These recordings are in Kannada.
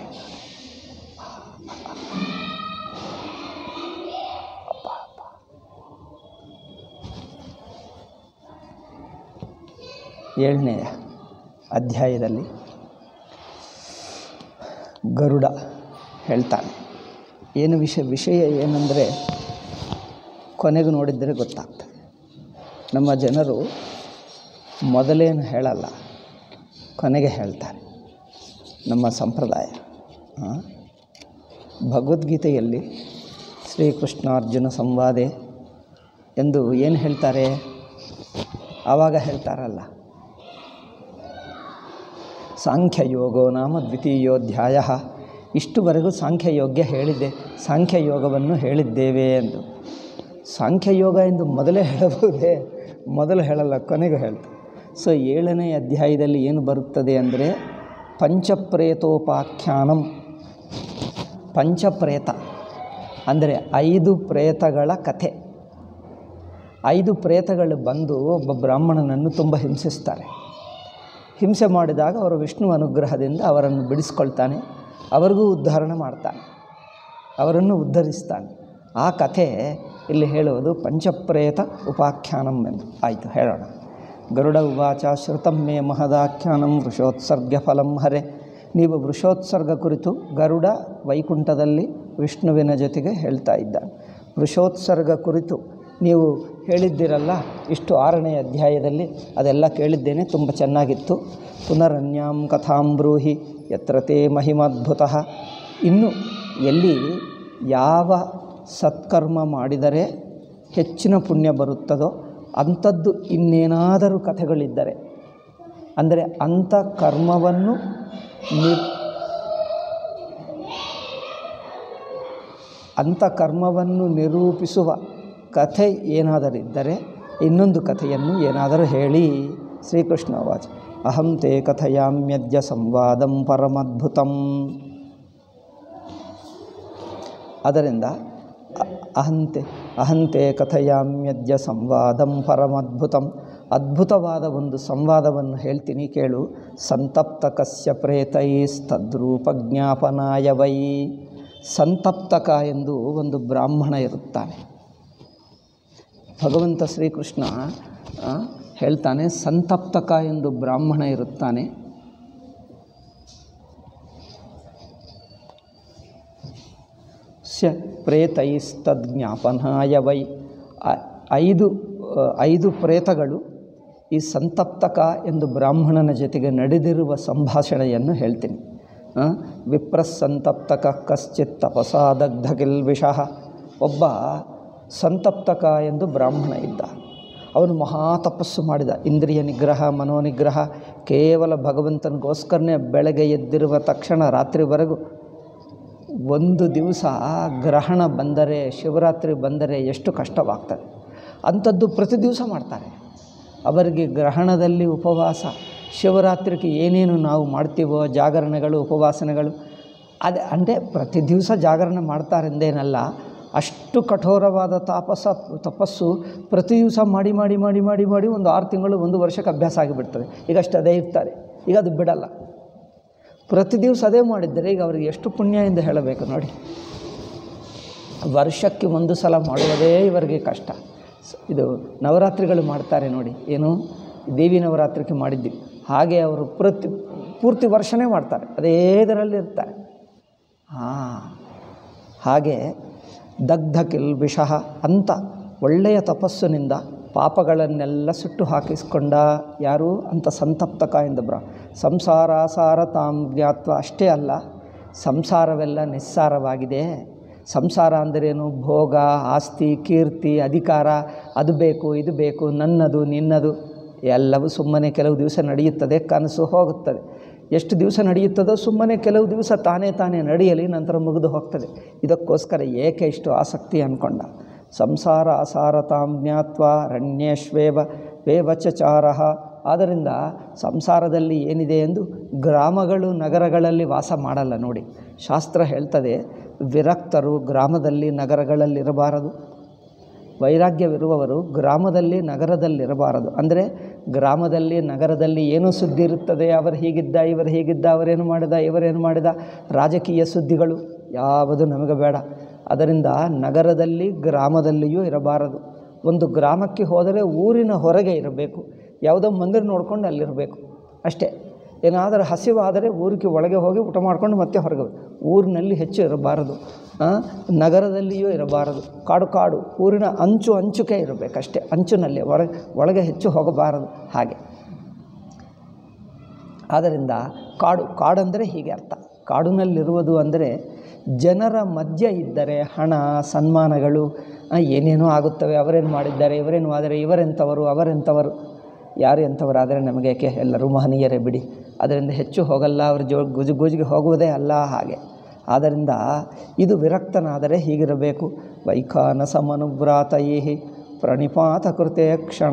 ಏಳನೆಯ ಅಧ್ಯಾಯದಲ್ಲಿ ಗರುಡ ಹೇಳ್ತಾನೆ ಏನು ವಿಷಯ ವಿಷಯ ಏನಂದರೆ ಕೊನೆಗೆ ನೋಡಿದರೆ ಗೊತ್ತಾಗ್ತದೆ ನಮ್ಮ ಜನರು ಮೊದಲೇನು ಹೇಳಲ್ಲ ಕೊನೆಗೆ ಹೇಳ್ತಾರೆ ನಮ್ಮ ಸಂಪ್ರದಾಯ ಆ? ಭಗವದ್ಗೀತೆಯಲ್ಲಿ ಶ್ರೀಕೃಷ್ಣಾರ್ಜುನ ಸಂವಾದೆ ಎಂದು ಏನು ಹೇಳ್ತಾರೆ ಆವಾಗ ಹೇಳ್ತಾರಲ್ಲ ಸಾಂಖ್ಯಯೋಗೋ ನಾಮ ದ್ವಿತೀಯೋಧ್ಯಾಯ ಇಷ್ಟುವರೆಗೂ ಸಾಂಖ್ಯಯೋಗ್ಯ ಹೇಳಿದ್ದೆ ಸಾಂಖ್ಯಯೋಗವನ್ನು ಹೇಳಿದ್ದೇವೆ ಎಂದು ಸಾಂಖ್ಯಯೋಗ ಎಂದು ಮೊದಲೇ ಹೇಳಬಹುದೇ ಮೊದಲು ಹೇಳಲ್ಲ ಕೊನೆಗೂ ಹೇಳ್ತಾರೆ ಸೊ ಏಳನೇ ಅಧ್ಯಾಯದಲ್ಲಿ ಏನು ಬರುತ್ತದೆ ಅಂದರೆ ಪಂಚಪ್ರೇತೋಪಾಖ್ಯಾನಂ ಪಂಚಪ್ರೇತ ಅಂದರೆ ಐದು ಪ್ರೇತಗಳ ಕಥೆ ಐದು ಪ್ರೇತಗಳು ಬಂದು ಒಬ್ಬ ಬ್ರಾಹ್ಮಣನನ್ನು ತುಂಬ ಹಿಂಸಿಸ್ತಾರೆ ಹಿಂಸೆ ಮಾಡಿದಾಗ ಅವರು ವಿಷ್ಣು ಅನುಗ್ರಹದಿಂದ ಅವರನ್ನು ಬಿಡಿಸ್ಕೊಳ್ತಾನೆ ಅವರಿಗೂ ಉದ್ಧಾರಣೆ ಮಾಡ್ತಾನೆ ಅವರನ್ನು ಉದ್ಧರಿಸ್ತಾನೆ ಆ ಕಥೆ ಇಲ್ಲಿ ಹೇಳುವುದು ಪಂಚಪ್ರೇತ ಉಪಾಖ್ಯಾನಂ ಎಂದು ಆಯಿತು ಹೇಳೋಣ ಗರುಡ ಉವಾಚ ಶ್ರುತಂ ಮೇ ಮಹದಾಖ್ಯಾನಂ ವೃಷೋತ್ಸರ್ಗ ಫಲಂ ಹರೆ ನೀವು ವೃಷೋತ್ಸರ್ಗ ಕುರಿತು ಗರುಡ ವೈಕುಂಠದಲ್ಲಿ ವಿಷ್ಣುವಿನ ಜೊತೆಗೆ ಹೇಳ್ತಾ ಇದ್ದಾನೆ ವೃಷೋತ್ಸರ್ಗ ಕುರಿತು ನೀವು ಹೇಳಿದ್ದಿರಲ್ಲ ಇಷ್ಟು ಆರನೇ ಅಧ್ಯಾಯದಲ್ಲಿ ಅದೆಲ್ಲ ಕೇಳಿದ್ದೇನೆ ತುಂಬ ಚೆನ್ನಾಗಿತ್ತು ಪುನರನ್ಯಾಂ ಕಥಾಂ ಬ್ರೂಹಿ ಯತ್ರ ತೇ ಮಹಿಮಾದ್ಭುತ ಇನ್ನು ಎಲ್ಲಿ ಯಾವ ಸತ್ಕರ್ಮ ಮಾಡಿದರೆ ಹೆಚ್ಚಿನ ಪುಣ್ಯ ಬರುತ್ತದೋ ಅಂಥದ್ದು ಇನ್ನೇನಾದರೂ ಕಥೆಗಳಿದ್ದರೆ ಅಂದರೆ ಅಂಥ ಕರ್ಮವನ್ನು ನಿರ್ ಅಂಥ ಕರ್ಮವನ್ನು ನಿರೂಪಿಸುವ ಕಥೆ ಏನಾದರಿದ್ದರೆ ಇನ್ನೊಂದು ಕಥೆಯನ್ನು ಏನಾದರೂ ಹೇಳಿ ಶ್ರೀಕೃಷ್ಣ ವಾಚ ಅಹಂ ತೇ ಕಥಯಾಮ್ಯದ್ಯ ಸಂವಾದಂ ಪರಮದ್ಭುತಂ ಅದರಿಂದ ಅ- ಅಹಂತೆ ಅಹಂತೆ ಕಥಯಾಮ್ಯದ್ಯ ಸಂವಾದಂ ಪರಮದ್ಭುತಂ ಅದ್ಭುತವಾದ ಒಂದು ಸಂವಾದವನ್ನು ಹೇಳ್ತೀನಿ ಕೇಳು ಸಂತಪ್ತಕಸ್ಯ ಪ್ರೇತೈಸ್ತದ್ರೂಪ ಜ್ಞಾಪನಾಯ ವೈ ಸಂತಪ್ತಕ ಎಂದು ಒಂದು ಬ್ರಾಹ್ಮಣ ಇರುತ್ತಾನೆ ಭಗವಂತ ಶ್ರೀಕೃಷ್ಣ ಆ, ಹೇಳ್ತಾನೆ ಸಂತಪ್ತಕ ಎಂದು ಬ್ರಾಹ್ಮಣ ಇರುತ್ತಾನೆ ಸ್ಯ ಪ್ರೇತೈಸ್ತಜ್ಞಾಪನಾಯ ವೈ ಆ- ಐದು ಆ, ಐದು ಪ್ರೇತಗಳು ಈ ಸಂತಪ್ತಕ ಎಂದು ಬ್ರಾಹ್ಮಣನ ಜೊತೆಗೆ ನಡೆದಿರುವ ಸಂಭಾಷಣೆಯನ್ನು ಹೇಳ್ತೀನಿ ಆ, ವಿಪ್ರಸಂತಪ್ತಕ ಕಶ್ಚಿತ್ ತಪಸಾದಗ್ಧ ಕಿಲ್ಬಿಷಃ ಒಬ್ಬ ಸಂತಪ್ತಕ ಎಂದು ಬ್ರಾಹ್ಮಣ ಇದ್ದ ಅವನು ಮಹಾ ತಪಸ್ಸು ಮಾಡಿದ ಇಂದ್ರಿಯ ನಿಗ್ರಹ ಮನೋನಿಗ್ರಹ ಕೇವಲ ಭಗವಂತನಿಗೋಸ್ಕರನೇ ಬೆಳಗ್ಗೆ ಎದ್ದಿರುವ ತಕ್ಷಣ ರಾತ್ರಿವರೆಗೂ ಒಂದು ದಿವಸ ಗ್ರಹಣ ಬಂದರೆ ಶಿವರಾತ್ರಿ ಬಂದರೆ ಎಷ್ಟು ಕಷ್ಟವಾಗ್ತದೆ ಅಂಥದ್ದು ಪ್ರತಿ ದಿವಸ ಮಾಡ್ತಾರೆ ಅವರಿಗೆ ಗ್ರಹಣದಲ್ಲಿ ಉಪವಾಸ ಶಿವರಾತ್ರಿಗೆ ಏನೇನು ನಾವು ಮಾಡ್ತೀವೋ ಜಾಗರಣೆಗಳು ಉಪವಾಸನೆಗಳು ಅದೇ ಅಂದರೆ ಪ್ರತಿ ದಿವಸ ಜಾಗರಣೆ ಮಾಡ್ತಾರೆಂದೇನಲ್ಲ ಅಷ್ಟು ಕಠೋರವಾದ ತಾಪಸ ತಪಸ್ಸು ಪ್ರತಿ ದಿವಸ ಮಾಡಿ ಮಾಡಿ ಮಾಡಿ ಮಾಡಿ ಮಾಡಿ ಒಂದು ಆರು ತಿಂಗಳು ಒಂದು ವರ್ಷಕ್ಕೆ ಅಭ್ಯಾಸ ಆಗಿಬಿಡ್ತದೆ ಈಗ ಅಷ್ಟು ಅದೇ ಇರ್ತಾರೆ ಈಗ ಅದು ಬಿಡಲ್ಲ ಪ್ರತಿ ದಿವಸ ಅದೇ ಮಾಡಿದ್ದರೆ ಈಗ ಅವರಿಗೆ ಎಷ್ಟು ಪುಣ್ಯ ಎಂದು ಹೇಳಬೇಕು ನೋಡಿ ವರ್ಷಕ್ಕೆ ಒಂದು ಸಲ ಮಾಡುವುದೇ ಇವರಿಗೆ ಕಷ್ಟ ಸ- ಇದು ನವರಾತ್ರಿಗಳು ಮಾಡ್ತಾರೆ ನೋಡಿ ಏನು ದೇವಿ ನವರಾತ್ರಿಗೆ ಮಾಡಿದ್ವಿ ಹಾಗೆ ಅವರು ಪ್ರತಿ ಪೂರ್ತಿ ವರ್ಷನೇ ಮಾಡ್ತಾರೆ ಅದೇ ಇದರಲ್ಲಿ ಇರ್ತಾರೆ ಹಾಂ ಹಾಗೆ ದಗ್ಧ ಕಿಲ್ಬಿಷಃ ಅಂತ ಒಳ್ಳೆಯ ತಪಸ್ಸಿನಿಂದ ಪಾಪಗಳನ್ನೆಲ್ಲ ಸುಟ್ಟು ಹಾಕಿಸ್ಕೊಂಡ ಯಾರು ಅಂತ ಸಂತಪ್ತಕ ಎಂದು ಬ್ರ ಸಂಸಾರ ಸಾರ ತಾಂ ಜ್ಞಾತ್ವ ಅಷ್ಟೇ ಅಲ್ಲ ಸಂಸಾರವೆಲ್ಲ ನಿಸ್ಸಾರವಾಗಿದೆ ಸಂಸಾರ ಅಂದರೇನು ಭೋಗ ಆಸ್ತಿ ಕೀರ್ತಿ ಅಧಿಕಾರ ಅದು ಬೇಕು ಇದು ಬೇಕು ನನ್ನದು ನಿನ್ನದು ಎಲ್ಲವೂ ಸುಮ್ಮನೆ ಕೆಲವು ದಿವಸ ನಡೆಯುತ್ತದೆ ಕನಸು ಹೋಗುತ್ತದೆ ಎಷ್ಟು ದಿವಸ ನಡೆಯುತ್ತದೋ ಸುಮ್ಮನೆ ಕೆಲವು ದಿವಸ ತಾನೇ ತಾನೇ ನಡೆಯಲಿ ನಂತರ ಮುಗಿದು ಹೋಗ್ತದೆ ಇದಕ್ಕೋಸ್ಕರ ಏಕೆ ಇಷ್ಟು ಆಸಕ್ತಿ ಅಂದ್ಕೊಂಡ ಸಂಸಾರ ಅಸಾರತಾಂ ಜ್ಞಾತ್ವ ರಣ್ಯೇಶ್ವೇವ ವೇವಚಚಾರ ಆದ್ದರಿಂದ ಸಂಸಾರದಲ್ಲಿ ಏನಿದೆ ಎಂದು ಗ್ರಾಮಗಳು ನಗರಗಳಲ್ಲಿ ವಾಸ ಮಾಡಲ್ಲ ನೋಡಿ ಶಾಸ್ತ್ರ ಹೇಳ್ತದೆ ವಿರಕ್ತರು ಗ್ರಾಮದಲ್ಲಿ ನಗರಗಳಲ್ಲಿರಬಾರದು ವೈರಾಗ್ಯವಿರುವವರು ಗ್ರಾಮದಲ್ಲಿ ನಗರದಲ್ಲಿರಬಾರದು ಅಂದರೆ ಗ್ರಾಮದಲ್ಲಿ ನಗರದಲ್ಲಿ ಏನೂ ಸುದ್ದಿ ಇರುತ್ತದೆ ಅವರು ಹೀಗಿದ್ದ ಇವರು ಹೀಗಿದ್ದ ಅವರೇನು ಮಾಡಿದ ಇವರೇನು ಮಾಡಿದ ರಾಜಕೀಯ ಸುದ್ದಿಗಳು ಯಾವುದು ನಮಗೆ ಬೇಡ ಅದರಿಂದ ನಗರದಲ್ಲಿ ಗ್ರಾಮದಲ್ಲಿಯೂ ಇರಬಾರದು ಒಂದು ಗ್ರಾಮಕ್ಕೆ ಹೋದರೆ ಊರಿನ ಹೊರಗೆ ಇರಬೇಕು ಯಾವುದೋ ಮಂದಿರ ನೋಡ್ಕೊಂಡು ಅಲ್ಲಿರಬೇಕು ಅಷ್ಟೇ ಏನಾದರೂ ಹಸಿವಾದರೆ ಊರಿಗೆ ಒಳಗೆ ಹೋಗಿ ಊಟ ಮಾಡ್ಕೊಂಡು ಮತ್ತೆ ಹೊರಗೆ ಬ- ಊರಿನಲ್ಲಿ ಹೆಚ್ಚು ಇರಬಾರದು ಆ, ನಗರದಲ್ಲಿಯೂ ಇರಬಾರದು ಕಾಡು ಕಾಡು ಊರಿನ ಅಂಚು ಅಂಚುಕೆ ಇರಬೇಕಷ್ಟೇ ಅಂಚಿನಲ್ಲಿ ಒಳಗೆ ಒಳಗೆ ಹೆಚ್ಚು ಹೋಗಬಾರದು ಹಾಗೆ ಆದ್ದರಿಂದ ಕಾಡು ಕಾಡಂದರೆ ಹೀಗೆ ಅರ್ಥ ಕಾಡಿನಲ್ಲಿರುವುದು ಅಂದರೆ ಜನರ ಮಧ್ಯ ಇದ್ದರೆ ಹಣ ಸನ್ಮಾನಗಳು ಆ, ಏನೇನೋ ಆಗುತ್ತವೆ ಅವರೇನು ಮಾಡಿದ್ದಾರೆ ಇವರೇನು ಆದರೆ ಇವರೆಂಥವರು ಅವರೆಂಥವರು ಯಾರು ಎಂಥವರಾದರೆ ನಮಗೆ ಏಕೆ ಎಲ್ಲರೂ ಮಹನೀಯರೇ ಬಿಡಿ ಅದರಿಂದ ಹೆಚ್ಚು ಹೋಗಲ್ಲ ಅವ್ರ ಜೋ ಗುಜು ಗುಜಿಗೆ ಹೋಗುವುದೇ ಅಲ್ಲ ಹಾಗೆ ಆದ್ದರಿಂದ ಇದು ವಿರಕ್ತನಾದರೆ ಹೀಗಿರಬೇಕು ವೈಖಾನಸ ಮನುವ್ರಾತೈ ಪ್ರಣಿಪಾತ ಕೃತೆ ಕ್ಷಣ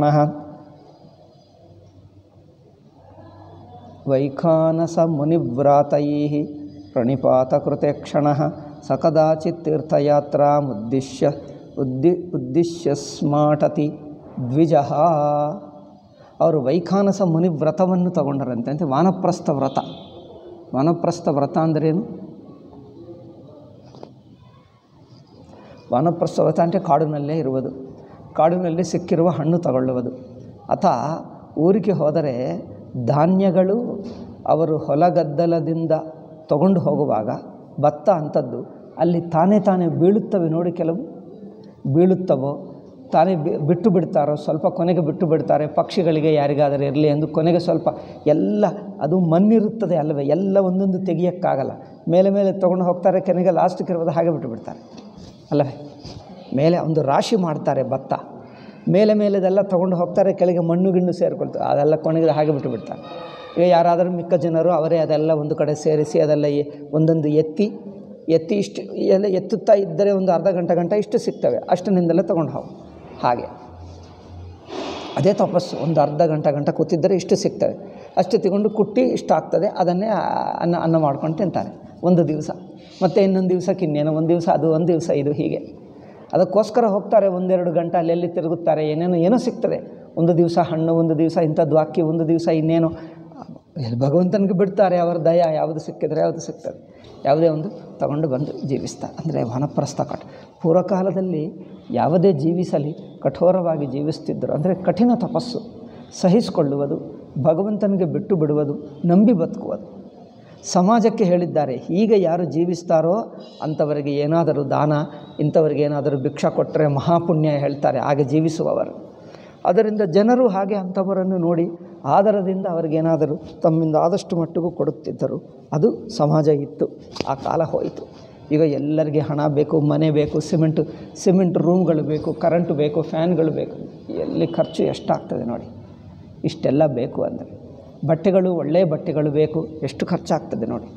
ವೈಖಾನಸ ಮುನಿವ್ರಾತೈ ಪ್ರಣಿಪಾತಕೃತೆ ಕ್ಷಣ ಸ ಕದಾಚಿತ್ ತೀರ್ಥಯಾತ್ರಾಮುದ್ದಿಶ್ಯ ಉದ್ದಿ ಉದ್ದಿಶ್ಯ ಸ್ಮಾಟತಿ ದ್ವಿಜ ಅವರು ವೈಖಾನಸ ಮುನಿ ವ್ರತವನ್ನು ತಗೊಂಡರಂತೆ ಅಂತ ವಾನಪ್ರಸ್ಥ ವ್ರತ ವಾನಪ್ರಸ್ಥ ವ್ರತ ಅಂದ್ರೇನು ವಾನಪ್ರಸ್ಥ ವ್ರತ ಅಂದರೆ ಕಾಡಿನಲ್ಲೇ ಇರುವುದು ಕಾಡಿನಲ್ಲಿ ಸಿಕ್ಕಿರುವ ಹಣ್ಣು ತಗೊಳ್ಳುವುದು ಅಥ ಊರಿಗೆ ಹೋದರೆ ಧಾನ್ಯಗಳು ಅವರು ಹೊಲಗದ್ದಲದಿಂದ ತಗೊಂಡು ಹೋಗುವಾಗ ಭತ್ತ ಅಂಥದ್ದು ಅಲ್ಲಿ ತಾನೇ ತಾನೇ ಬೀಳುತ್ತವೆ ನೋಡಿ ಕೆಲವು ಬೀಳುತ್ತವೋ ತಾನೇ ಬಿ- ಬಿಟ್ಟು ಬಿಡ್ತಾರೋ ಸ್ವಲ್ಪ ಕೊನೆಗೆ ಬಿಟ್ಟು ಬಿಡ್ತಾರೆ ಪಕ್ಷಿಗಳಿಗೆ ಯಾರಿಗಾದರೂ ಇರಲಿ ಎಂದು ಕೊನೆಗೆ ಸ್ವಲ್ಪ ಎಲ್ಲ ಅದು ಮಣ್ಣಿರುತ್ತದೆ ಅಲ್ಲವೇ ಎಲ್ಲ ಒಂದೊಂದು ತೆಗಿಯೋಕ್ಕಾಗಲ್ಲ ಮೇಲೆ ಮೇಲೆ ತೊಗೊಂಡು ಹೋಗ್ತಾರೆ ಕೊನೆಗೆ ಲಾಸ್ಟಿಗೆ ಇರೋದು ಹಾಗೆ ಬಿಟ್ಟು ಬಿಡ್ತಾರೆ ಅಲ್ಲವೇ ಮೇಲೆ ಒಂದು ರಾಶಿ ಮಾಡ್ತಾರೆ ಭತ್ತ ಮೇಲೆ ಮೇಲೆದೆಲ್ಲ ತೊಗೊಂಡು ಹೋಗ್ತಾರೆ ಕೆಳಗೆ ಮಣ್ಣು ಗಿಣ್ಣು ಸೇರಿಕೊಳ್ತಾರೆ ಅದೆಲ್ಲ ಕೊನೆಗೆ ಹಾಗೆ ಬಿಟ್ಟು ಬಿಡ್ತಾರೆ ಈಗ ಯಾರಾದರೂ ಮಿಕ್ಕ ಜನರು ಅವರೇ ಅದೆಲ್ಲ ಒಂದು ಕಡೆ ಸೇರಿಸಿ ಅದೆಲ್ಲ ಎ- ಒಂದೊಂದು ಎತ್ತಿ ಎತ್ತಿ ಇಷ್ಟು ಎಲ್ಲ ಎತ್ತುತ್ತಾ ಇದ್ದರೆ ಒಂದು ಅರ್ಧ ಗಂಟೆ ಗಂಟೆ ಇಷ್ಟು ಸಿಗ್ತವೆ ಅಷ್ಟನಿಂದಲೇ ತೊಗೊಂಡು ಹೋಗು ಹಾಗೆ ಅದೇ ತಪಸ್ಸು ಒಂದು ಅರ್ಧ ಗಂಟೆ ಗಂಟೆ ಕೂತಿದ್ದರೆ ಇಷ್ಟು ಸಿಗ್ತವೆ ಅಷ್ಟು ತಗೊಂಡು ಕುಟ್ಟಿ ಇಷ್ಟ ಆಗ್ತದೆ ಅದನ್ನೇ ಆ, ಅನ್ನ ಅನ್ನ ಮಾಡ್ಕೊಂಡು ತಿಂತಾರೆ ಒಂದು ದಿವಸ ಮತ್ತು ಇನ್ನೊಂದು ದಿವಸಕ್ಕೆ ಇನ್ನೇನು ಒಂದು ದಿವಸ ಅದು ಒಂದು ದಿವಸ ಇದು ಹೀಗೆ ಅದಕ್ಕೋಸ್ಕರ ಹೋಗ್ತಾರೆ ಒಂದೆರಡು ಗಂಟೆ ಅಲ್ಲೆಲ್ಲಿ ತಿರುಗುತ್ತಾರೆ ಏನೇನೋ ಏನೋ ಸಿಗ್ತದೆ ಒಂದು ದಿವಸ ಹಣ್ಣು ಒಂದು ದಿವಸ ಇಂಥದ್ದು ಅಕ್ಕಿ ಒಂದು ದಿವಸ ಇನ್ನೇನು ಎಲ್ಲಿ ಭಗವಂತನಿಗೆ ಬಿಡ್ತಾರೆ ಅವರ ದಯ ಯಾವುದು ಸಿಕ್ಕಿದ್ರೆ ಯಾವುದು ಸಿಗ್ತದೆ ಯಾವುದೇ ಒಂದು ತಗೊಂಡು ಬಂದು ಜೀವಿಸ್ತಾರೆ ಅಂದರೆ ವನಪ್ರಸ್ಥ ಕಠ ಪೂರ್ವಕಾಲದಲ್ಲಿ ಯಾವುದೇ ಜೀವಿಸಲಿ ಕಠೋರವಾಗಿ ಜೀವಿಸ್ತಿದ್ದರು ಅಂದರೆ ಕಠಿಣ ತಪಸ್ಸು ಸಹಿಸಿಕೊಳ್ಳುವುದು ಭಗವಂತನಿಗೆ ಬಿಟ್ಟು ಬಿಡುವುದು ನಂಬಿ ಬದುಕುವುದು ಸಮಾಜಕ್ಕೆ ಹೇಳಿದ್ದಾರೆ ಹೀಗೆ ಯಾರು ಜೀವಿಸ್ತಾರೋ ಅಂಥವರಿಗೆ ಏನಾದರೂ ದಾನ ಇಂಥವರಿಗೆ ಏನಾದರೂ ಭಿಕ್ಷಾ ಕೊಟ್ಟರೆ ಮಹಾಪುಣ್ಯ ಹೇಳ್ತಾರೆ ಹಾಗೆ ಜೀವಿಸುವವರು ಅದರಿಂದ ಜನರು ಹಾಗೆ ಅಂಥವರನ್ನು ನೋಡಿ ಆದರದಿಂದ ಅವರಿಗೇನಾದರೂ ತಮ್ಮಿಂದ ಆದಷ್ಟು ಮಟ್ಟಿಗೂ ಕೊಡುತ್ತಿದ್ದರು ಅದು ಸಮಾಜ ಇತ್ತು ಆ ಕಾಲ ಹೋಯಿತು ಈಗ ಎಲ್ಲರಿಗೆ ಹಣ ಬೇಕು ಮನೆ ಬೇಕು ಸಿಮೆಂಟು ಸಿಮೆಂಟ್ ರೂಮ್ಗಳು ಬೇಕು ಕರೆಂಟು ಬೇಕು ಫ್ಯಾನ್ಗಳು ಬೇಕು ಎಲ್ಲಿ ಖರ್ಚು ಎಷ್ಟಾಗ್ತದೆ ನೋಡಿ ಇಷ್ಟೆಲ್ಲ ಬೇಕು ಅಂದರೆ ಬಟ್ಟೆಗಳು ಒಳ್ಳೆಯ ಬಟ್ಟೆಗಳು ಬೇಕು ಎಷ್ಟು ಖರ್ಚಾಗ್ತದೆ ನೋಡಿ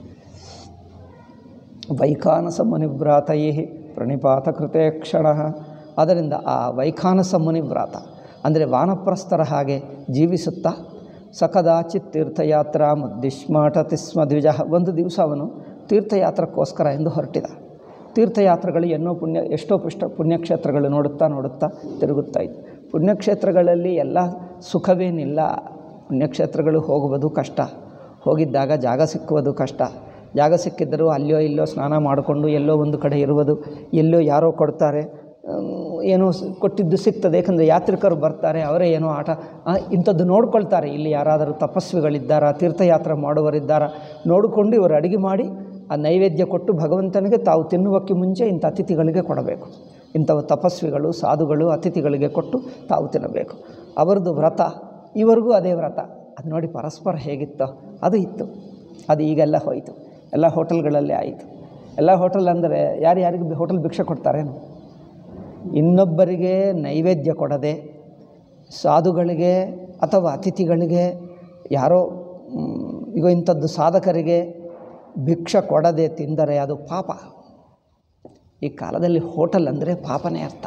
ವೈಖಾನಸ ಮುನಿವ್ರಾತೈ ಪ್ರಣಿಪಾತ ಕೃತೆ ಕ್ಷಣ ಅದರಿಂದ ಆ ವೈಖಾನಸ ಮುನಿವ್ರಾತ ಅಂದರೆ ವಾನಪ್ರಸ್ಥರ ಹಾಗೆ ಜೀವಿಸುತ್ತಾ ಸಕದಾಚಿತ್ ತೀರ್ಥಯಾತ್ರಾ ಮುದ್ದಿಷ್ಮಾಟತಿ ಸ್ಮ ದ್ವಿಜ ಒಂದು ದಿವಸ ಅವನು ತೀರ್ಥಯಾತ್ರಕ್ಕೋಸ್ಕರ ಎಂದು ಹೊರಟಿದ ತೀರ್ಥಯಾತ್ರೆಗಳು ಎನ್ನೋ ಪುಣ್ಯ ಎಷ್ಟೋ ಪುಷ್ಟ ಪುಣ್ಯಕ್ಷೇತ್ರಗಳು ನೋಡುತ್ತಾ ನೋಡುತ್ತಾ ತಿರುಗುತ್ತಾ ಇತ್ತು ಪುಣ್ಯಕ್ಷೇತ್ರಗಳಲ್ಲಿ ಎಲ್ಲ ಸುಖವೇನಿಲ್ಲ ಪುಣ್ಯಕ್ಷೇತ್ರಗಳು ಹೋಗುವುದು ಕಷ್ಟ ಹೋಗಿದ್ದಾಗ ಜಾಗ ಸಿಕ್ಕುವುದು ಕಷ್ಟ ಜಾಗ ಸಿಕ್ಕಿದ್ದರೂ ಅಲ್ಲೋ ಇಲ್ಲೋ ಸ್ನಾನ ಮಾಡಿಕೊಂಡು ಎಲ್ಲೋ ಒಂದು ಕಡೆ ಇರುವುದು ಎಲ್ಲೋ ಯಾರೋ ಕೊಡ್ತಾರೆ ಅಮ್, ಏನೋ ಸ್- ಕೊಟ್ಟಿದ್ದು ಸಿಗ್ತದೆ ಯಾಕಂದರೆ ಯಾತ್ರಿಕರು ಬರ್ತಾರೆ ಅವರೇ ಏನೋ ಆಟ ಆ, ಇಂಥದ್ದು ನೋಡ್ಕೊಳ್ತಾರೆ ಇಲ್ಲಿ ಯಾರಾದರೂ ತಪಸ್ವಿಗಳಿದ್ದಾರಾ ತೀರ್ಥಯಾತ್ರೆ ಮಾಡುವರಿದ್ದಾರಾ ನೋಡಿಕೊಂಡು ಇವರು ಅಡುಗೆ ಮಾಡಿ ಆ ನೈವೇದ್ಯ ಕೊಟ್ಟು ಭಗವಂತನಿಗೆ ತಾವು ತಿನ್ನುವಕ್ಕೆ ಮುಂಚೆ ಇಂಥ ಅತಿಥಿಗಳಿಗೆ ಕೊಡಬೇಕು ಇಂಥವು ತಪಸ್ವಿಗಳು ಸಾಧುಗಳು ಅತಿಥಿಗಳಿಗೆ ಕೊಟ್ಟು ತಾವು ತಿನ್ನಬೇಕು ಅವರದ್ದು ವ್ರತ ಇವರಿಗೂ ಅದೇ ವ್ರತ ಅದು ನೋಡಿ ಪರಸ್ಪರ ಹೇಗಿತ್ತೋ ಅದು ಇತ್ತು ಅದು ಈಗೆಲ್ಲ ಹೋಯಿತು ಎಲ್ಲ ಹೋಟೆಲ್ಗಳಲ್ಲೇ ಆಯಿತು ಎಲ್ಲ ಹೋಟೆಲ್ ಅಂದರೆ ಯಾರು ಯಾರಿಗೆ ಹೋಟೆಲ್ ಭಿಕ್ಷೆ ಕೊಡ್ತಾರೇನು ಇನ್ನೊಬ್ಬರಿಗೆ ನೈವೇದ್ಯ ಕೊಡದೆ ಸಾಧುಗಳಿಗೆ ಅಥವಾ ಅತಿಥಿಗಳಿಗೆ ಯಾರೋ ಮ್, ಈಗ ಇಂಥದ್ದು ಸಾಧಕರಿಗೆ ಭಿಕ್ಷೆ ಕೊಡದೆ ತಿಂದರೆ ಅದು ಪಾಪ ಈ ಕಾಲದಲ್ಲಿ ಹೋಟೆಲ್ ಅಂದರೆ ಪಾಪನೇ ಅರ್ಥ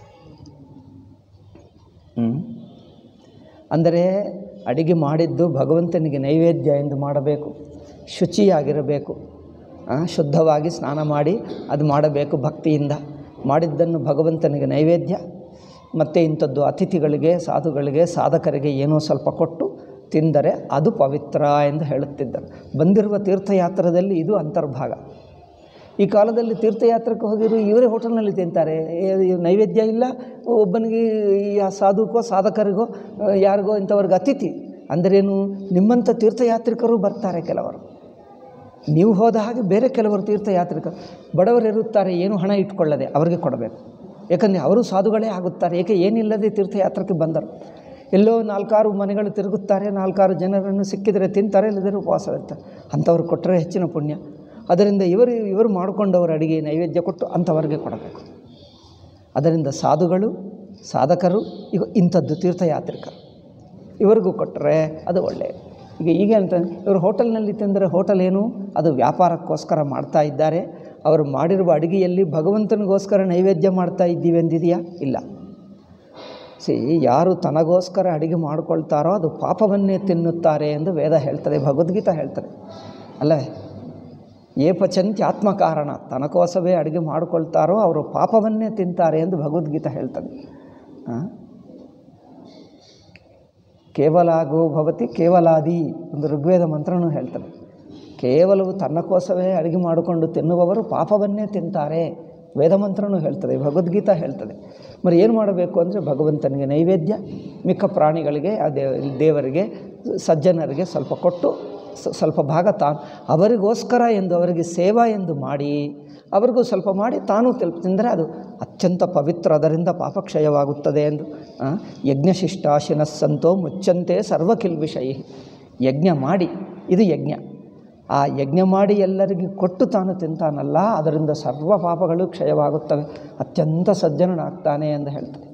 ಹ್ಮ್? ಅಂದರೆ ಅಡಿಗೆ ಮಾಡಿದ್ದು ಭಗವಂತನಿಗೆ ನೈವೇದ್ಯ ಎಂದು ಮಾಡಬೇಕು ಶುಚಿಯಾಗಿರಬೇಕು ಆ, ಶುದ್ಧವಾಗಿ ಸ್ನಾನ ಮಾಡಿ ಅದು ಮಾಡಬೇಕು ಭಕ್ತಿಯಿಂದ ಮಾಡಿದ್ದನ್ನು ಭಗವಂತನಿಗೆ ನೈವೇದ್ಯ ಮತ್ತು ಇಂಥದ್ದು ಅತಿಥಿಗಳಿಗೆ ಸಾಧುಗಳಿಗೆ ಸಾಧಕರಿಗೆ ಏನೋ ಸ್ವಲ್ಪ ಕೊಟ್ಟು ತಿಂದರೆ ಅದು ಪವಿತ್ರ ಎಂದು ಹೇಳುತ್ತಿದ್ದರು ಬಂದಿರುವ ತೀರ್ಥಯಾತ್ರದಲ್ಲಿ ಇದು ಅಂತರ್ಭಾಗ ಈ ಕಾಲದಲ್ಲಿ ತೀರ್ಥಯಾತ್ರಕ್ಕೆ ಹೋಗಿರೋ ಇವರೇ ಹೋಟೆಲ್ನಲ್ಲಿ ತಿಂತಾರೆ ಏ- ಈ ನೈವೇದ್ಯ ಇಲ್ಲ ಒಬ್ಬನಿಗೆ ಈ ಆ ಸಾಧುಕೋ ಸಾಧಕರಿಗೋ ಆ, ಯಾರಿಗೋ ಇಂಥವ್ರಿಗೆ ಅತಿಥಿ ಅಂದರೇನು ನಿಮ್ಮಂಥ ತೀರ್ಥಯಾತ್ರಿಕರು ಬರ್ತಾರೆ ಕೆಲವರು ನೀವು ಹೋದ ಹಾಗೆ ಬೇರೆ ಕೆಲವರು ತೀರ್ಥಯಾತ್ರಿಕರು ಬಡವರು ಇರುತ್ತಾರೆ ಏನು ಹಣ ಇಟ್ಕೊಳ್ಳದೆ ಅವರಿಗೆ ಕೊಡಬೇಕು ಯಾಕಂದರೆ ಅವರು ಸಾಧುಗಳೇ ಆಗುತ್ತಾರೆ ಏಕೆ ಏನಿಲ್ಲದೆ ತೀರ್ಥಯಾತ್ರಕ್ಕೆ ಬಂದರು ಎಲ್ಲೋ ನಾಲ್ಕಾರು ಮನೆಗಳು ತಿರುಗುತ್ತಾರೆ ನಾಲ್ಕಾರು ಜನರನ್ನು ಸಿಕ್ಕಿದರೆ ತಿಂತಾರೆ ಇಲ್ಲದರೆ ಉಪವಾಸ ಇರ್ತಾರೆ ಅಂಥವ್ರು ಕೊಟ್ಟರೆ ಹೆಚ್ಚಿನ ಪುಣ್ಯ ಅದರಿಂದ ಇವರು ಇವರು ಮಾಡಿಕೊಂಡವರು ಅಡಿಗೆ ನೈವೇದ್ಯ ಕೊಟ್ಟು ಅಂಥವರಿಗೆ ಕೊಡಬೇಕು ಅದರಿಂದ ಸಾಧುಗಳು ಸಾಧಕರು ಈಗ ಇಂಥದ್ದು ತೀರ್ಥಯಾತ್ರಿಕರು ಇವರಿಗೂ ಕೊಟ್ಟರೆ ಅದು ಒಳ್ಳೆಯದು ಈಗ ಈಗ ಅಂತ ಇವರು ಹೋಟೆಲ್ನಲ್ಲಿ ತಿಂದರೆ ಹೋಟೆಲ್ ಏನು ಅದು ವ್ಯಾಪಾರಕ್ಕೋಸ್ಕರ ಮಾಡ್ತಾ ಇದ್ದಾರೆ ಅವರು ಮಾಡಿರುವ ಅಡುಗೆಯಲ್ಲಿ ಭಗವಂತನಿಗೋಸ್ಕರ ನೈವೇದ್ಯ ಮಾಡ್ತಾ ಇದ್ದೀವಿ ಎಂದಿದೆಯಾ ಇಲ್ಲ ಸಿ ಯಾರು ತನಗೋಸ್ಕರ ಅಡುಗೆ ಮಾಡ್ಕೊಳ್ತಾರೋ ಅದು ಪಾಪವನ್ನೇ ತಿನ್ನುತ್ತಾರೆ ಎಂದು ವೇದ ಹೇಳ್ತದೆ ಭಗವದ್ಗೀತಾ ಹೇಳ್ತದೆ ಅಲ್ಲವೇ ಏ ಪಚಂತಿ ಆತ್ಮಕಾರಣ ತನಕೋಸವೇ ಅಡುಗೆ ಮಾಡ್ಕೊಳ್ತಾರೋ ಅವರು ಪಾಪವನ್ನೇ ತಿಂತಾರೆ ಎಂದು ಭಗವದ್ಗೀತಾ ಹೇಳ್ತದೆ ಆ? ಕೇವಲಾಗೋ ಭವತಿ ಕೇವಲಾದಿ ಒಂದು ಋಗ್ವೇದ ಮಂತ್ರನೂ ಹೇಳ್ತದೆ ಕೇವಲವು ತನ್ನಕೋಸವೇ ಅಡುಗೆ ಮಾಡಿಕೊಂಡು ತಿನ್ನುವವರು ಪಾಪವನ್ನೇ ತಿಂತಾರೆ ವೇದ ಮಂತ್ರನೂ ಹೇಳ್ತದೆ ಭಗವದ್ಗೀತಾ ಹೇಳ್ತದೆ మరి ಏನು ಮಾಡಬೇಕು ಅಂದರೆ ಭಗವಂತನಿಗೆ ನೈವೇದ್ಯ ಮಿಕ್ಕ ಪ್ರಾಣಿಗಳಿಗೆ ಆ ದೇವ ದೇವರಿಗೆ ಸಜ್ಜನರಿಗೆ ಸ್ವಲ್ಪ ಕೊಟ್ಟು ಸ- ಸ್ವಲ್ಪ ಭಾಗ ತಾನು ಅವರಿಗೋಸ್ಕರ ಎಂದು ಅವರಿಗೆ ಸೇವಾ ಎಂದು ಮಾಡಿ ಅವರಿಗೂ ಸ್ವಲ್ಪ ಮಾಡಿ ತಾನೂ ತಿಲ್ ತಿಂದರೆ ಅದು ಅತ್ಯಂತ ಪವಿತ್ರ ಅದರಿಂದ ಪಾಪಕ್ಷಯವಾಗುತ್ತದೆ ಎಂದು ಆ, ಯಜ್ಞಶಿಷ್ಟಾಶಿನಸ್ಸಂತೋ ಮುಚ್ಚಂತೆ ಸರ್ವ ಕಿಲ್ಬಿಷೈ ಯಜ್ಞ ಮಾಡಿ ಇದು ಯಜ್ಞ ಆ ಯಜ್ಞ ಮಾಡಿ ಎಲ್ಲರಿಗೆ ಕೊಟ್ಟು ತಾನು ತಿಂತಾನಲ್ಲ ಅದರಿಂದ ಸರ್ವ ಪಾಪಗಳು ಕ್ಷಯವಾಗುತ್ತವೆ ಅತ್ಯಂತ ಸಜ್ಜನನಾಗ್ತಾನೆ ಎಂದು ಹೇಳ್ತಾರೆ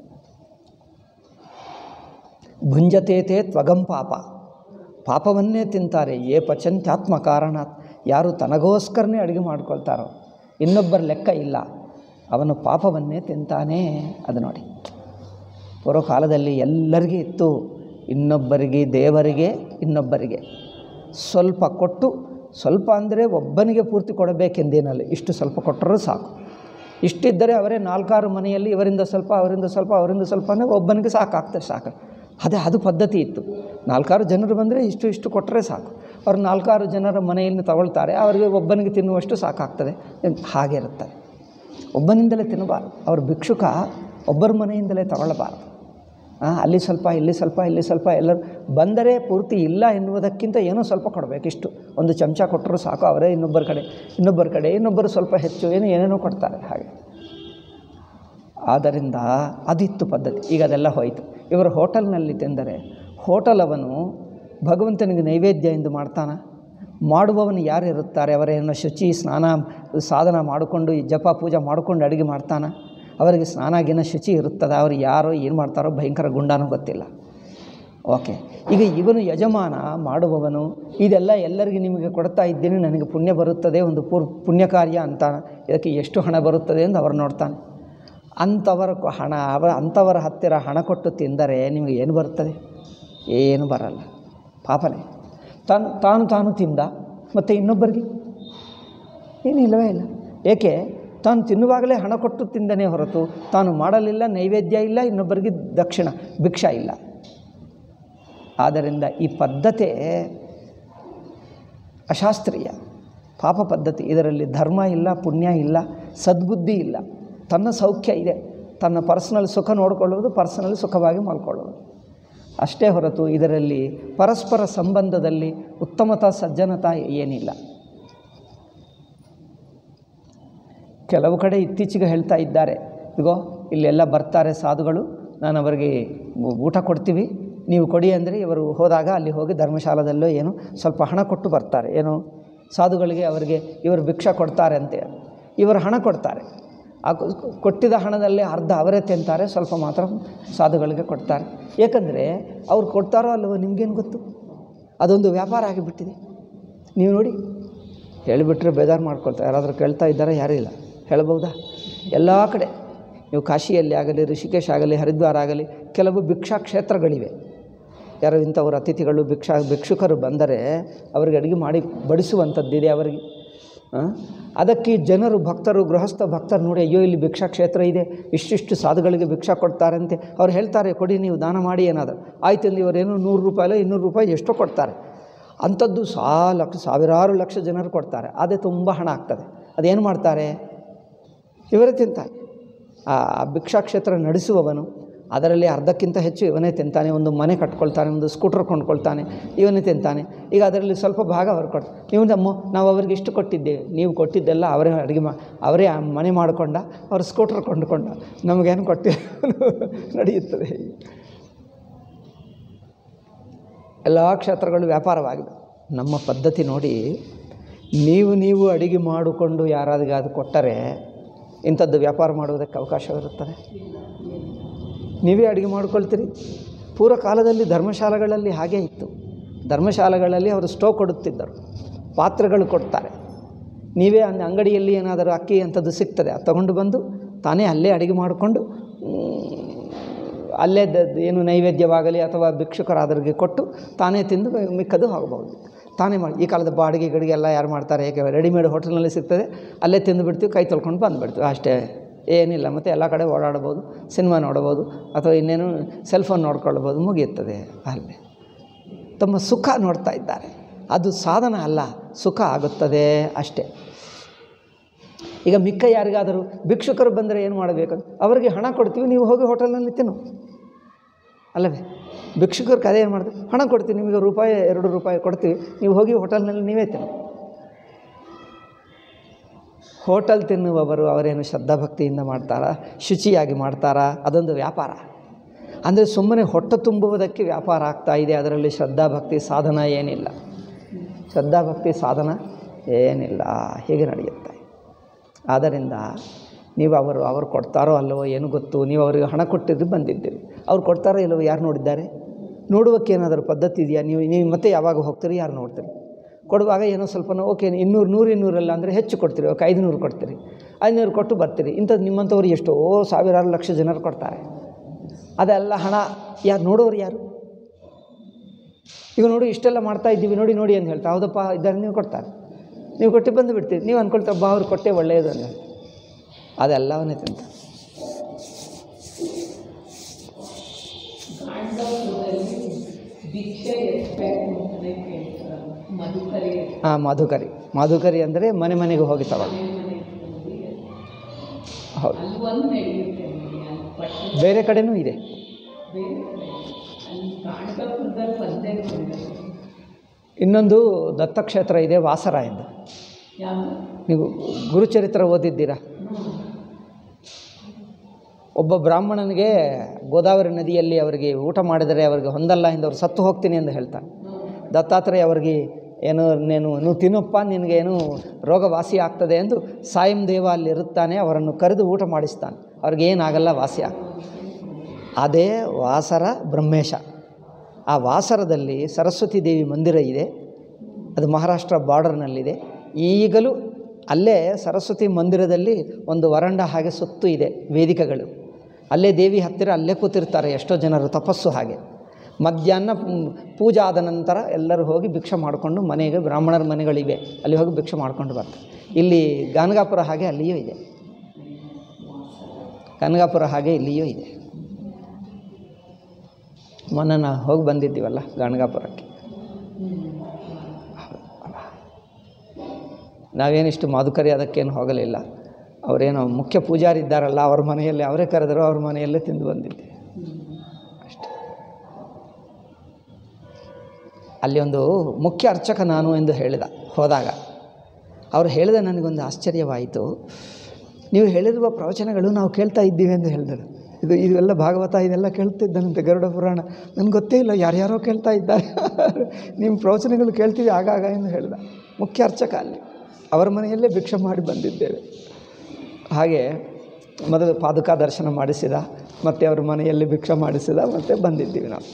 ಭುಂಜತೇತೆ ತ್ವಗಂ ಪಾಪ ಪಾಪವನ್ನೇ ತಿಂತಾರೆ ಏ ಪಚಂತ್ಯಾತ್ಮ ಕಾರಣಾತ್ ಯಾರು ತನಗೋಸ್ಕರನೇ ಅಡುಗೆ ಮಾಡ್ಕೊಳ್ತಾರೋ ಇನ್ನೊಬ್ಬರ ಲೆಕ್ಕ ಇಲ್ಲ ಅವನು ಪಾಪವನ್ನೇ ತಿಂತಾನೆ ಅದು ನೋಡಿ ಪೂರ್ವಕಾಲದಲ್ಲಿ ಎಲ್ಲರಿಗೂ ಇತ್ತು ಇನ್ನೊಬ್ಬರಿಗೆ ದೇವರಿಗೆ ಇನ್ನೊಬ್ಬರಿಗೆ ಸ್ವಲ್ಪ ಕೊಟ್ಟು ಸ್ವಲ್ಪ ಅಂದರೆ ಒಬ್ಬನಿಗೆ ಪೂರ್ತಿ ಕೊಡಬೇಕೆಂದೇನಲ್ಲ ಇಷ್ಟು ಸ್ವಲ್ಪ ಕೊಟ್ಟರೂ ಸಾಕು ಇಷ್ಟಿದ್ದರೆ ಅವರೇ ನಾಲ್ಕಾರು ಮನೆಯಲ್ಲಿ ಇವರಿಂದ ಸ್ವಲ್ಪ ಅವರಿಂದ ಸ್ವಲ್ಪ ಅವರಿಂದ ಸ್ವಲ್ಪ ಅಂದರೆ ಒಬ್ಬನಿಗೆ ಸಾಕಾಗ್ತದೆ ಸಾಕು ಅದೇ ಅದು ಪದ್ಧತಿ ಇತ್ತು ನಾಲ್ಕಾರು ಜನರು ಬಂದರೆ ಇಷ್ಟು ಇಷ್ಟು ಕೊಟ್ಟರೆ ಸಾಕು ಅವ್ರು ನಾಲ್ಕಾರು ಜನರ ಮನೆಯನ್ನು ತಗೊಳ್ತಾರೆ ಅವರಿಗೆ ಒಬ್ಬನಿಗೆ ತಿನ್ನುವಷ್ಟು ಸಾಕಾಗ್ತದೆ ಹಾಗೆ ಇರುತ್ತದೆ ಒಬ್ಬನಿಂದಲೇ ತಿನ್ನಬಾರದು ಅವ್ರ ಭಿಕ್ಷುಕ ಒಬ್ಬರ ಮನೆಯಿಂದಲೇ ತಗೊಳ್ಳಬಾರದು ಆ, ಅಲ್ಲಿ ಸ್ವಲ್ಪ ಇಲ್ಲಿ ಸ್ವಲ್ಪ ಇಲ್ಲಿ ಸ್ವಲ್ಪ ಎಲ್ಲರೂ ಬಂದರೆ ಪೂರ್ತಿ ಇಲ್ಲ ಎನ್ನುವುದಕ್ಕಿಂತ ಏನೋ ಸ್ವಲ್ಪ ಕೊಡಬೇಕು ಇಷ್ಟು ಒಂದು ಚಮಚ ಕೊಟ್ಟರು ಸಾಕು ಅವರೇ ಇನ್ನೊಬ್ಬರ ಕಡೆ ಇನ್ನೊಬ್ಬರ ಕಡೆ ಇನ್ನೊಬ್ಬರು ಸ್ವಲ್ಪ ಹೆಚ್ಚು ಏನು ಏನೇನೋ ಕೊಡ್ತಾರೆ ಹಾಗೆ ಆದ್ದರಿಂದ ಅದಿತ್ತು ಪದ್ಧತಿ ಈಗ ಅದೆಲ್ಲ ಹೋಯಿತು ಇವರು ಹೋಟೆಲ್ನಲ್ಲಿ ತಿಂದರೆ ಹೋಟೆಲ್ ಅವನು ಭಗವಂತನಿಗೆ ನೈವೇದ್ಯ ಎಂದು ಮಾಡ್ತಾನ ಮಾಡುವವನು ಯಾರು ಇರುತ್ತಾರೆ ಅವರೇನೋ ಶುಚಿ ಸ್ನಾನ ಸಾಧನ ಮಾಡಿಕೊಂಡು ಈ ಜಪ ಪೂಜೆ ಮಾಡಿಕೊಂಡು ಅಡುಗೆ ಮಾಡ್ತಾನ ಅವರಿಗೆ ಸ್ನಾನಾಗಿನ ಶುಚಿ ಇರುತ್ತದೆ ಅವರು ಯಾರೋ ಏನು ಮಾಡ್ತಾರೋ ಭಯಂಕರ ಗುಂಡಾನೂ ಗೊತ್ತಿಲ್ಲ ಓಕೆ ಈಗ ಇವನು ಯಜಮಾನ ಮಾಡುವವನು ಇದೆಲ್ಲ ಎಲ್ಲರಿಗೆ ನಿಮಗೆ ಕೊಡ್ತಾ ಇದ್ದೀನಿ ನನಗೆ ಪುಣ್ಯ ಬರುತ್ತದೆ ಒಂದು ಪೂರ್ ಪುಣ್ಯ ಕಾರ್ಯ ಅಂತಾನೆ ಇದಕ್ಕೆ ಎಷ್ಟು ಹಣ ಬರುತ್ತದೆ ಎಂದು ಅವರು ನೋಡ್ತಾನೆ ಅಂಥವರ ಕೊ- ಹಣ ಅವರ ಅಂಥವರ ಹತ್ತಿರ ಹಣ ಕೊಟ್ಟು ತಿಂದರೆ ನಿಮಗೆ ಏನು ಬರುತ್ತದೆ ಏನು ಬರಲ್ಲ ಪಾಪನೇ ತಾನು ತಾನು ತಾನು ತಿಂದ ಮತ್ತು ಇನ್ನೊಬ್ಬರಿಗೆ ಏನಿಲ್ಲವೇ ಇಲ್ಲ ಏಕೆ ತಾನು ತಿನ್ನುವಾಗಲೇ ಹಣ ಕೊಟ್ಟು ತಿಂದನೇ ಹೊರತು ತಾನು ಮಾಡಲಿಲ್ಲ ನೈವೇದ್ಯ ಇಲ್ಲ ಇನ್ನೊಬ್ಬರಿಗೆ ದಕ್ಷಿಣ ಭಿಕ್ಷಾ ಇಲ್ಲ ಆದ್ದರಿಂದ ಈ ಪದ್ಧತಿ ಅಶಾಸ್ತ್ರೀಯ ಪಾಪ ಪದ್ಧತಿ ಇದರಲ್ಲಿ ಧರ್ಮ ಇಲ್ಲ ಪುಣ್ಯ ಇಲ್ಲ ಸದ್ಬುದ್ಧಿ ಇಲ್ಲ ತನ್ನ ಸೌಖ್ಯ ಇದೆ ತನ್ನ ಪರ್ಸನಲ್ ಸುಖ ನೋಡಿಕೊಳ್ಳುವುದು ಪರ್ಸನಲ್ ಸುಖವಾಗಿ ಮಲ್ಕೊಳ್ಳುವುದು ಅಷ್ಟೇ ಹೊರತು ಇದರಲ್ಲಿ ಪರಸ್ಪರ ಸಂಬಂಧದಲ್ಲಿ ಉತ್ತಮತಾ ಸಜ್ಜನತಾ ಏನಿಲ್ಲ ಕೆಲವು ಕಡೆ ಇತ್ತೀಚೆಗೆ ಹೇಳ್ತಾ ಇದ್ದಾರೆ ಇಗೋ ಇಲ್ಲೆಲ್ಲ ಬರ್ತಾರೆ ಸಾಧುಗಳು ನಾನು ಅವರಿಗೆ ಊ- ಊಟ ಕೊಡ್ತೀವಿ ನೀವು ಕೊಡಿ ಅಂದರೆ ಇವರು ಹೋದಾಗ ಅಲ್ಲಿ ಹೋಗಿ ಧರ್ಮಶಾಲದಲ್ಲೋ ಏನು ಸ್ವಲ್ಪ ಹಣ ಕೊಟ್ಟು ಬರ್ತಾರೆ ಏನು ಸಾಧುಗಳಿಗೆ ಅವರಿಗೆ ಇವರು ಭಿಕ್ಷಾ ಕೊಡ್ತಾರೆ ಅಂತ ಇವರು ಹಣ ಕೊಡ್ತಾರೆ ಆ ಕೊ- ಕೊಟ್ಟಿದ್ದ ಹಣದಲ್ಲಿ ಅರ್ಧ ಅವರೇ ತಿಂತಾರೆ ಸ್ವಲ್ಪ ಮಾತ್ರ ಸಾಧುಗಳಿಗೆ ಕೊಡ್ತಾರೆ ಏಕೆಂದರೆ ಅವ್ರು ಕೊಡ್ತಾರೋ ಅಲ್ಲವೋ ನಿಮಗೇನು ಗೊತ್ತು ಅದೊಂದು ವ್ಯಾಪಾರ ಆಗಿಬಿಟ್ಟಿದೆ ನೀವು ನೋಡಿ ಹೇಳಿಬಿಟ್ರೆ ಬೇಜಾರು ಮಾಡ್ಕೊಳ್ತಾರೆ ಯಾರಾದರೂ ಕೇಳ್ತಾ ಇದ್ದಾರೆ ಯಾರೂ ಇಲ್ಲ ಹೇಳ್ಬೋದಾ ಎಲ್ಲ ಕಡೆ ನೀವು ಕಾಶಿಯಲ್ಲಿ ಆಗಲಿ ಋಷಿಕೇಶ್ ಆಗಲಿ ಹರಿದ್ವಾರ ಆಗಲಿ ಕೆಲವು ಭಿಕ್ಷಾ ಕ್ಷೇತ್ರಗಳಿವೆ ಯಾರೋ ಇಂಥವ್ರ ಅತಿಥಿಗಳು ಭಿಕ್ಷಾ ಭಿಕ್ಷುಕರು ಬಂದರೆ ಅವರಿಗೆ ಅಡುಗೆ ಮಾಡಿ ಬಡಿಸುವಂಥದ್ದಿದೆ ಅವರಿಗೆ ಆ? ಅದಕ್ಕೆ ಈ ಜನರು ಭಕ್ತರು ಗೃಹಸ್ಥ ಭಕ್ತರು ನೋಡಿ ಅಯ್ಯೋ ಇಲ್ಲಿ ಭಿಕ್ಷಾ ಕ್ಷೇತ್ರ ಇದೆ ಇಷ್ಟಿಷ್ಟು ಸಾಧುಗಳಿಗೆ ಭಿಕ್ಷಾ ಕೊಡ್ತಾರಂತೆ ಅವ್ರು ಹೇಳ್ತಾರೆ ಕೊಡಿ ನೀವು ದಾನ ಮಾಡಿ ಏನಾದರೂ ಆಯ್ತು ಅಂದು ಇವರೇನು ನೂರು ರೂಪಾಯಿಲ್ಲ ಇನ್ನೂರು ರೂಪಾಯಿ ಎಷ್ಟೋ ಕೊಡ್ತಾರೆ ಅಂಥದ್ದು ಸಾ ಲಕ್ಷ ಸಾವಿರಾರು ಲಕ್ಷ ಜನರು ಕೊಡ್ತಾರೆ ಅದೇ ತುಂಬ ಹಣ ಆಗ್ತದೆ ಅದೇನು ಮಾಡ್ತಾರೆ ಇವರೇ ತಿಂತಾರೆ ಆ ಭಿಕ್ಷಾ ಕ್ಷೇತ್ರ ನಡೆಸುವವನು ಅದರಲ್ಲಿ ಅರ್ಧಕ್ಕಿಂತ ಹೆಚ್ಚು ಇವನೇ ತಿಂತಾನೆ ಒಂದು ಮನೆ ಕಟ್ಕೊಳ್ತಾನೆ ಒಂದು ಸ್ಕೂಟರ್ ಕೊಂಡ್ಕೊಳ್ತಾನೆ ಇವನೇ ತಿಂತಾನೆ ಈಗ ಅದರಲ್ಲಿ ಸ್ವಲ್ಪ ಭಾಗ ಅವ್ರು ಕೊಡ್ತಾರೆ ನೀವು ನಮ್ಮ ನಾವು ಅವರಿಗೆ ಇಷ್ಟು ಕೊಟ್ಟಿದ್ದೇವೆ ನೀವು ಕೊಟ್ಟಿದ್ದೆಲ್ಲ ಅವರೇ ಅಡುಗೆ ಮಾ ಅವರೇ ಆ ಮನೆ ಮಾಡಿಕೊಂಡ ಅವ್ರು ಸ್ಕೂಟರ್ ಕೊಂಡುಕೊಂಡ ನಮಗೇನು ಕೊಟ್ಟಿ ನಡೆಯುತ್ತದೆ ಎಲ್ಲ ಕ್ಷೇತ್ರಗಳು ವ್ಯಾಪಾರವಾಗಿದೆ ನಮ್ಮ ಪದ್ಧತಿ ನೋಡಿ ನೀವು ನೀವು ಅಡಿಗೆ ಮಾಡಿಕೊಂಡು ಯಾರಾದಿಗಾದ್ರು ಕೊಟ್ಟರೆ ಇಂಥದ್ದು ವ್ಯಾಪಾರ ಮಾಡುವುದಕ್ಕೆ ಅವಕಾಶವಿರುತ್ತದೆ ನೀವೇ ಅಡುಗೆ ಮಾಡ್ಕೊಳ್ತೀರಿ ಪೂರ್ವ ಕಾಲದಲ್ಲಿ ಧರ್ಮಶಾಲೆಗಳಲ್ಲಿ ಹಾಗೇ ಇತ್ತು ಧರ್ಮಶಾಲೆಗಳಲ್ಲಿ ಅವರು ಸ್ಟೋವ್ ಕೊಡುತ್ತಿದ್ದರು ಪಾತ್ರೆಗಳು ಕೊಡ್ತಾರೆ ನೀವೇ ಅಂದ ಅಂಗಡಿಯಲ್ಲಿ ಏನಾದರೂ ಅಕ್ಕಿ ಅಂಥದ್ದು ಸಿಗ್ತದೆ ಅದು ತಗೊಂಡು ಬಂದು ತಾನೇ ಅಲ್ಲೇ ಅಡುಗೆ ಮಾಡಿಕೊಂಡು ಅಲ್ಲೇ ದ ಏನು ನೈವೇದ್ಯವಾಗಲಿ ಅಥವಾ ಭಿಕ್ಷುಕರಾದವರಿಗೆ ಕೊಟ್ಟು ತಾನೇ ತಿಂದು ಮಿಕ್ಕದು ಹೋಗಬಹುದು ತಾನೇ ಮಾಡಿ ಈ ಕಾಲದ ಬಾಡಿಗೆ ಗಡಿಗೆ ಎಲ್ಲ ಯಾರು ಮಾಡ್ತಾರೆ ಏಕೆ ರೆಡಿಮೇಡ್ ಹೋಟೆಲ್ನಲ್ಲಿ ಸಿಗ್ತದೆ ಅಲ್ಲೇ ತಿಂದು ಬಿಡ್ತೀವಿ ಕೈ ತೊಳ್ಕೊಂಡು ಬಂದುಬಿಡ್ತೀವಿ ಅಷ್ಟೇ ಏನಿಲ್ಲ ಮತ್ತು ಎಲ್ಲ ಕಡೆ ಓಡಾಡ್ಬೋದು ಸಿನಿಮಾ ನೋಡ್ಬೋದು ಅಥವಾ ಇನ್ನೇನು ಸೆಲ್ ಫೋನ್ ನೋಡ್ಕೊಳ್ಬೋದು ಮುಗಿಯುತ್ತದೆ ಅಲ್ಲೇ ತಮ್ಮ ಸುಖ ನೋಡ್ತಾ ಇದ್ದಾರೆ ಅದು ಸಾಧನ ಅಲ್ಲ ಸುಖ ಆಗುತ್ತದೆ ಅಷ್ಟೇ ಈಗ ಮಿಕ್ಕ ಯಾರಿಗಾದರೂ ಭಿಕ್ಷುಕರು ಬಂದರೆ ಏನು ಮಾಡಬೇಕು ಅವರಿಗೆ ಹಣ ಕೊಡ್ತೀವಿ ನೀವು ಹೋಗಿ ಹೋಟೆಲ್ನಲ್ಲಿ ತಿನ್ನು ಅಲ್ಲವೇ ಭಿಕ್ಷುಕರು ಕದೆ ಏನು ಮಾಡ್ತೀವಿ ಹಣ ಕೊಡ್ತೀವಿ ನಿಮಗೆ ರೂಪಾಯಿ ಎರಡು ರೂಪಾಯಿ ಕೊಡ್ತೀವಿ ನೀವು ಹೋಗಿ ಹೋಟೆಲ್ನಲ್ಲಿ ನೀವೇ ತಿನ್ನು ಹೋಟೆಲ್ ತಿನ್ನುವವರು ಅವರೇನು ಶ್ರದ್ಧಾಭಕ್ತಿಯಿಂದ ಮಾಡ್ತಾರಾ ಶುಚಿಯಾಗಿ ಮಾಡ್ತಾರಾ ಅದೊಂದು ವ್ಯಾಪಾರ ಅಂದರೆ ಸುಮ್ಮನೆ ಹೊಟ್ಟೆ ತುಂಬುವುದಕ್ಕೆ ವ್ಯಾಪಾರ ಆಗ್ತಾ ಇದೆ ಅದರಲ್ಲಿ ಶ್ರದ್ಧಾಭಕ್ತಿ ಸಾಧನ ಏನಿಲ್ಲ ಶ್ರದ್ಧಾಭಕ್ತಿ ಸಾಧನ ಏನಿಲ್ಲ ಹೀಗೆ ನಡೆಯುತ್ತೆ ಆದ್ದರಿಂದ ನೀವು ಅವರು ಅವರು ಕೊಡ್ತಾರೋ ಅಲ್ಲವೋ ಏನು ಗೊತ್ತು ನೀವು ಅವರಿಗೆ ಹಣ ಕೊಟ್ಟಿದ್ದು ಬಂದಿದ್ದೀರಿ ಅವ್ರು ಕೊಡ್ತಾರೋ ಇಲ್ಲವೋ ಯಾರು ನೋಡಿದ್ದಾರೆ ನೋಡುವಕ್ಕೆ ಏನಾದರೂ ಪದ್ಧತಿ ಇದೆಯಾ ನೀವು ನೀವು ಮತ್ತೆ ಯಾವಾಗ ಹೋಗ್ತೀರಿ ಯಾರು ನೋಡ್ತೀರಿ ಕೊಡುವಾಗ ಏನೋ ಸ್ವಲ್ಪ ಓಕೆ ಇನ್ನೂರು ನೂರು ಇನ್ನೂರಲ್ಲ ಅಂದರೆ ಹೆಚ್ಚು ಕೊಡ್ತೀರಿ ಓಕೆ ಐದುನೂರು ಕೊಡ್ತೀರಿ ಐದುನೂರು ಕೊಟ್ಟು ಬರ್ತೀರಿ ಇಂಥದ್ದು ನಿಮ್ಮಂಥವ್ರು ಎಷ್ಟೋ ಸಾವಿರಾರು ಲಕ್ಷ ಜನರು ಕೊಡ್ತಾರೆ ಅದೆಲ್ಲ ಹಣ ಯಾರು ನೋಡೋರು ಯಾರು ಈಗ ನೋಡಿ ಇಷ್ಟೆಲ್ಲ ಮಾಡ್ತಾ ಇದ್ದೀವಿ ನೋಡಿ ನೋಡಿ ಅಂತ ಹೇಳ್ತಾ ಹೌದಪ್ಪ ಇದ್ದಾರೆ ನೀವು ಕೊಡ್ತಾರೆ ನೀವು ಕೊಟ್ಟು ಬಂದು ಬಿಡ್ತೀರಿ ನೀವು ಅಂದ್ಕೊಳ್ತಾ ಬಾ ಅವ್ರು ಕೊಟ್ಟೆ ಒಳ್ಳೆಯದು ಅಂತ ಅದೆಲ್ಲವನ್ನೇ ತಿಂತ ಭಿಕ್ಷೆ ಎಷ್ಟಾಯ್ತು ಅಂತಲೇ ಕೇಳ್ತಾರಲ್ಲ ಮಧುಕರಿ ಹಾಂ ಮಧುಕರಿ ಮಧುಕರಿ ಅಂದರೆ ಮನೆ ಮನೆಗೆ ಹೋಗಿ ತಗೊಳ್ಳಿ ಹೌದು ಅಲ್ಲಿ ಒಂದು ನಡೆಯುತ್ತೆ ನೋಡಿ ಅಲ್ಲಿ ಪಟ್ಟಣ ಬೇರೆ ಕಡೆನೂ ಇದೆ ಬೇರೆ ಕಡೆ ಅಲ್ಲಿ ಕಾಣಕಪುರದಲ್ಲಿ ಒಂದೇ ನೋಡಿದ್ದಾರೆ ಇನ್ನೊಂದು ದತ್ತಕ್ಷೇತ್ರ ಇದೆ ವಾಸರ ಎಂದು ಯಾವ ನೀವು ಗುರುಚರಿತ್ರ ಓದಿದ್ದೀರಾ ಒಬ್ಬ ಬ್ರಾಹ್ಮಣನಿಗೆ ಗೋದಾವರಿ ನದಿಯಲ್ಲಿ ಅವರಿಗೆ ಊಟ ಮಾಡಿದರೆ ಅವರಿಗೆ ಹೊಂದಲ್ಲ ಎಂದು ಅವ್ರು ಸತ್ತು ಹೋಗ್ತೀನಿ ಎಂದು ಹೇಳ್ತಾನೆ ದತ್ತಾತ್ರೇಯ ಅವರಿಗೆ ಏನು ನೀನು ನೀವು ತಿನ್ನಪ್ಪ ನಿನಗೆ ಏನು ರೋಗ ವಾಸಿ ಆಗ್ತದೆ ಎಂದು ಸಾಯಂ ದೇವ ಅಲ್ಲಿ ಇರುತ್ತಾನೆ ಅವರನ್ನು ಕರೆದು ಊಟ ಮಾಡಿಸ್ತಾನೆ ಅವ್ರಿಗೆ ಏನಾಗಲ್ಲ ವಾಸಿ ಆಗ ಅದೇ ವಾಸರ ಬ್ರಹ್ಮೇಶ ಆ ವಾಸರದಲ್ಲಿ ಸರಸ್ವತಿ ದೇವಿ ಮಂದಿರ ಇದೆ ಅದು ಮಹಾರಾಷ್ಟ್ರ ಬಾರ್ಡರ್ನಲ್ಲಿದೆ ಈಗಲೂ ಅಲ್ಲೇ ಸರಸ್ವತಿ ಮಂದಿರದಲ್ಲಿ ಒಂದು ವರಂಡ ಹಾಗೆ ಸುತ್ತು ಇದೆ ವೇದಿಕೆಗಳು ಅಲ್ಲೇ ದೇವಿ ಹತ್ತಿರ ಅಲ್ಲೇ ಕೂತಿರ್ತಾರೆ ಎಷ್ಟೋ ಜನರು ತಪಸ್ಸು ಹಾಗೆ ಮಧ್ಯಾಹ್ನ ಮ್, ಪೂಜೆ ಆದ ನಂತರ ಎಲ್ಲರೂ ಹೋಗಿ ಭಿಕ್ಷೆ ಮಾಡಿಕೊಂಡು ಮನೆಗೆ ಬ್ರಾಹ್ಮಣರ ಮನೆಗಳಿವೆ ಅಲ್ಲಿ ಹೋಗಿ ಭಿಕ್ಷೆ ಮಾಡ್ಕೊಂಡು ಬರ್ತಾರೆ ಇಲ್ಲಿ ಗಾನಗಾಪುರ ಹಾಗೆ ಅಲ್ಲಿಯೂ ಇದೆ ಕನಗಾಪುರ ಹಾಗೆ ಇಲ್ಲಿಯೂ ಇದೆ ಮೊನ್ನೆ ನಾ ಹೋಗಿ ಬಂದಿದ್ದೀವಲ್ಲ ಗಾಣಗಾಪುರಕ್ಕೆ ನಾವೇನಿಷ್ಟು ಮಾಧುಕರಿ ಅದಕ್ಕೇನು ಹೋಗಲಿಲ್ಲ ಅವರೇನು ಮುಖ್ಯ ಪೂಜಾರಿ ಇದ್ದಾರಲ್ಲ ಅವ್ರ ಮನೆಯಲ್ಲಿ ಅವರೇ ಕರೆದರು ಅವ್ರ ಮನೆಯಲ್ಲೇ ತಿಂದು ಬಂದಿದ್ದೆ ಅಷ್ಟೆ ಅಲ್ಲಿ ಒಂದು ಮುಖ್ಯ ಅರ್ಚಕ ನಾನು ಎಂದು ಹೇಳಿದ ಹೋದಾಗ ಅವ್ರು ಹೇಳಿದ ನನಗೊಂದು ಆಶ್ಚರ್ಯವಾಯಿತು ನೀವು ಹೇಳಿರುವ ಪ್ರವಚನಗಳು ನಾವು ಕೇಳ್ತಾ ಇದ್ದೀವಿ ಎಂದು ಹೇಳಿದರು ಇದು ಇದೆಲ್ಲ ಭಾಗವತ ಇದೆಲ್ಲ ಕೇಳ್ತಿದ್ದಾನಂತೆ ಗರುಡ ಪುರಾಣ ನನಗೆ ಗೊತ್ತೇ ಇಲ್ಲ ಯಾರ್ಯಾರೋ ಕೇಳ್ತಾ ಇದ್ದಾರೆ ನಿಮ್ಮ ಪ್ರವಚನಗಳು ಕೇಳ್ತೀವಿ ಆಗಾಗ ಎಂದು ಹೇಳಿದ ಮುಖ್ಯ ಅರ್ಚಕ ಅಲ್ಲಿ ಅವರ ಮನೆಯಲ್ಲೇ ಭಿಕ್ಷೆ ಮಾಡಿ ಬಂದಿದ್ದೇವೆ ಹಾಗೆ ಮೊದಲು ಪಾದುಕಾ ದರ್ಶನ ಮಾಡಿಸಿದ ಮತ್ತು ಅವ್ರ ಮನೆಯಲ್ಲಿ ಭಿಕ್ಷೆ ಮಾಡಿಸಿದ ಮತ್ತು ಬಂದಿದ್ದೀವಿ ನಾವು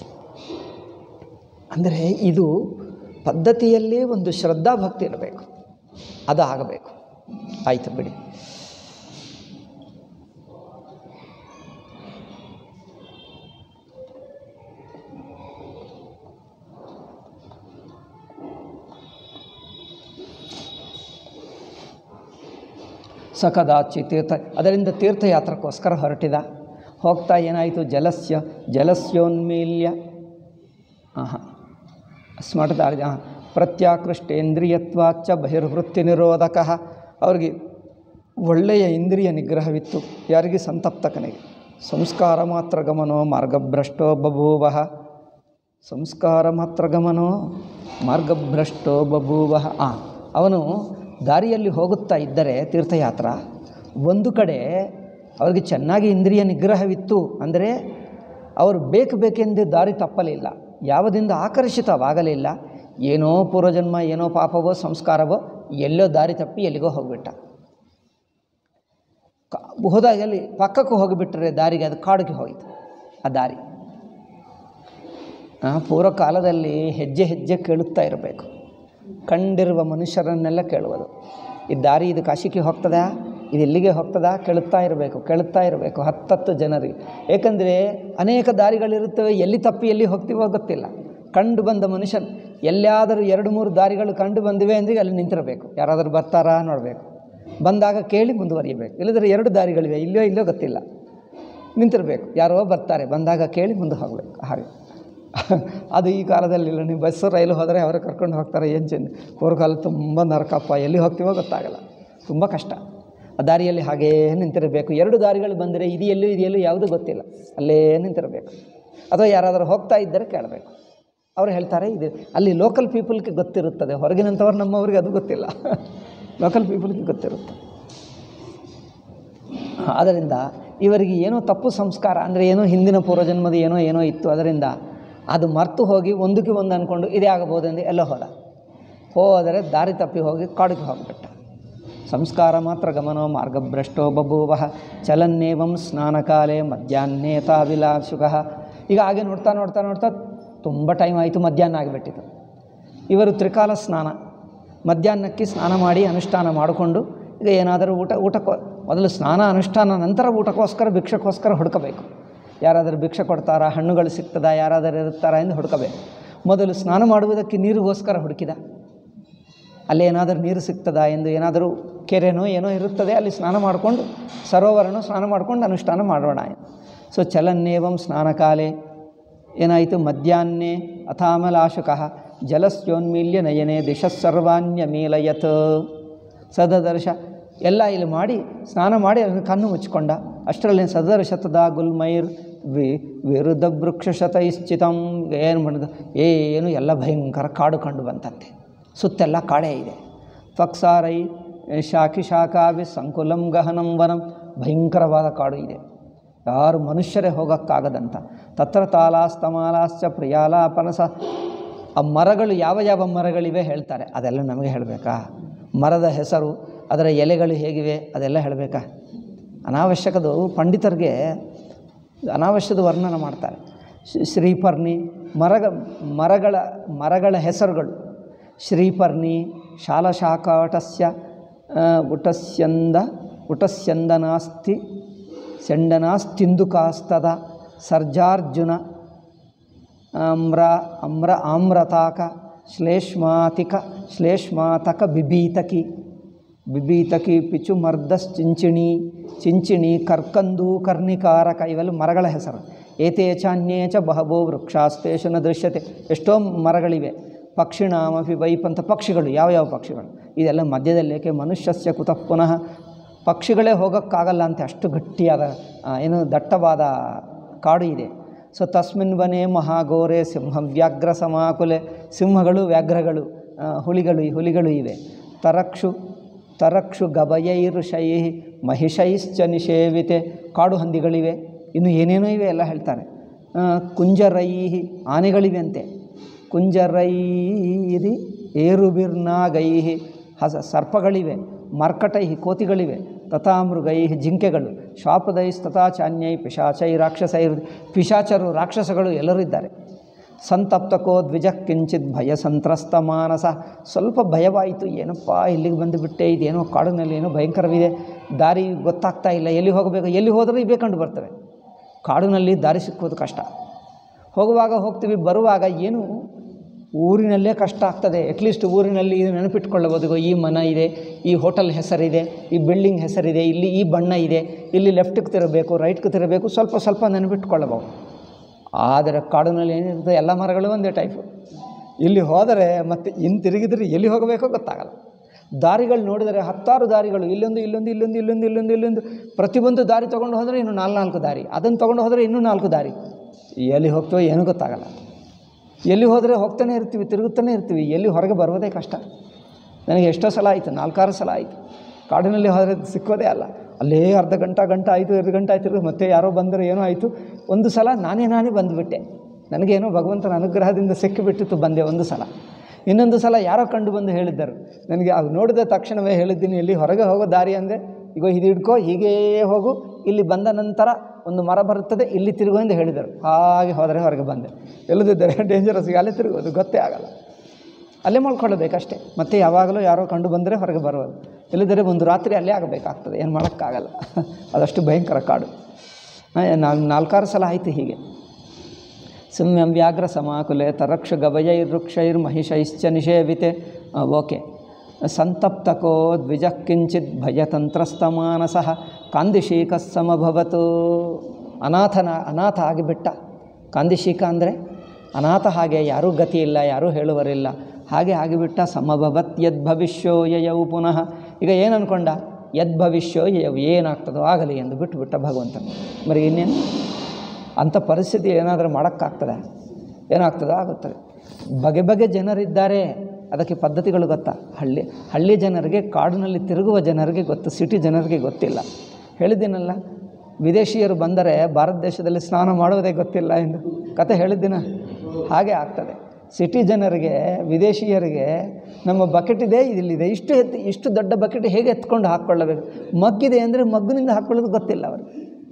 ಅಂದರೆ ಇದು ಪದ್ಧತಿಯಲ್ಲೇ ಒಂದು ಶ್ರದ್ಧಾ ಭಕ್ತಿ ಇರಬೇಕು ಅದು ಆಗಬೇಕು ಆಯಿತು ಬಿಡಿ ಸಕದಾಚಿ ತೀರ್ಥ ಅದರಿಂದ ತೀರ್ಥಯಾತ್ರಕ್ಕೋಸ್ಕರ ಹೊರಟಿದ ಹೋಗ್ತಾ ಏನಾಯಿತು ಜಲಸ್ಯ ಜಲಸ್ಯೋನ್ಮೀಲ್ಯ ಹಾಂ ಸ್ಮಟ ದಾರಿ ಹಾಂ ಪ್ರತ್ಯಾಕೃಷ್ಟೇಂದ್ರಿಯತ್ವಾಚ್ಚ ಬಹಿರ್ವೃತ್ತಿ ನಿರೋಧಕ ಅವ್ರಿಗೆ ಒಳ್ಳೆಯ ಇಂದ್ರಿಯ ನಿಗ್ರಹವಿತ್ತು ಯಾರಿಗೆ ಸಂತಪ್ತಕನಿಗೆ ಸಂಸ್ಕಾರ ಮಾತ್ರ ಗಮನೋ ಮಾರ್ಗಭ್ರಷ್ಟೋ ಬಭೂವ ಸಂಸ್ಕಾರ ಮಾತ್ರ ಗಮನೋ ಮಾರ್ಗಭ್ರಷ್ಟೋ ಬಭೂವ ಆ ಅವನು ದಾರಿಯಲ್ಲಿ ಹೋಗುತ್ತಾ ಇದ್ದರೆ ತೀರ್ಥಯಾತ್ರ ಒಂದು ಕಡೆ ಅವರಿಗೆ ಚೆನ್ನಾಗಿ ಇಂದ್ರಿಯ ನಿಗ್ರಹವಿತ್ತು ಅಂದರೆ ಅವರು ಬೇಕು ಬೇಕೆಂದು ದಾರಿ ತಪ್ಪಲಿಲ್ಲ ಯಾವುದಿಂದ ಆಕರ್ಷಿತವಾಗಲಿಲ್ಲ ಏನೋ ಪೂರ್ವಜನ್ಮ ಏನೋ ಪಾಪವೋ ಸಂಸ್ಕಾರವೋ ಎಲ್ಲೋ ದಾರಿ ತಪ್ಪಿ ಎಲ್ಲಿಗೋ ಹೋಗಿಬಿಟ್ಟ ಕ- ಹೋದಾಗ ಅಲ್ಲಿ ಪಕ್ಕಕ್ಕೆ ಹೋಗಿಬಿಟ್ರೆ ದಾರಿಗೆ ಅದು ಕಾಡಿಗೆ ಹೋಯಿತು ಆ ದಾರಿ ಆ, ಪೂರ್ವ ಕಾಲದಲ್ಲಿ ಹೆಜ್ಜೆ ಹೆಜ್ಜೆ ಕೇಳುತ್ತಾ ಇರಬೇಕು ಕಂಡಿರುವ ಮನುಷ್ಯರನ್ನೆಲ್ಲ ಕೇಳುವುದು ಈ ದಾರಿ ಇದು ಕಾಶಿಗೆ ಹೋಗ್ತದಾ ಇದು ಇಲ್ಲಿಗೆ ಹೋಗ್ತದಾ ಕೇಳುತ್ತಾ ಇರಬೇಕು ಕೇಳುತ್ತಾ ಇರಬೇಕು ಹತ್ತತ್ತು ಜನರಿಗೆ ಏಕೆಂದರೆ ಅನೇಕ ದಾರಿಗಳಿರುತ್ತವೆ ಎಲ್ಲಿ ತಪ್ಪಿ ಎಲ್ಲಿ ಹೋಗ್ತೀವೋ ಗೊತ್ತಿಲ್ಲ ಕಂಡು ಬಂದ ಮನುಷ್ಯನ್ ಎಲ್ಲಿಯಾದರೂ ಎರಡು ಮೂರು ದಾರಿಗಳು ಕಂಡು ಬಂದಿವೆ ಅಂದರೆ ಅಲ್ಲಿ ನಿಂತಿರಬೇಕು ಯಾರಾದರೂ ಬರ್ತಾರಾ ನೋಡಬೇಕು ಬಂದಾಗ ಕೇಳಿ ಮುಂದುವರಿಯಬೇಕು ಇಲ್ಲದ್ರೆ ಎರಡು ದಾರಿಗಳಿವೆ ಇಲ್ಲೋ ಇಲ್ಲೋ ಗೊತ್ತಿಲ್ಲ ನಿಂತಿರಬೇಕು ಯಾರೋ ಬರ್ತಾರೆ ಬಂದಾಗ ಕೇಳಿ ಮುಂದೆ ಹೋಗಬೇಕು ಹಾಗೆ ಅದು ಈ ಕಾಲದಲ್ಲಿಲ್ಲ ನೀವು ಬಸ್ಸು ರೈಲು ಹೋದರೆ ಅವರು ಕರ್ಕೊಂಡು ಹೋಗ್ತಾರೆ ಏನು ಚೆಂದ ಪೂರ್ವಕಾಲ ತುಂಬ ನರಕಪ್ಪ ಎಲ್ಲಿ ಹೋಗ್ತೀವೋ ಗೊತ್ತಾಗಲ್ಲ ತುಂಬ ಕಷ್ಟ ಆ ದಾರಿಯಲ್ಲಿ ಹಾಗೇ ನಿಂತಿರಬೇಕು ಎರಡು ದಾರಿಗಳು ಬಂದರೆ ಇದು ಎಲ್ಲೂ ಇದು ಎಲ್ಲೂ ಯಾವುದೂ ಗೊತ್ತಿಲ್ಲ ಅಲ್ಲೇ ನಿಂತಿರಬೇಕು ಅಥವಾ ಯಾರಾದರೂ ಹೋಗ್ತಾ ಇದ್ದರೆ ಕೇಳಬೇಕು ಅವರು ಹೇಳ್ತಾರೆ ಇದು ಅಲ್ಲಿ ಲೋಕಲ್ ಪೀಪಲ್ಗೆ ಗೊತ್ತಿರುತ್ತದೆ ಹೊರಗಿನಂಥವ್ರು ನಮ್ಮವ್ರಿಗೆ ಅದು ಗೊತ್ತಿಲ್ಲ ಲೋಕಲ್ ಪೀಪಲ್ಗೆ ಗೊತ್ತಿರುತ್ತೆ ಆದ್ದರಿಂದ ಇವರಿಗೆ ಏನೋ ತಪ್ಪು ಸಂಸ್ಕಾರ ಅಂದರೆ ಏನೋ ಹಿಂದಿನ ಪೂರ್ವಜನ್ಮದ ಏನೋ ಏನೋ ಇತ್ತು ಅದರಿಂದ ಅದು ಮರ್ತು ಹೋಗಿ ಒಂದಕ್ಕೆ ಒಂದು ಅಂದ್ಕೊಂಡು ಇದೇ ಆಗಬಹುದೆಂದು ಎಲ್ಲ ಹೋದ ಹೋದರೆ ದಾರಿ ತಪ್ಪಿ ಹೋಗಿ ಕಾಡಿಗೆ ಹೋಗಿಬಿಟ್ಟ ಸಂಸ್ಕಾರ ಮಾತ್ರ ಗಮನೋ ಮಾರ್ಗಭ್ರಷ್ಟೋ ಬಭೂವ ಚಲನ್ನೇವಂ ಸ್ನಾನಕಾಲೆ ಮಧ್ಯಾಹ್ನೇ ತಾವಿಲಾಶುಕ ಈಗ ಹಾಗೆ ನೋಡ್ತಾ ನೋಡ್ತಾ ನೋಡ್ತಾ ತುಂಬ ಟೈಮ್ ಆಯಿತು ಮಧ್ಯಾಹ್ನ ಆಗಿಬಿಟ್ಟಿತು ಇವರು ತ್ರಿಕಾಲ ಸ್ನಾನ ಮಧ್ಯಾಹ್ನಕ್ಕೆ ಸ್ನಾನ ಮಾಡಿ ಅನುಷ್ಠಾನ ಮಾಡಿಕೊಂಡು ಈಗ ಏನಾದರೂ ಊಟ ಊಟಕ್ಕೋ ಮೊದಲು ಸ್ನಾನ ಅನುಷ್ಠಾನ ನಂತರ ಊಟಕ್ಕೋಸ್ಕರ ಭಿಕ್ಷಕ್ಕೋಸ್ಕರ ಹುಡುಕಬೇಕು ಯಾರಾದರೂ ಭಿಕ್ಷೆ ಕೊಡ್ತಾರಾ ಹಣ್ಣುಗಳು ಸಿಗ್ತದಾ ಯಾರಾದರೂ ಇರುತ್ತಾರಾ ಎಂದು ಹುಡುಕಬೇಕು ಮೊದಲು ಸ್ನಾನ ಮಾಡುವುದಕ್ಕೆ ನೀರಿಗೋಸ್ಕರ ಹುಡುಕಿದ ಅಲ್ಲಿ ಏನಾದರೂ ನೀರು ಸಿಗ್ತದಾ ಎಂದು ಏನಾದರೂ ಕೆರೆನೋ ಏನೋ ಇರುತ್ತದೆ ಅಲ್ಲಿ ಸ್ನಾನ ಮಾಡಿಕೊಂಡು ಸರೋವರನೋ ಸ್ನಾನ ಮಾಡ್ಕೊಂಡು ಅನುಷ್ಠಾನ ಮಾಡೋಣ ಸೊ ಚಲನ್ನೇವಂ ಸ್ನಾನಕಾಲೆ ಏನಾಯಿತು ಮಧ್ಯಾಹ್ನೆ ಅಥಾಮಲಾಶುಕ ಜಲಸ್ಯೋನ್ಮೀಲ್ಯ ನಯನೆ ದಿಶ ಸರ್ವಾನ್ಯಮೀಲಯತ್ ಸದದರ್ಶ ಎಲ್ಲ ಇಲ್ಲಿ ಮಾಡಿ ಸ್ನಾನ ಮಾಡಿ ಅದನ್ನು ಕಣ್ಣು ಮುಚ್ಚಿಕೊಂಡ ಅಷ್ಟರಲ್ಲಿ ಸದರ್ಶತದ ಗುಲ್ಮೈರ್ ವಿ ವಿರುದ್ಧ ವೃಕ್ಷಶತೈಶ್ಚಿತಂ ಏನು ಮಾಡೋದು ಏನು ಎಲ್ಲ ಭಯಂಕರ ಕಾಡು ಕಂಡು ಬಂತಂತೆ ಸುತ್ತೆಲ್ಲ ಕಾಡೇ ಇದೆ ಫಕ್ಸಾರೈ ಶಾಖಿ ಶಾಖಾವಿ ಸಂಕುಲಂ ಗಹನಂ ವನಂ ಭಯಂಕರವಾದ ಕಾಡು ಇದೆ ಯಾರು ಮನುಷ್ಯರೇ ಹೋಗೋಕ್ಕಾಗದಂಥ ತತ್ರ ತಾಲಾಸ್ತಮಾಲಾಶ್ಚ ಪ್ರಿಯಾಲಾಪನಸ ಆ ಮರಗಳು ಯಾವ ಯಾವ ಮರಗಳಿವೆ ಹೇಳ್ತಾರೆ ಅದೆಲ್ಲ ನಮಗೆ ಹೇಳಬೇಕಾ ಮರದ ಹೆಸರು ಅದರ ಎಲೆಗಳು ಹೇಗಿವೆ ಅದೆಲ್ಲ ಹೇಳಬೇಕಾ ಅನಾವಶ್ಯಕದು ಪಂಡಿತರಿಗೆ ಅನಾವಶ್ಯದ ವರ್ಣನ ಮಾಡ್ತಾರೆ ಶ್ರೀ- ಶ್ರೀಪರ್ಣಿ ಮರಗ ಮರಗಳ ಮರಗಳ ಹೆಸರುಗಳು ಶ್ರೀಪರ್ಣಿ ಶಾಲಶಾಕಾಟಸ್ಯ ಆ, ಉಟಸ್ಯಂದ ಉಟಸ್ಯಂದನಾಸ್ತಿ ಸೆಂಡನಾಸ್ತಿಂದುಕಾಸ್ತದ ಸರ್ಜಾರ್ಜುನ ಆಮ್ರ ಅಮ್ರ ಆಮ್ರತಾಕ ಶ್ಲೇಷ್ಮಾತಿಕ ಶ್ಲೇಷ್ಮಾತಕ ಬಿಬೀತಕಿ ಬಿಬೀತಕಿ ಪಿಚು ಮರ್ದಶ್ಚಿಂಚಿಣಿ ಚಿಂಚಿಣಿ ಕರ್ಕಂದು ಕರ್ಣಿಕಾರಕ ಇವೆಲ್ಲ ಮರಗಳ ಹೆಸರು ಏತೇ ಚಾನ್ಯೇ ಚ ಬಹವೋ ವೃಕ್ಷಾಸ್ತೇಶು ನ ದೃಶ್ಯತೆ ಎಷ್ಟೋ ಮರಗಳಿವೆ ಪಕ್ಷಿಣಾಮಪಿ ವೈಪಂತ ಪಕ್ಷಿಗಳು ಯಾವ್ಯಾವ ಪಕ್ಷಿಗಳು ಇದೆಲ್ಲ ಮಧ್ಯದಲ್ಲೇಕೆ ಮನುಷ್ಯಸ್ಯ ಕುತಃ ಪುನಃ ಪಕ್ಷಿಗಳೇ ಹೋಗೋಕ್ಕಾಗಲ್ಲ ಅಂತ ಅಷ್ಟು ಗಟ್ಟಿಯಾದ ಆ, ಏನು ದಟ್ಟವಾದ ಕಾಡು ಇದೆ ಸೊ ತಸ್ಮಿನ್ ವನೆ ಮಹಾಗೋರೆ ಸಿಂಹ ವ್ಯಾಘ್ರ ಸಮಾಕುಲೆ ಸಿಂಹಗಳು ವ್ಯಾಘ್ರಗಳು ಆ, ಹುಲಿಗಳು ಈ ಹುಲಿಗಳು ಇವೆ ತರಕ್ಷು ತರಕ್ಷು ಗಭಯೈರುಷೈ ಮಹಿಷೈಶ್ಚ ನಿಷೇವಿತೆ ಕಾಡು ಹಂದಿಗಳಿವೆ ಇನ್ನು ಏನೇನೋ ಇವೆ ಎಲ್ಲ ಹೇಳ್ತಾರೆ ಆ, ಕುಂಜರೈ ಆನೆಗಳಿವೆ ಅಂತೆ ಕುಂಜರೈರಿ ಏರುಬಿರ್ನಾಗೈ ಹಸ ಸರ್ಪಗಳಿವೆ ಮರ್ಕಟೈ ಕೋತಿಗಳಿವೆ ತಥಾ ಮೃಗೈ ಜಿಂಕೆಗಳು ಶಾಪದೈಸ್ತಥಾ ಚಾನ್ಯೈ ಪಿಶಾಚೈ ರಾಕ್ಷಸೈರ್ ಪಿಶಾಚರು ರಾಕ್ಷಸಗಳು ಎಲ್ಲರೂ ಇದ್ದಾರೆ ಸಂತಪ್ತಕೋ ದ್ವಿಜ ಕಿಂಚಿತ್ ಭಯ ಸಂತ್ರಸ್ತ ಮಾನಸ ಸ್ವಲ್ಪ ಭಯವಾಯಿತು ಏನಪ್ಪ ಇಲ್ಲಿಗೆ ಬಂದುಬಿಟ್ಟೆ ಇದೇನೋ ಕಾಡಿನಲ್ಲಿ ಏನೋ ಭಯಂಕರವಿದೆ ದಾರಿ ಗೊತ್ತಾಗ್ತಾ ಇಲ್ಲ ಎಲ್ಲಿ ಹೋಗಬೇಕು ಎಲ್ಲಿ ಹೋದರೂ ಇವೇ ಕಂಡು ಬರ್ತವೆ ಕಾಡಿನಲ್ಲಿ ದಾರಿ ಸಿಕ್ಕುವುದು ಕಷ್ಟ ಹೋಗುವಾಗ ಹೋಗ್ತೀವಿ ಬರುವಾಗ ಏನು ಊರಿನಲ್ಲೇ ಕಷ್ಟ ಆಗ್ತದೆ ಅಟ್ಲೀಸ್ಟ್ ಊರಿನಲ್ಲಿ ಇದು ನೆನಪಿಟ್ಕೊಳ್ಳಬಹುದು ಇಗೋ ಈ ಮನ ಇದೆ ಈ ಹೋಟೆಲ್ ಹೆಸರಿದೆ ಈ ಬಿಲ್ಡಿಂಗ್ ಹೆಸರಿದೆ ಇಲ್ಲಿ ಈ ಬಣ್ಣ ಇದೆ ಇಲ್ಲಿ ಲೆಫ್ಟಿಗೆ ತಿರಬೇಕು ರೈಟ್ಗೆ ತಿರಬೇಕು ಸ್ವಲ್ಪ ಸ್ವಲ್ಪ ನೆನಪಿಟ್ಕೊಳ್ಳಬಹುದು ಆದರೆ ಕಾಡಿನಲ್ಲಿ ಏನಿರ್ತದೆ ಎಲ್ಲ ಮರಗಳು ಒಂದೇ ಟೈಪು ಇಲ್ಲಿ ಹೋದರೆ ಮತ್ತೆ ಇನ್ನು ತಿರುಗಿದ್ರೆ ಎಲ್ಲಿ ಹೋಗಬೇಕೋ ಗೊತ್ತಾಗಲ್ಲ ದಾರಿಗಳು ನೋಡಿದರೆ ಹತ್ತಾರು ದಾರಿಗಳು ಇಲ್ಲೊಂದು ಇಲ್ಲೊಂದು ಇಲ್ಲೊಂದು ಇಲ್ಲೊಂದು ಇಲ್ಲೊಂದು ಇಲ್ಲೊಂದು ಪ್ರತಿಯೊಂದು ದಾರಿ ತೊಗೊಂಡು ಹೋದರೆ ಇನ್ನು ನಾಲ್ಕು ನಾಲ್ಕು ದಾರಿ ಅದನ್ನು ತೊಗೊಂಡು ಹೋದರೆ ಇನ್ನೂ ನಾಲ್ಕು ದಾರಿ ಎಲ್ಲಿ ಹೋಗ್ತೀವೋ ಏನೂ ಗೊತ್ತಾಗಲ್ಲ ಎಲ್ಲಿ ಹೋದರೆ ಹೋಗ್ತಾನೆ ಇರ್ತೀವಿ ತಿರುಗುತ್ತಾನೆ ಇರ್ತೀವಿ ಎಲ್ಲಿ ಹೊರಗೆ ಬರೋದೇ ಕಷ್ಟ ನನಗೆ ಎಷ್ಟೋ ಸಲ ಆಯಿತು ನಾಲ್ಕಾರು ಸಲ ಆಯಿತು ಕಾಡಿನಲ್ಲಿ ಹೋದರೆ ಸಿಕ್ಕೋದೇ ಅಲ್ಲ ಅಲ್ಲೇ ಅರ್ಧ ಗಂಟೆ ಗಂಟೆ ಆಯಿತು ಎರಡು ಗಂಟೆ ಆಯ್ತು ಮತ್ತೆ ಯಾರೋ ಬಂದರೆ ಏನೋ ಆಯಿತು ಒಂದು ಸಲ ನಾನೇ ನಾನೇ ಬಂದುಬಿಟ್ಟೆ ನನಗೇನೋ ಭಗವಂತನ ಅನುಗ್ರಹದಿಂದ ಸಿಕ್ಕಿಬಿಟ್ಟಿತ್ತು ಬಂದೆ ಒಂದು ಸಲ ಇನ್ನೊಂದು ಸಲ ಯಾರೋ ಕಂಡು ಬಂದು ಹೇಳಿದ್ದರು ನನಗೆ ಅದು ನೋಡಿದ ತಕ್ಷಣವೇ ಹೇಳಿದ್ದೀನಿ ಇಲ್ಲಿ ಹೊರಗೆ ಹೋಗೋ ದಾರಿ ಅಂದೆ ಈಗ ಇದು ಹಿಡ್ಕೋ ಹೀಗೇ ಹೋಗು ಇಲ್ಲಿ ಬಂದ ನಂತರ ಒಂದು ಮರ ಬರುತ್ತದೆ ಇಲ್ಲಿ ತಿರುಗು ಎಂದು ಹೇಳಿದರು ಹಾಗೆ ಹೋದರೆ ಹೊರಗೆ ಬಂದೆ ಎಲ್ಲದಿದ್ದರೆ ಡೇಂಜರಸ್ ಅಲ್ಲೇ ತಿರುಗೋದು ಗೊತ್ತೇ ಆಗಲ್ಲ ಅಲ್ಲೇ ಮಾಡ್ಕೊಳ್ಳಬೇಕಷ್ಟೇ ಮತ್ತೆ ಯಾವಾಗಲೂ ಯಾರೋ ಕಂಡು ಬಂದರೆ ಹೊರಗೆ ಬರೋದು ಇಲ್ಲದಿದ್ದರೆ ಒಂದು ರಾತ್ರಿ ಅಲ್ಲೇ ಆಗಬೇಕಾಗ್ತದೆ ಏನು ಮಾಡೋಕ್ಕಾಗಲ್ಲ ಅದಷ್ಟು ಭಯಂಕರ ಕಾಡು ನಾನು ನಾಲ್ಕಾರು ಸಲ ಆಯಿತು ಹೀಗೆ ಸಿಂಹಂ ವ್ಯಾಘ್ರ ಸಮಾಕುಲೆ ತರಕ್ಷ ಗವಯೈರ್ವೃಕ್ಷೈರ್ ಮಹಿಷೈಶ್ಚ ನಿಷೇವಿತೆ ಆ, ಓಕೆ ಸಂತಪ್ತಕೋ ದ್ವಿಜ ಕಿಂಚಿತ್ ಭಯತಂತ್ರಸ್ತಮಾನಸಃ ಕಾಂದಿಶೀಕ ಸಮಭವತು ಅನಾಥನ ಅನಾಥ ಆಗಿಬಿಟ್ಟ ಕಾಂದಿಶೀಕ ಅಂದರೆ ಅನಾಥ ಹಾಗೆ ಯಾರೂ ಗತಿ ಇಲ್ಲ ಯಾರೂ ಹೇಳುವರಿಲ್ಲ ಹಾಗೆ ಆಗಿಬಿಟ್ಟ ಸಮಭವತ್ ಯದ್ ಭವಿಷ್ಯೋ ಯಯೌ ಪುನಃ ಈಗ ಏನು ಅಂದ್ಕೊಂಡ ಯದ್ ಭವಿಷ್ಯೋ ಯಯೌ ಏನಾಗ್ತದೋ ಆಗಲಿ ಎಂದು ಬಿಟ್ಟುಬಿಟ್ಟ ಭಗವಂತನು ಬರೀ ಇನ್ನೇನು ಅಂಥ ಪರಿಸ್ಥಿತಿ ಏನಾದರೂ ಮಾಡೋಕ್ಕಾಗ್ತದೆ ಏನಾಗ್ತದೋ ಆಗುತ್ತದೆ ಬಗೆ ಬಗೆ ಜನರಿದ್ದಾರೆ ಅದಕ್ಕೆ ಪದ್ಧತಿಗಳು ಗೊತ್ತಾ ಹಳ್ಳಿ ಹಳ್ಳಿ ಜನರಿಗೆ ಕಾಡಿನಲ್ಲಿ ತಿರುಗುವ ಜನರಿಗೆ ಗೊತ್ತು ಸಿಟಿ ಜನರಿಗೆ ಗೊತ್ತಿಲ್ಲ ಹೇಳಿದ್ದೀನಲ್ಲ ವಿದೇಶಿಯರು ಬಂದರೆ ಭಾರತ ದೇಶದಲ್ಲಿ ಸ್ನಾನ ಮಾಡುವುದೇ ಗೊತ್ತಿಲ್ಲ ಎಂದು ಕತೆ ಹೇಳಿದ್ದೀನ ಹಾಗೆ ಆಗ್ತದೆ ಸಿಟಿ ಜನರಿಗೆ ವಿದೇಶಿಯರಿಗೆ ನಮ್ಮ ಬಕೆಟ್ ಇದೆ ಇದಿಲ್ಲಿದೆ ಇಷ್ಟು ಎತ್ತಿ ಇಷ್ಟು ದೊಡ್ಡ ಬಕೆಟ್ ಹೇಗೆ ಎತ್ಕೊಂಡು ಹಾಕ್ಕೊಳ್ಳಬೇಕು ಮಗ್ಗಿದೆ ಅಂದರೆ ಮಗ್ಗಿನಿಂದ ಹಾಕ್ಕೊಳ್ಳೋದು ಗೊತ್ತಿಲ್ಲ ಅವರಿಗೆ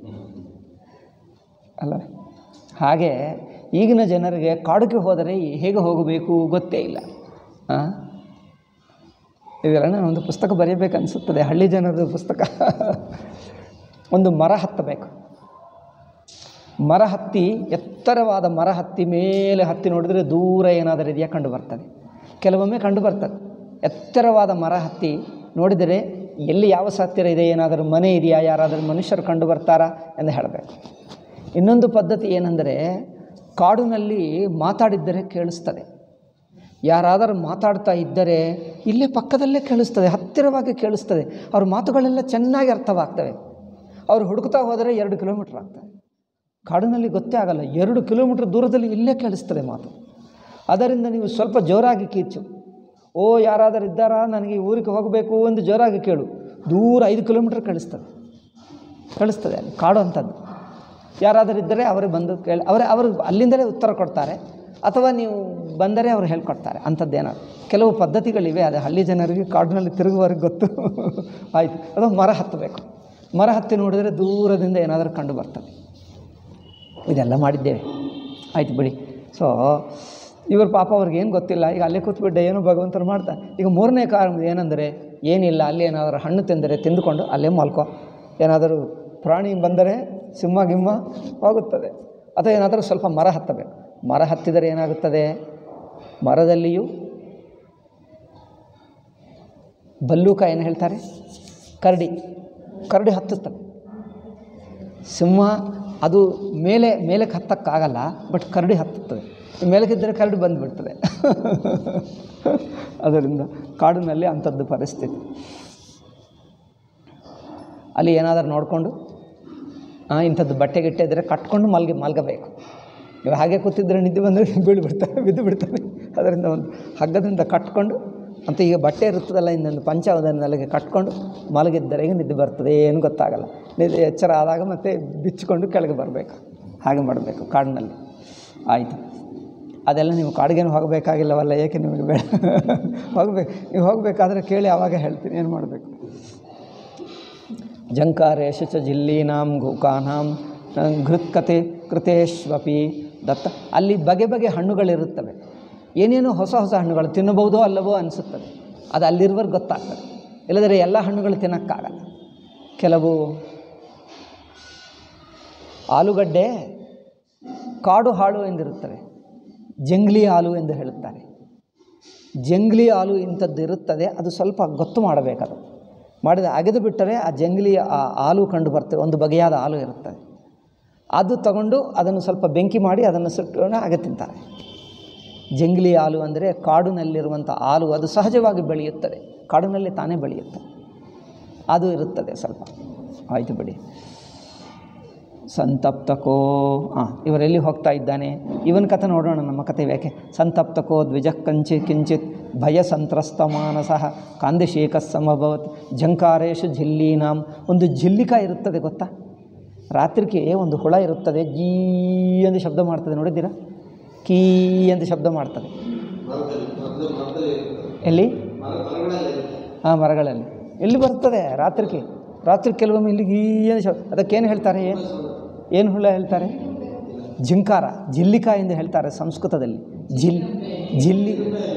ಅಲ್ಲ ಹಾಗೆ ಈಗಿನ ಜನರಿಗೆ ಕಾಡಿಗೆ ಹೋದರೆ ಹೇಗೆ ಹೋಗಬೇಕು ಗೊತ್ತೇ ಇಲ್ಲ ಹಾಂ ಇದೆಲ್ಲ ನಾನು ಒಂದು ಪುಸ್ತಕ ಬರೆಯಬೇಕು ಅನಿಸುತ್ತದೆ ಹಳ್ಳಿ ಜನರದ್ದು ಪುಸ್ತಕ ಒಂದು ಮರ ಹತ್ತಬೇಕು ಮರ ಹತ್ತಿ ಎತ್ತರವಾದ ಮರ ಹತ್ತಿ ಮೇಲೆ ಹತ್ತಿ ನೋಡಿದರೆ ದೂರ ಏನಾದರೂ ಇದೆಯಾ ಕಂಡು ಬರ್ತದೆ ಕೆಲವೊಮ್ಮೆ ಕಂಡು ಬರ್ತದೆ ಎತ್ತರವಾದ ಮರ ಹತ್ತಿ ನೋಡಿದರೆ ಎಲ್ಲಿ ಯಾವ ಹತ್ತಿರ ಇದೆ ಏನಾದರೂ ಮನೆ ಇದೆಯಾ ಯಾರಾದರೂ ಮನುಷ್ಯರು ಕಂಡು ಬರ್ತಾರಾ ಎಂದು ಹೇಳಬೇಕು ಇನ್ನೊಂದು ಪದ್ಧತಿ ಏನೆಂದರೆ ಕಾಡಿನಲ್ಲಿ ಮಾತಾಡಿದ್ದರೆ ಕೇಳಿಸ್ತದೆ ಯಾರಾದರೂ ಮಾತಾಡ್ತಾ ಇದ್ದರೆ ಇಲ್ಲೇ ಪಕ್ಕದಲ್ಲೇ ಕೇಳಿಸ್ತದೆ ಹತ್ತಿರವಾಗಿ ಕೇಳಿಸ್ತದೆ ಅವ್ರ ಮಾತುಗಳೆಲ್ಲ ಚೆನ್ನಾಗಿ ಅರ್ಥವಾಗ್ತವೆ ಅವರು ಹುಡುಕ್ತಾ ಹೋದರೆ ಎರಡು ಕಿಲೋಮೀಟ್ರ್ ಆಗ್ತದೆ ಕಾಡಿನಲ್ಲಿ ಗೊತ್ತೇ ಆಗಲ್ಲ ಎರಡು ಕಿಲೋಮೀಟ್ರ್ ದೂರದಲ್ಲಿ ಇಲ್ಲೇ ಕೇಳಿಸ್ತದೆ ಮಾತು ಅದರಿಂದ ನೀವು ಸ್ವಲ್ಪ ಜೋರಾಗಿ ಕೀಚು ಓ ಯಾರಾದರೂ ಇದ್ದಾರಾ ನನಗೆ ಈ ಊರಿಗೆ ಹೋಗಬೇಕು ಎಂದು ಜೋರಾಗಿ ಕೇಳು ದೂರ ಐದು ಕಿಲೋಮೀಟ್ರ್ ಕೇಳಿಸ್ತದೆ ಕಳಿಸ್ತದೆ ಅಲ್ಲಿ ಕಾಡು ಅಂಥದ್ದು ಯಾರಾದರೂ ಇದ್ದರೆ ಅವರು ಬಂದು ಕೇಳಿ ಅವರೇ ಅವರು ಅಲ್ಲಿಂದಲೇ ಉತ್ತರ ಕೊಡ್ತಾರೆ ಅಥವಾ ನೀವು ಬಂದರೆ ಅವರು ಹೇಳ್ಕೊಡ್ತಾರೆ ಅಂಥದ್ದೇನಾದ್ರು ಕೆಲವು ಪದ್ಧತಿಗಳಿವೆ ಅದು ಹಳ್ಳಿ ಜನರಿಗೆ ಕಾಡಿನಲ್ಲಿ ತಿರುಗುವವರಿಗೆ ಗೊತ್ತು ಆಯಿತು ಅದು ಮರ ಹತ್ತಬೇಕು ಮರ ಹತ್ತಿ ನೋಡಿದರೆ ದೂರದಿಂದ ಏನಾದರೂ ಕಂಡು ಬರ್ತದೆ ಇದೆಲ್ಲ ಮಾಡಿದ್ದೇವೆ ಆಯ್ತು ಬಿಡಿ ಸೊ ಇವರು ಪಾಪ ಅವ್ರಿಗೆ ಏನು ಗೊತ್ತಿಲ್ಲ ಈಗ ಅಲ್ಲೇ ಕೂತ್ಬಿಟ್ಟೆ ಏನೋ ಭಗವಂತರು ಮಾಡ್ತಾರೆ ಈಗ ಮೂರನೇ ಕಾರಣ ಏನಂದರೆ ಏನಿಲ್ಲ ಅಲ್ಲಿ ಏನಾದರೂ ಹಣ್ಣು ತಿಂದರೆ ತಿಂದುಕೊಂಡು ಅಲ್ಲೇ ಮಲ್ಕೋ ಏನಾದರೂ ಪ್ರಾಣಿ ಬಂದರೆ ಸಿಂಹ ಗಿಂಹ ಹೋಗುತ್ತದೆ ಅಥವಾ ಏನಾದರೂ ಸ್ವಲ್ಪ ಮರ ಹತ್ತಬೇಕು ಮರ ಹತ್ತಿದರೆ ಏನಾಗುತ್ತದೆ ಮರದಲ್ಲಿಯೂ ಬಲ್ಲೂಕ ಏನು ಹೇಳ್ತಾರೆ ಕರಡಿ ಕರಡಿ ಹತ್ತುತ್ತದೆ ಸಿಂಹ ಅದು ಮೇಲೆ ಮೇಲಕ್ಕೆ ಹತ್ತಕ್ಕಾಗಲ್ಲ ಬಟ್ ಕರಡಿ ಹತ್ತುತ್ತದೆ ಮೇಲಕ್ಕಿದ್ದರೆ ಕರಡಿ ಬಂದುಬಿಡ್ತದೆ ಅದರಿಂದ ಕಾಡಿನಲ್ಲಿ ಅಂಥದ್ದು ಪರಿಸ್ಥಿತಿ ಅಲ್ಲಿ ಏನಾದರೂ ನೋಡಿಕೊಂಡು ಇಂಥದ್ದು ಬಟ್ಟೆ ಗಿಟ್ಟೆ ಇದ್ದರೆ ಕಟ್ಕೊಂಡು ಮಲ್ಗಿ ಮಲ್ಗಬೇಕು ನೀವು ಹಾಗೆ ಕೂತಿದ್ರೆ ನಿದ್ದೆ ಬಂದರೆ ಬೀಳ್ಬಿಡ್ತಾರೆ ಬಿದ್ದು ಬಿಡ್ತಾರೆ ಅದರಿಂದ ಒಂದು ಹಗ್ಗದಿಂದ ಕಟ್ಕೊಂಡು ಅಂತ ಈಗ ಬಟ್ಟೆ ಇರುತ್ತದಲ್ಲ ಇನ್ನೊಂದು ಪಂಚಾವಧನಲ್ಲಿಗೆ ಕಟ್ಕೊಂಡು ಮಲಗಿದ್ದರೆ ಈಗ ನಿದ್ದೆ ಬರ್ತದೆ ಏನು ಗೊತ್ತಾಗಲ್ಲ ನಿದ್ದೆ ಎಚ್ಚರ ಆದಾಗ ಮತ್ತೆ ಬಿಚ್ಚಿಕೊಂಡು ಕೆಳಗೆ ಬರಬೇಕು ಹಾಗೆ ಮಾಡಬೇಕು ಕಾಡಿನಲ್ಲಿ ಆಯಿತು ಅದೆಲ್ಲ ನೀವು ಕಾಡಿಗೇನು ಹೋಗಬೇಕಾಗಿಲ್ಲವಲ್ಲ ಏಕೆ ನಿಮಗೆ ಬೇಡ ಹೋಗ್ಬೇಕು ನೀವು ಹೋಗಬೇಕಾದ್ರೆ ಕೇಳಿ ಆವಾಗ ಹೇಳ್ತೀನಿ ಏನು ಮಾಡಬೇಕು ಜಂಕಾರೇಶ ಚ ಜಿಲ್ಲೀನಾಂ ಗೋಕಾನಾಂ ಘೃತ್ಕತೆ ಕೃತೇಶ್ವಪಿ ದತ್ತ ಅಲ್ಲಿ ಬಗೆ ಬಗೆ ಹಣ್ಣುಗಳಿರುತ್ತವೆ ಏನೇನೋ ಹೊಸ ಹೊಸ ಹಣ್ಣುಗಳು ತಿನ್ನಬಹುದೋ ಅಲ್ಲವೋ ಅನಿಸುತ್ತದೆ ಅದು ಅಲ್ಲಿರುವವ್ರಿಗೆ ಗೊತ್ತಾಗ್ತದೆ ಇಲ್ಲದರೆ ಎಲ್ಲ ಹಣ್ಣುಗಳು ತಿನ್ನೋಕ್ಕಾಗಲ್ಲ ಕೆಲವು ಆಲೂಗಡ್ಡೆ ಕಾಡು ಹಾಳು ಎಂದಿರುತ್ತವೆ ಜಂಗ್ಲಿ ಹಾಲು ಎಂದು ಹೇಳುತ್ತಾರೆ ಜಂಗ್ಲಿ ಹಾಲು ಇಂಥದ್ದು ಇರುತ್ತದೆ ಅದು ಸ್ವಲ್ಪ ಗೊತ್ತು ಮಾಡಬೇಕದು ಮಾಡಿದ ಅಗೆದು ಬಿಟ್ಟರೆ ಆ ಜಂಗ್ಲಿ ಆ ಹಾಲು ಕಂಡು ಬರ್ತದೆ ಒಂದು ಬಗೆಯಾದ ಹಾಲು ಇರುತ್ತದೆ ಅದು ತಗೊಂಡು ಅದನ್ನು ಸ್ವಲ್ಪ ಬೆಂಕಿ ಮಾಡಿ ಅದನ್ನು ಸುಟ್ಟು ಹಾಗೆ ತಿಂತಾರೆ ಜಂಗ್ಲಿ ಹಾಲು ಅಂದರೆ ಕಾಡಿನಲ್ಲಿರುವಂಥ ಹಾಲು ಅದು ಸಹಜವಾಗಿ ಬೆಳೆಯುತ್ತದೆ ಕಾಡಿನಲ್ಲಿ ತಾನೇ ಬೆಳೆಯುತ್ತೆ ಅದು ಇರುತ್ತದೆ ಸ್ವಲ್ಪ ಆಯಿತು ಬಿಡಿ ಸಂತಪ್ತಕೋ ಹಾಂ ಇವರೆಲ್ಲಿ ಹೋಗ್ತಾ ಇದ್ದಾನೆ ಇವನ ಕಥೆ ನೋಡೋಣ ನಮ್ಮ ಕಥೆ ಯಾಕೆ ಸಂತಪ್ತಕೋ ದ್ವಿಜಃ ಕಂಚಿ ಕಿಂಚಿತ್ ಭಯ ಸಂತ್ರಸ್ತ ಮಾನಸಃ ಕಾಂದಿಶೇಕ ಸಮಭವತ್ ಜಂಕಾರೇಶು ಝಿಲ್ಲೀನಾಂ ಒಂದು ಝಿಲ್ಲಿಕ ಇರುತ್ತದೆ ಗೊತ್ತಾ ರಾತ್ರಿಗೆ ಒಂದು ಹುಳ ಇರುತ್ತದೆ ಜೀ ಎಂದು ಶಬ್ದ ಮಾಡ್ತದೆ ನೋಡಿದ್ದೀರಾ ಕೀ ಅಂತ ಶಬ್ದ ಮಾಡ್ತದೆ ಎಲ್ಲಿ ಹಾಂ ಮರಗಳಲ್ಲಿ ಎಲ್ಲಿ ಬರ್ತದೆ ರಾತ್ರಿಗೆ ರಾತ್ರಿ ಕೆಲವೊಮ್ಮೆ ಇಲ್ಲಿ ಈ ಏನು ಶಬ್ದ ಅದಕ್ಕೇನು ಹೇಳ್ತಾರೆ ಏನು ಏನು ಹುಳ ಹೇಳ್ತಾರೆ ಜಿಂಕಾರ ಜಿಲ್ಲಿಕ ಎಂದು ಹೇಳ್ತಾರೆ ಸಂಸ್ಕೃತದಲ್ಲಿ ಜಿಲ್ ಜಿಲ್ಲಿ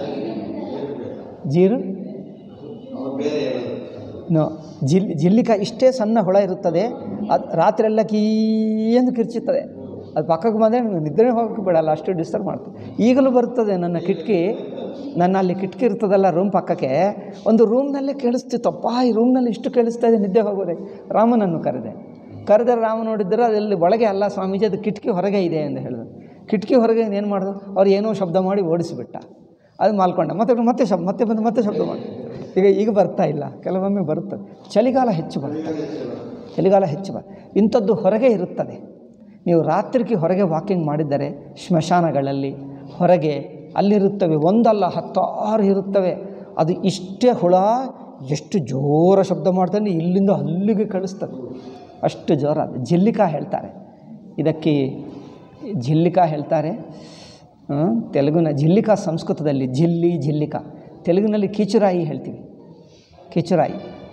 ಜೀರು ನೋ ಜಿಲ್ ಜಿಲ್ಲಿಕ ಇಷ್ಟೇ ಸಣ್ಣ ಹುಳ ಇರುತ್ತದೆ ಅದು ರಾತ್ರಿಯೆಲ್ಲ ಕೀ ಎಂದು ಕಿರ್ಚುತ್ತದೆ ಅದು ಪಕ್ಕಕ್ಕೆ ಬಂದರೆ ನನಗೆ ನಿದ್ರೆ ಹೋಗೋಕ್ಕೆ ಬಿಡಲ್ಲ ಅಷ್ಟು ಡಿಸ್ಟರ್ಬ್ ಮಾಡ್ತದೆ ಈಗಲೂ ಬರ್ತದೆ ನನ್ನ ಕಿಟಕಿ ನನ್ನ ಅಲ್ಲಿ ಕಿಟಕಿ ಇರ್ತದಲ್ಲ ರೂಮ್ ಪಕ್ಕಕ್ಕೆ ಒಂದು ರೂಮ್ನಲ್ಲೇ ಕೇಳಿಸ್ತಿತ್ತಪ್ಪ ಈ ರೂಮ್ನಲ್ಲಿ ಇಷ್ಟು ಕೇಳಿಸ್ತಾ ಇದೆ ನಿದ್ದೆ ಹೋಗೋದೆ ರಾಮನನ್ನು ಕರೆದೆ ಕರೆದ ರಾಮ ನೋಡಿದ್ರೆ ಅದರಲ್ಲಿ ಒಳಗೆ ಅಲ್ಲ ಸ್ವಾಮೀಜಿ ಅದು ಕಿಟಕಿ ಹೊರಗೆ ಇದೆ ಎಂದು ಹೇಳಿದ್ರು ಕಿಟಕಿ ಹೊರಗೆ ಏನು ಮಾಡಿದ್ರು ಅವ್ರು ಏನೋ ಶಬ್ದ ಮಾಡಿ ಓಡಿಸಿಬಿಟ್ಟ ಅದು ಮಾಲ್ಕೊಂಡ ಮತ್ತೆ ಮತ್ತೆ ಶಬ್ದ ಮತ್ತೆ ಬಂದು ಮತ್ತೆ ಶಬ್ದ ಮಾಡಿ ಈಗ ಈಗ ಬರ್ತಾ ಇಲ್ಲ ಕೆಲವೊಮ್ಮೆ ಬರುತ್ತದೆ ಚಳಿಗಾಲ ಹೆಚ್ಚು ಬರುತ್ತದೆ ಚಳಿಗಾಲ ಹೆಚ್ಚು ಬರ ಇಂಥದ್ದು ಹೊರಗೆ ಇರುತ್ತದೆ ನೀವು ರಾತ್ರಿಗೆ ಹೊರಗೆ ವಾಕಿಂಗ್ ಮಾಡಿದ್ದರೆ ಸ್ಮಶಾನಗಳಲ್ಲಿ ಹೊರಗೆ ಅಲ್ಲಿರುತ್ತವೆ ಒಂದಲ್ಲ ಹತ್ತಾರು ಇರುತ್ತವೆ ಅದು ಇಷ್ಟೇ ಹುಳ ಎಷ್ಟು ಜೋರ ಶಬ್ದ ಮಾಡ್ತಾನೆ ಇಲ್ಲಿಂದ ಅಲ್ಲಿಗೆ ಕಳಿಸ್ತದೆ ಅಷ್ಟು ಜೋರ ಅದು ಜಿಲ್ಲಿಕ ಹೇಳ್ತಾರೆ ಇದಕ್ಕೆ ಜಿಲ್ಲಿಕ ಹೇಳ್ತಾರೆ ಹ್ಮ್, ತೆಲುಗಿನ ಜಿಲ್ಲಿಕ ಸಂಸ್ಕೃತದಲ್ಲಿ ಜಿಲ್ಲಿ ಜಿಲ್ಲಿಕ ತೆಲುಗಿನಲ್ಲಿ ಕೀಚುರಾಯಿ ಹೇಳ್ತೀವಿ ಕೀಚುರಾಯಿ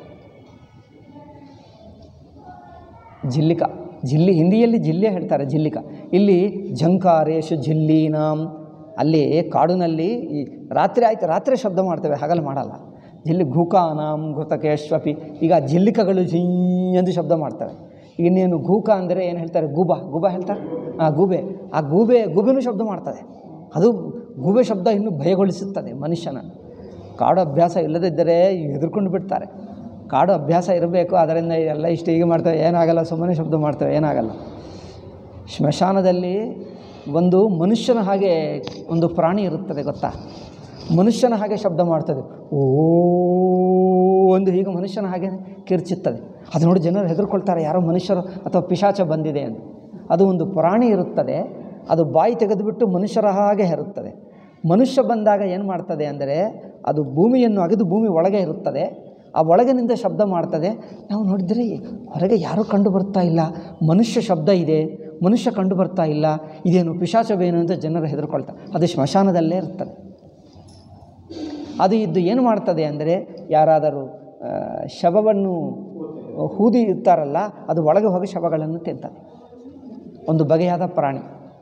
ಜಿಲ್ಲಿಕ ಜಿಲ್ಲಿ ಹಿಂದಿಯಲ್ಲಿ ಜಿಲ್ಲೆ ಹೇಳ್ತಾರೆ ಜಿಲ್ಲಿಕ ಇಲ್ಲಿ ಜಂಕಾರೇಶು ಜಿಲ್ಲೀನಾಂ ಅಲ್ಲಿ ಕಾಡಿನಲ್ಲಿ ಈ ರಾತ್ರಿ ಆಯ್ತು ರಾತ್ರಿ ಶಬ್ದ ಮಾಡ್ತೇವೆ ಹಗಲು ಮಾಡಲ್ಲ ಜಿಲ್ಲಿ ಘೂಕಾನಾಂ ಘೃತಕೇಶ್ವಪಿ ಈಗ ಜಿಲ್ಲಿಕಗಳು ಝೀ ಎಂದು ಶಬ್ದ ಮಾಡ್ತವೆ ಈಗ ಇನ್ನೇನು ಘೂಕ ಅಂದರೆ ಏನು ಹೇಳ್ತಾರೆ ಗೂಬ ಗೂಬ ಹೇಳ್ತಾರೆ ಆ ಗೂಬೆ ಆ ಗೂಬೆ ಗೂಬೆನೂ ಶಬ್ದ ಮಾಡ್ತದೆ ಅದು ಗೂಬೆ ಶಬ್ದ ಇನ್ನೂ ಭಯಗೊಳಿಸುತ್ತದೆ ಮನುಷ್ಯನ ಕಾಡು ಅಭ್ಯಾಸ ಇಲ್ಲದಿದ್ದರೆ ಹೆದರ್ಕೊಂಡು ಬಿಡ್ತಾರೆ ಕಾಡು ಅಭ್ಯಾಸ ಇರಬೇಕು ಅದರಿಂದ ಎಲ್ಲ ಇಷ್ಟು ಹೀಗೆ ಮಾಡ್ತೇವೆ ಏನಾಗಲ್ಲ ಸುಮ್ಮನೆ ಶಬ್ದ ಮಾಡ್ತೇವೆ ಏನಾಗಲ್ಲ ಸ್ಮಶಾನದಲ್ಲಿ ಒಂದು ಮನುಷ್ಯನ ಹಾಗೆ ಒಂದು ಪ್ರಾಣಿ ಇರುತ್ತದೆ ಗೊತ್ತಾ ಮನುಷ್ಯನ ಹಾಗೆ ಶಬ್ದ ಮಾಡ್ತದೆ ಓ ಒಂದು ಹೀಗೆ ಮನುಷ್ಯನ ಹಾಗೆ ಕಿರ್ಚುತ್ತದೆ ಅದು ನೋಡಿ ಜನರು ಹೆದರ್ಕೊಳ್ತಾರೆ ಯಾರೋ ಮನುಷ್ಯರು ಅಥವಾ ಪಿಶಾಚ ಬಂದಿದೆ ಅಂತ ಅದು ಒಂದು ಪ್ರಾಣಿ ಇರುತ್ತದೆ ಅದು ಬಾಯಿ ತೆಗೆದುಬಿಟ್ಟು ಮನುಷ್ಯರ ಹಾಗೆ ಹೆರುತ್ತದೆ ಮನುಷ್ಯ ಬಂದಾಗ ಏನು ಮಾಡ್ತದೆ ಅಂದರೆ ಅದು ಭೂಮಿಯನ್ನು ಅಗೆದು ಭೂಮಿ ಒಳಗೆ ಇರುತ್ತದೆ ಆ ಒಳಗಿನಿಂದ ಶಬ್ದ ಮಾಡ್ತದೆ ನಾವು ನೋಡಿದರೆ ಹೊರಗೆ ಯಾರೂ ಕಂಡು ಬರ್ತಾ ಇಲ್ಲ ಮನುಷ್ಯ ಶಬ್ದ ಇದೆ ಮನುಷ್ಯ ಕಂಡು ಬರ್ತಾ ಇಲ್ಲ ಇದೇನು ಪಿಶಾಚವೇನು ಅಂತ ಜನರು ಹೆದರ್ಕೊಳ್ತಾರೆ ಅದು ಸ್ಮಶಾನದಲ್ಲೇ ಇರ್ತದೆ ಅದು ಇದ್ದು ಏನು ಮಾಡ್ತದೆ ಅಂದರೆ ಯಾರಾದರೂ ಆ, ಶವವನ್ನು ಹೂದಿ ಇರ್ತಾರಲ್ಲ ಅದು ಒಳಗೆ ಹೋಗಿ ಶವಗಳನ್ನು ತಿಂತದೆ ಒಂದು ಬಗೆಯಾದ ಪ್ರಾಣಿ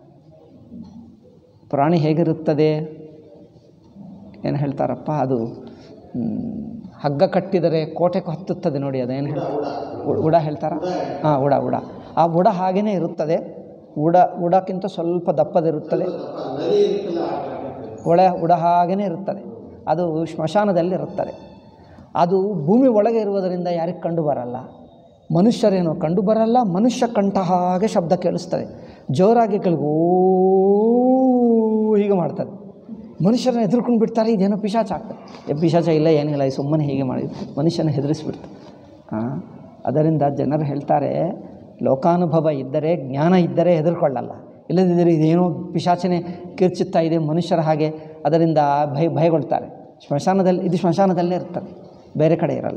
ಪ್ರಾಣಿ ಹೇಗಿರುತ್ತದೆ ಏನು ಹೇಳ್ತಾರಪ್ಪ ಅದು ಮ್, ಹಗ್ಗ ಕಟ್ಟಿದರೆ ಕೋಟೆಗೆ ಹತ್ತುತ್ತದೆ ನೋಡಿ ಅದೇನು ಹೇಳ್ತಾರೆ ಉ- ಉಡ ಹೇಳ್ತಾರ ಹಾಂ ಉಡ ಉಡ ಆ ಉಡ ಹಾಗೇ ಇರುತ್ತದೆ ಉಡ ಉಡಕ್ಕಿಂತ ಸ್ವಲ್ಪ ದಪ್ಪದಿರುತ್ತದೆ ಒಳ ಉಡ ಹಾಗೇ ಇರುತ್ತದೆ ಅದು ಸ್ಮಶಾನದಲ್ಲಿ ಇರುತ್ತದೆ ಅದು ಭೂಮಿ ಒಳಗೆ ಇರುವುದರಿಂದ ಯಾರಿಗೆ ಕಂಡು ಬರಲ್ಲ ಮನುಷ್ಯರೇನೋ ಕಂಡು ಬರಲ್ಲ ಮನುಷ್ಯ ಕಂಠ ಹಾಗೆ ಶಬ್ದ ಕೇಳಿಸ್ತದೆ ಜೋರಾಗಿ ಕೇಳಿಗೆ ಓ ಹೀಗೆ ಮಾಡ್ತದೆ ಮನುಷ್ಯರನ್ನ ಹೆದರ್ಕೊಂಡು ಬಿಡ್ತಾರೆ ಇದೇನೋ ಪಿಶಾಚ ಆಗ್ತದೆ ಏ ಪಿಶಾಚ ಇಲ್ಲ ಏನಿಲ್ಲ ಈ ಸುಮ್ಮನೆ ಹೀಗೆ ಮಾಡಿ ಮನುಷ್ಯನ ಹೆದರಿಸ್ಬಿಡ್ತಾರೆ ಹಾಂ ಅದರಿಂದ ಜನರು ಹೇಳ್ತಾರೆ ಲೋಕಾನುಭವ ಇದ್ದರೆ ಜ್ಞಾನ ಇದ್ದರೆ ಹೆದರ್ಕೊಳ್ಳಲ್ಲ ಇಲ್ಲದಿದ್ದರೆ ಇದೇನೋ ಪಿಶಾಚನೆ ಕಿರ್ಚುತ್ತಾ ಇದೆ ಮನುಷ್ಯರ ಹಾಗೆ ಅದರಿಂದ ಭಯ ಭಯಗೊಳ್ತಾರೆ ಸ್ಮಶಾನದಲ್ಲಿ ಇದು ಸ್ಮಶಾನದಲ್ಲೇ ಇರ್ತದೆ ಬೇರೆ ಕಡೆ ಇರಲ್ಲ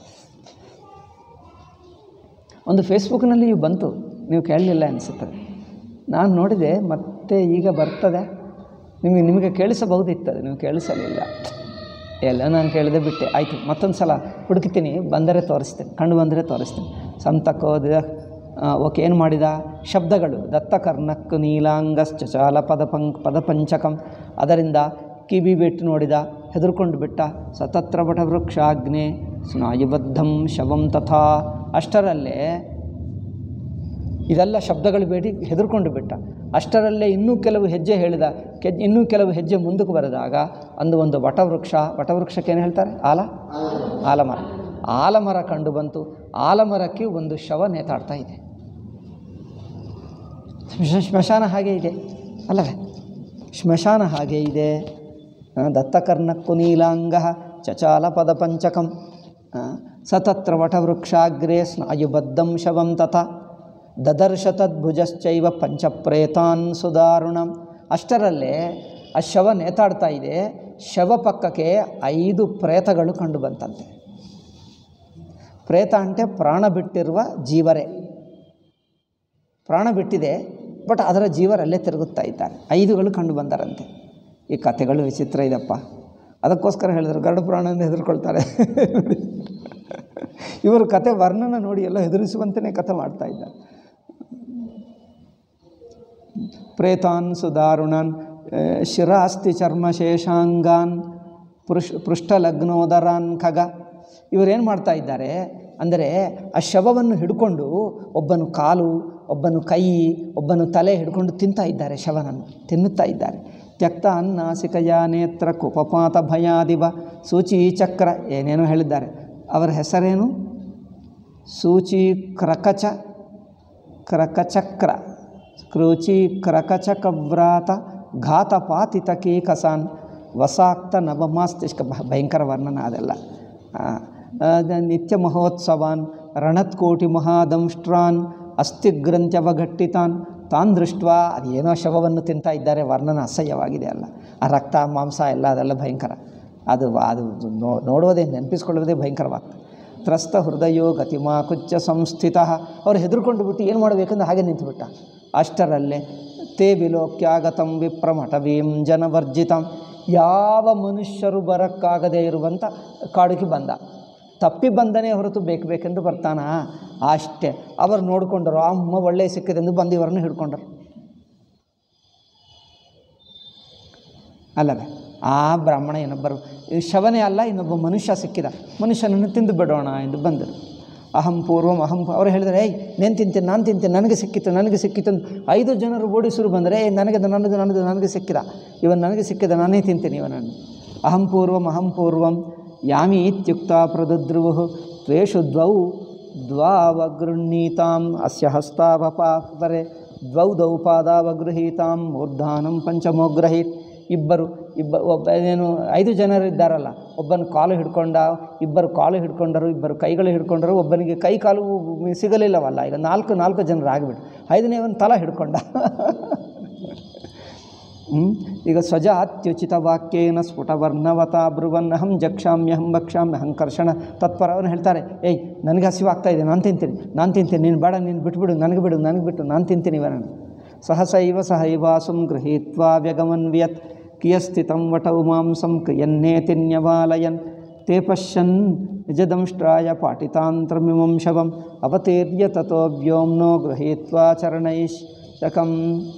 ಒಂದು ಫೇಸ್ಬುಕ್ನಲ್ಲಿ ಇವು ಬಂತು ನೀವು ಕೇಳಲಿಲ್ಲ ಅನಿಸುತ್ತದೆ ನಾನು ನೋಡಿದೆ ಮತ್ತೆ ಈಗ ಬರ್ತದೆ ನಿಮಗೆ ನಿಮಗೆ ಕೇಳಿಸಬಹುದಿತ್ತದು ನೀವು ಕೇಳಿಸಲಿಲ್ಲ ಎಲ್ಲ ನಾನು ಕೇಳಿದೆ ಬಿಟ್ಟೆ ಆಯಿತು ಮತ್ತೊಂದು ಸಲ ಹುಡುಕ್ತೀನಿ ಬಂದರೆ ತೋರಿಸ್ತೀನಿ ಕಂಡು ಬಂದರೆ ತೋರಿಸ್ತೀನಿ ಸಂತಕೋದ ಓಕೆ ಏನು ಮಾಡಿದ ಶಬ್ದಗಳು ದತ್ತಕರ್ಣಕ್ಕು ನೀಲಾಂಗಶ್ಚಚಾಲ ಪದಪಂಕ್ ಪದಪಂಚಕಂ ಅದರಿಂದ ಕಿವಿ ಬಿಟ್ಟು ನೋಡಿದ ಹೆದರ್ಕೊಂಡು ಬಿಟ್ಟ ಸತತ್ರ ವೃಕ್ಷಾಗ್ನೆ ಸ್ನಾಯುಬದ್ಧಂ ಶವಂ ತಥಾ ಅಷ್ಟರಲ್ಲೇ ಇದೆಲ್ಲ ಶಬ್ದಗಳು ಬೇಡಿ ಹೆದರ್ಕೊಂಡು ಬಿಟ್ಟ ಅಷ್ಟರಲ್ಲೇ ಇನ್ನೂ ಕೆಲವು ಹೆಜ್ಜೆ ಹೇಳಿದ ಕೆ ಇನ್ನೂ ಕೆಲವು ಹೆಜ್ಜೆ ಮುಂದಕ್ಕೆ ಬರೆದಾಗ ಅಂದು ಒಂದು ವಟವೃಕ್ಷ ವಟವೃಕ್ಷಕ್ಕೆ ಏನು ಹೇಳ್ತಾರೆ ಆಲ ಆಲಮರ ಆಲಮರ ಕಂಡು ಬಂತು ಆಲಮರಕ್ಕೆ ಒಂದು ಶವ ನೇತಾಡ್ತಾ ಇದೆ ಶ್ಮ- ಸ್ಮಶಾನ ಹಾಗೆ ಇದೆ ಅಲ್ಲವೇ ಸ್ಮಶಾನ ಹಾಗೆ ಇದೆ ಆ, ದತ್ತಕರ್ಣಕ್ಕು ನೀಲಾಂಗ ಚಚಾಲ ಪದ ಪಂಚಕಂ ಆ, ಸತತ್ರ ವಟವೃಕ್ಷಾಗ್ರೇ ಸ್ನಾಯುಬದ್ಧಂ ಶವಂ ತಥಾ ದದರ್ಶ ತದ್ಭುಜಶ್ಚೈವ ಪಂಚಪ್ರೇತಾನ್ ಸುದಾರುಣಂ ಅಷ್ಟರಲ್ಲೇ ಆ ಶವ ನೇತಾಡ್ತಾ ಇದೆ ಶವ ಪಕ್ಕಕ್ಕೆ ಐದು ಪ್ರೇತಗಳು ಕಂಡು ಬಂತಂತೆ ಪ್ರೇತ అంటే ಪ್ರಾಣ ಬಿಟ್ಟಿರುವ ಜೀವರೇ ಪ್ರಾಣ ಬಿಟ್ಟಿದೆ ಬಟ್ ಅದರ ಜೀವರಲ್ಲೇ ತಿರುಗುತ್ತಾ ಇದ್ದಾರೆ ಐದುಗಳು ಕಂಡು ಬಂದರಂತೆ ಈ ಕಥೆಗಳು ವಿಚಿತ್ರ ಇದಪ್ಪ ಅದಕ್ಕೋಸ್ಕರ ಹೇಳಿದ್ರು ಗರುಡ ಪ್ರಾಣನ ಹೆದರ್ಕೊಳ್ತಾರೆ ಇವರು ಕತೆ ವರ್ಣನ ನೋಡಿ ಎಲ್ಲ ಹೆದರಿಸುವಂತೆಯೇ ಕಥೆ ಮಾಡ್ತಾ ಇದ್ದಾರೆ ಪ್ರೇತಾನ್ ಸುದಾರುಣನ್ ಆ, ಶಿರಾಸ್ತಿ ಚರ್ಮಶೇಷಾಂಗಾನ್ ಪೃಷ್ ಪೃಷ್ಠಲಗ್ನೋದರಾನ್ ಖಗ ಇವರೇನು ಮಾಡ್ತಾ ಇದ್ದಾರೆ ಅಂದರೆ ಆ ಶವವನ್ನು ಹಿಡ್ಕೊಂಡು ಒಬ್ಬನು ಕಾಲು ಒಬ್ಬನು ಕೈ ಒಬ್ಬನು ತಲೆ ಹಿಡ್ಕೊಂಡು ತಿಂತಾ ಇದ್ದಾರೆ ಶವನನ್ನು ತಿನ್ನುತ್ತಾ ಇದ್ದಾರೆ ತ್ಯಕ್ತ ನಾಸಿಕಯ ನೇತ್ರ ಕುಪಪಾತ ಭಯಾದಿವ ಸೂಚಿ ಚಕ್ರ ಏನೇನೋ ಹೇಳಿದ್ದಾರೆ ಅವರ ಹೆಸರೇನು ಸೂಚಿ ಕ್ರಕಚ ಕ್ರಕಚಕ್ರ ಕ್ರೂಚಿ ಕ್ರಕಚಕವ್ರಾತ ಘಾತಪಾತಿತ ಕೀಕಸಾನ್ ವಸಾಕ್ತ ನವಮಾಸ್ತಿಷ್ಕ ಭ- ಭಯಂಕರ ವರ್ಣನ ಅದೆಲ್ಲ ಆ, ಅದ ನಿತ್ಯ ಮಹೋತ್ಸವಾನ್ ರಣತ್ಕೋಟಿ ಮಹಾದಂಷ್ಟ್ರಾನ್ ಅಸ್ಥಿಗ್ರಂಥ್ಯವಘಟ್ಟಿತಾನ್ ತಾನ್ ದೃಷ್ಟ ಅದೇನೋ ಶವವನ್ನು ತಿಂತಾ ಇದ್ದಾರೆ ವರ್ಣನ ಅಸಹ್ಯವಾಗಿದೆ ಅಲ್ಲ ಆ ರಕ್ತ ಮಾಂಸ ಎಲ್ಲ ಅದೆಲ್ಲ ಭಯಂಕರ ಅದು ಅದು ನೋ- ನೋಡೋದೇ ನೆನಪಿಸ್ಕೊಳ್ಳೋದೇ ಭಯಂಕರವಾಗ್ತದೆ ತ್ರಸ್ತ ಹೃದಯೋ ಗತಿಮಾ ಕುಚ್ಚ ಸಂಸ್ಥಿತ ಅವ್ರು ಹೆದರ್ಕೊಂಡು ಬಿಟ್ಟು ಏನು ಮಾಡಬೇಕಂದ್ರೆ ಹಾಗೆ ನಿಂತುಬಿಟ್ಟ ಅಷ್ಟರಲ್ಲೇ ತೇ ವಿಲೋಕ್ಯಾಗತಂ ವಿಪ್ರಮಟವೀಂ ಜನವರ್ಜಿತಂ ಯಾವ ಮನುಷ್ಯರು ಬರೋಕ್ಕಾಗದೇ ಇರುವಂಥ ಕಾಡುಗೆ ಬಂದ ತಪ್ಪಿ ಬಂದನೇ ಹೊರತು ಬೇಕು ಬೇಕೆಂದು ಬರ್ತಾನ ಅಷ್ಟೇ ಅವರು ನೋಡಿಕೊಂಡರು ಅಮ್ಮ ಒಳ್ಳೆ ಸಿಕ್ಕಿದೆಂದು ಬಂದು ಇವರನ್ನು ಹಿಡ್ಕೊಂಡರು ಅಲ್ಲವೇ ಆ ಬ್ರಾಹ್ಮಣ ಇನ್ನೊಬ್ಬರು ಈ ಶವನೇ ಅಲ್ಲ ಇನ್ನೊಬ್ಬ ಮನುಷ್ಯ ಸಿಕ್ಕಿದ ಮನುಷ್ಯನನ್ನು ತಿಂದು ಬಿಡೋಣ ಎಂದು ಬಂದರು ಅಹಂ ಪೂರ್ವಂ ಅಹಂ ಪೂ- ಅವರು ಹೇಳಿದರೆ ಏಯ್ నేను ತಿಂತೀನಿ ನಾನು ತಿಂತೀನಿ ನನಗೆ ಸಿಕ್ಕಿತು ನನಗೆ ಸಿಕ್ಕಿತು ಅಂತ ಐದು ಜನರು ಓಡಿಸರು ಬಂದರೆ ಏಯ್ ನನಗೆ ನನಗೆ ನನಗೆ ನನಗೆ ಸಿಕ್ಕಿದ ಇವನು ನನಗೆ ಸಿಕ್ಕಿದ ನಾನೇ ತಿಂತೀನಿ ಇವನನ್ನು ಅಹಂ ಪೂರ್ವಂ ಅಹಂ ಪೂರ್ವಂ ಯಾಮಿ ಇತ್ಯುಕ್ತ ಪ್ರದುದ್ರುವು ತ್ವೇಷು ದ್ವೌ ದ್ವಾವಗೃಹೀತಾಂ ಅಸ್ಯ ಹಸ್ತಾವಪಾಪರೆ ದ್ವೌ ದೌ ಪಾದಾವಗೃಹೀತಾಂ ಮೂರ್ಧಾನಂ ಪಂಚಮೋಗ್ರಹೀತ್ ಇಬ್ಬರು ಇಬ್ಬ ಒಬ್ಬ ಏನು ಐದು ಜನರಿದ್ದಾರಲ್ಲ ಒಬ್ಬನ ಕಾಲು ಹಿಡ್ಕೊಂಡ ಇಬ್ಬರು ಕಾಲು ಹಿಡ್ಕೊಂಡರು ಇಬ್ಬರು ಕೈಗಳು ಹಿಡ್ಕೊಂಡರು ಒಬ್ಬನಿಗೆ ಕೈ ಕಾಲು ಸಿಗಲಿಲ್ಲವಲ್ಲ ಈಗ ನಾಲ್ಕು ನಾಲ್ಕು ಜನರು ಆಗಿಬಿಟ್ಟು ಐದನೇವನ್ ತಲ ಹಿಡ್ಕೊಂಡ ಹ್ಮ್? ಈಗ ಸ್ವಜಾತ್ಯುಚಿತ ವಾಕ್ಯೇನ ಸ್ಫುಟವರ್ಣವತ ಬ್ರುವನ್ನಹಂ ಜಕ್ಷಾಮ್ಯಹಂ ಭಕ್ಷಾಮ್ಯಹಂ ಕರ್ಷಣ ತತ್ಪರ ಅವನು ಹೇಳ್ತಾರೆ ಏಯ್ ನನಗೆ ಹಸಿವಾಗ್ತಾ ಇದೆ ನಾನು ತಿಂತೀನಿ ನಾನು ತಿಂತೀನಿ ನೀನು ಬೇಡ ನೀನು ಬಿಟ್ಬಿಡು ನನಗೆ ಬಿಡು ನನಗೆ ಬಿಟ್ಟು ನಾನು ತಿಂತೀನಿ ಇವನನ್ನು ಸಹಸೈವ ಸಹೈವಾಸುಂ ಗೃಹೀತ್ವಾ ವ್ಯಗಮನ್ವಿಯತ್ ಕಿಯಸ್ಥಿತಂ ವಟೌ ಮಾಂಸಂ ಕ್ರಿಯನ್ನೇತಿ ನ್ಯವಾಲಯನ್ ತೇ ಪಶ್ಯನ್ ನಿಜದಂಷ್ಟ್ರಾಯ ಪಾಟಿತಾಂತ್ರಮಿಮಂ ಶವಂ ಅವತೀರ್ಯ ತಥೋ ವ್ಯೋಮ್ನೋ ಗೃಹೀತ್ವಾ ಚರಣೈಶಕಂ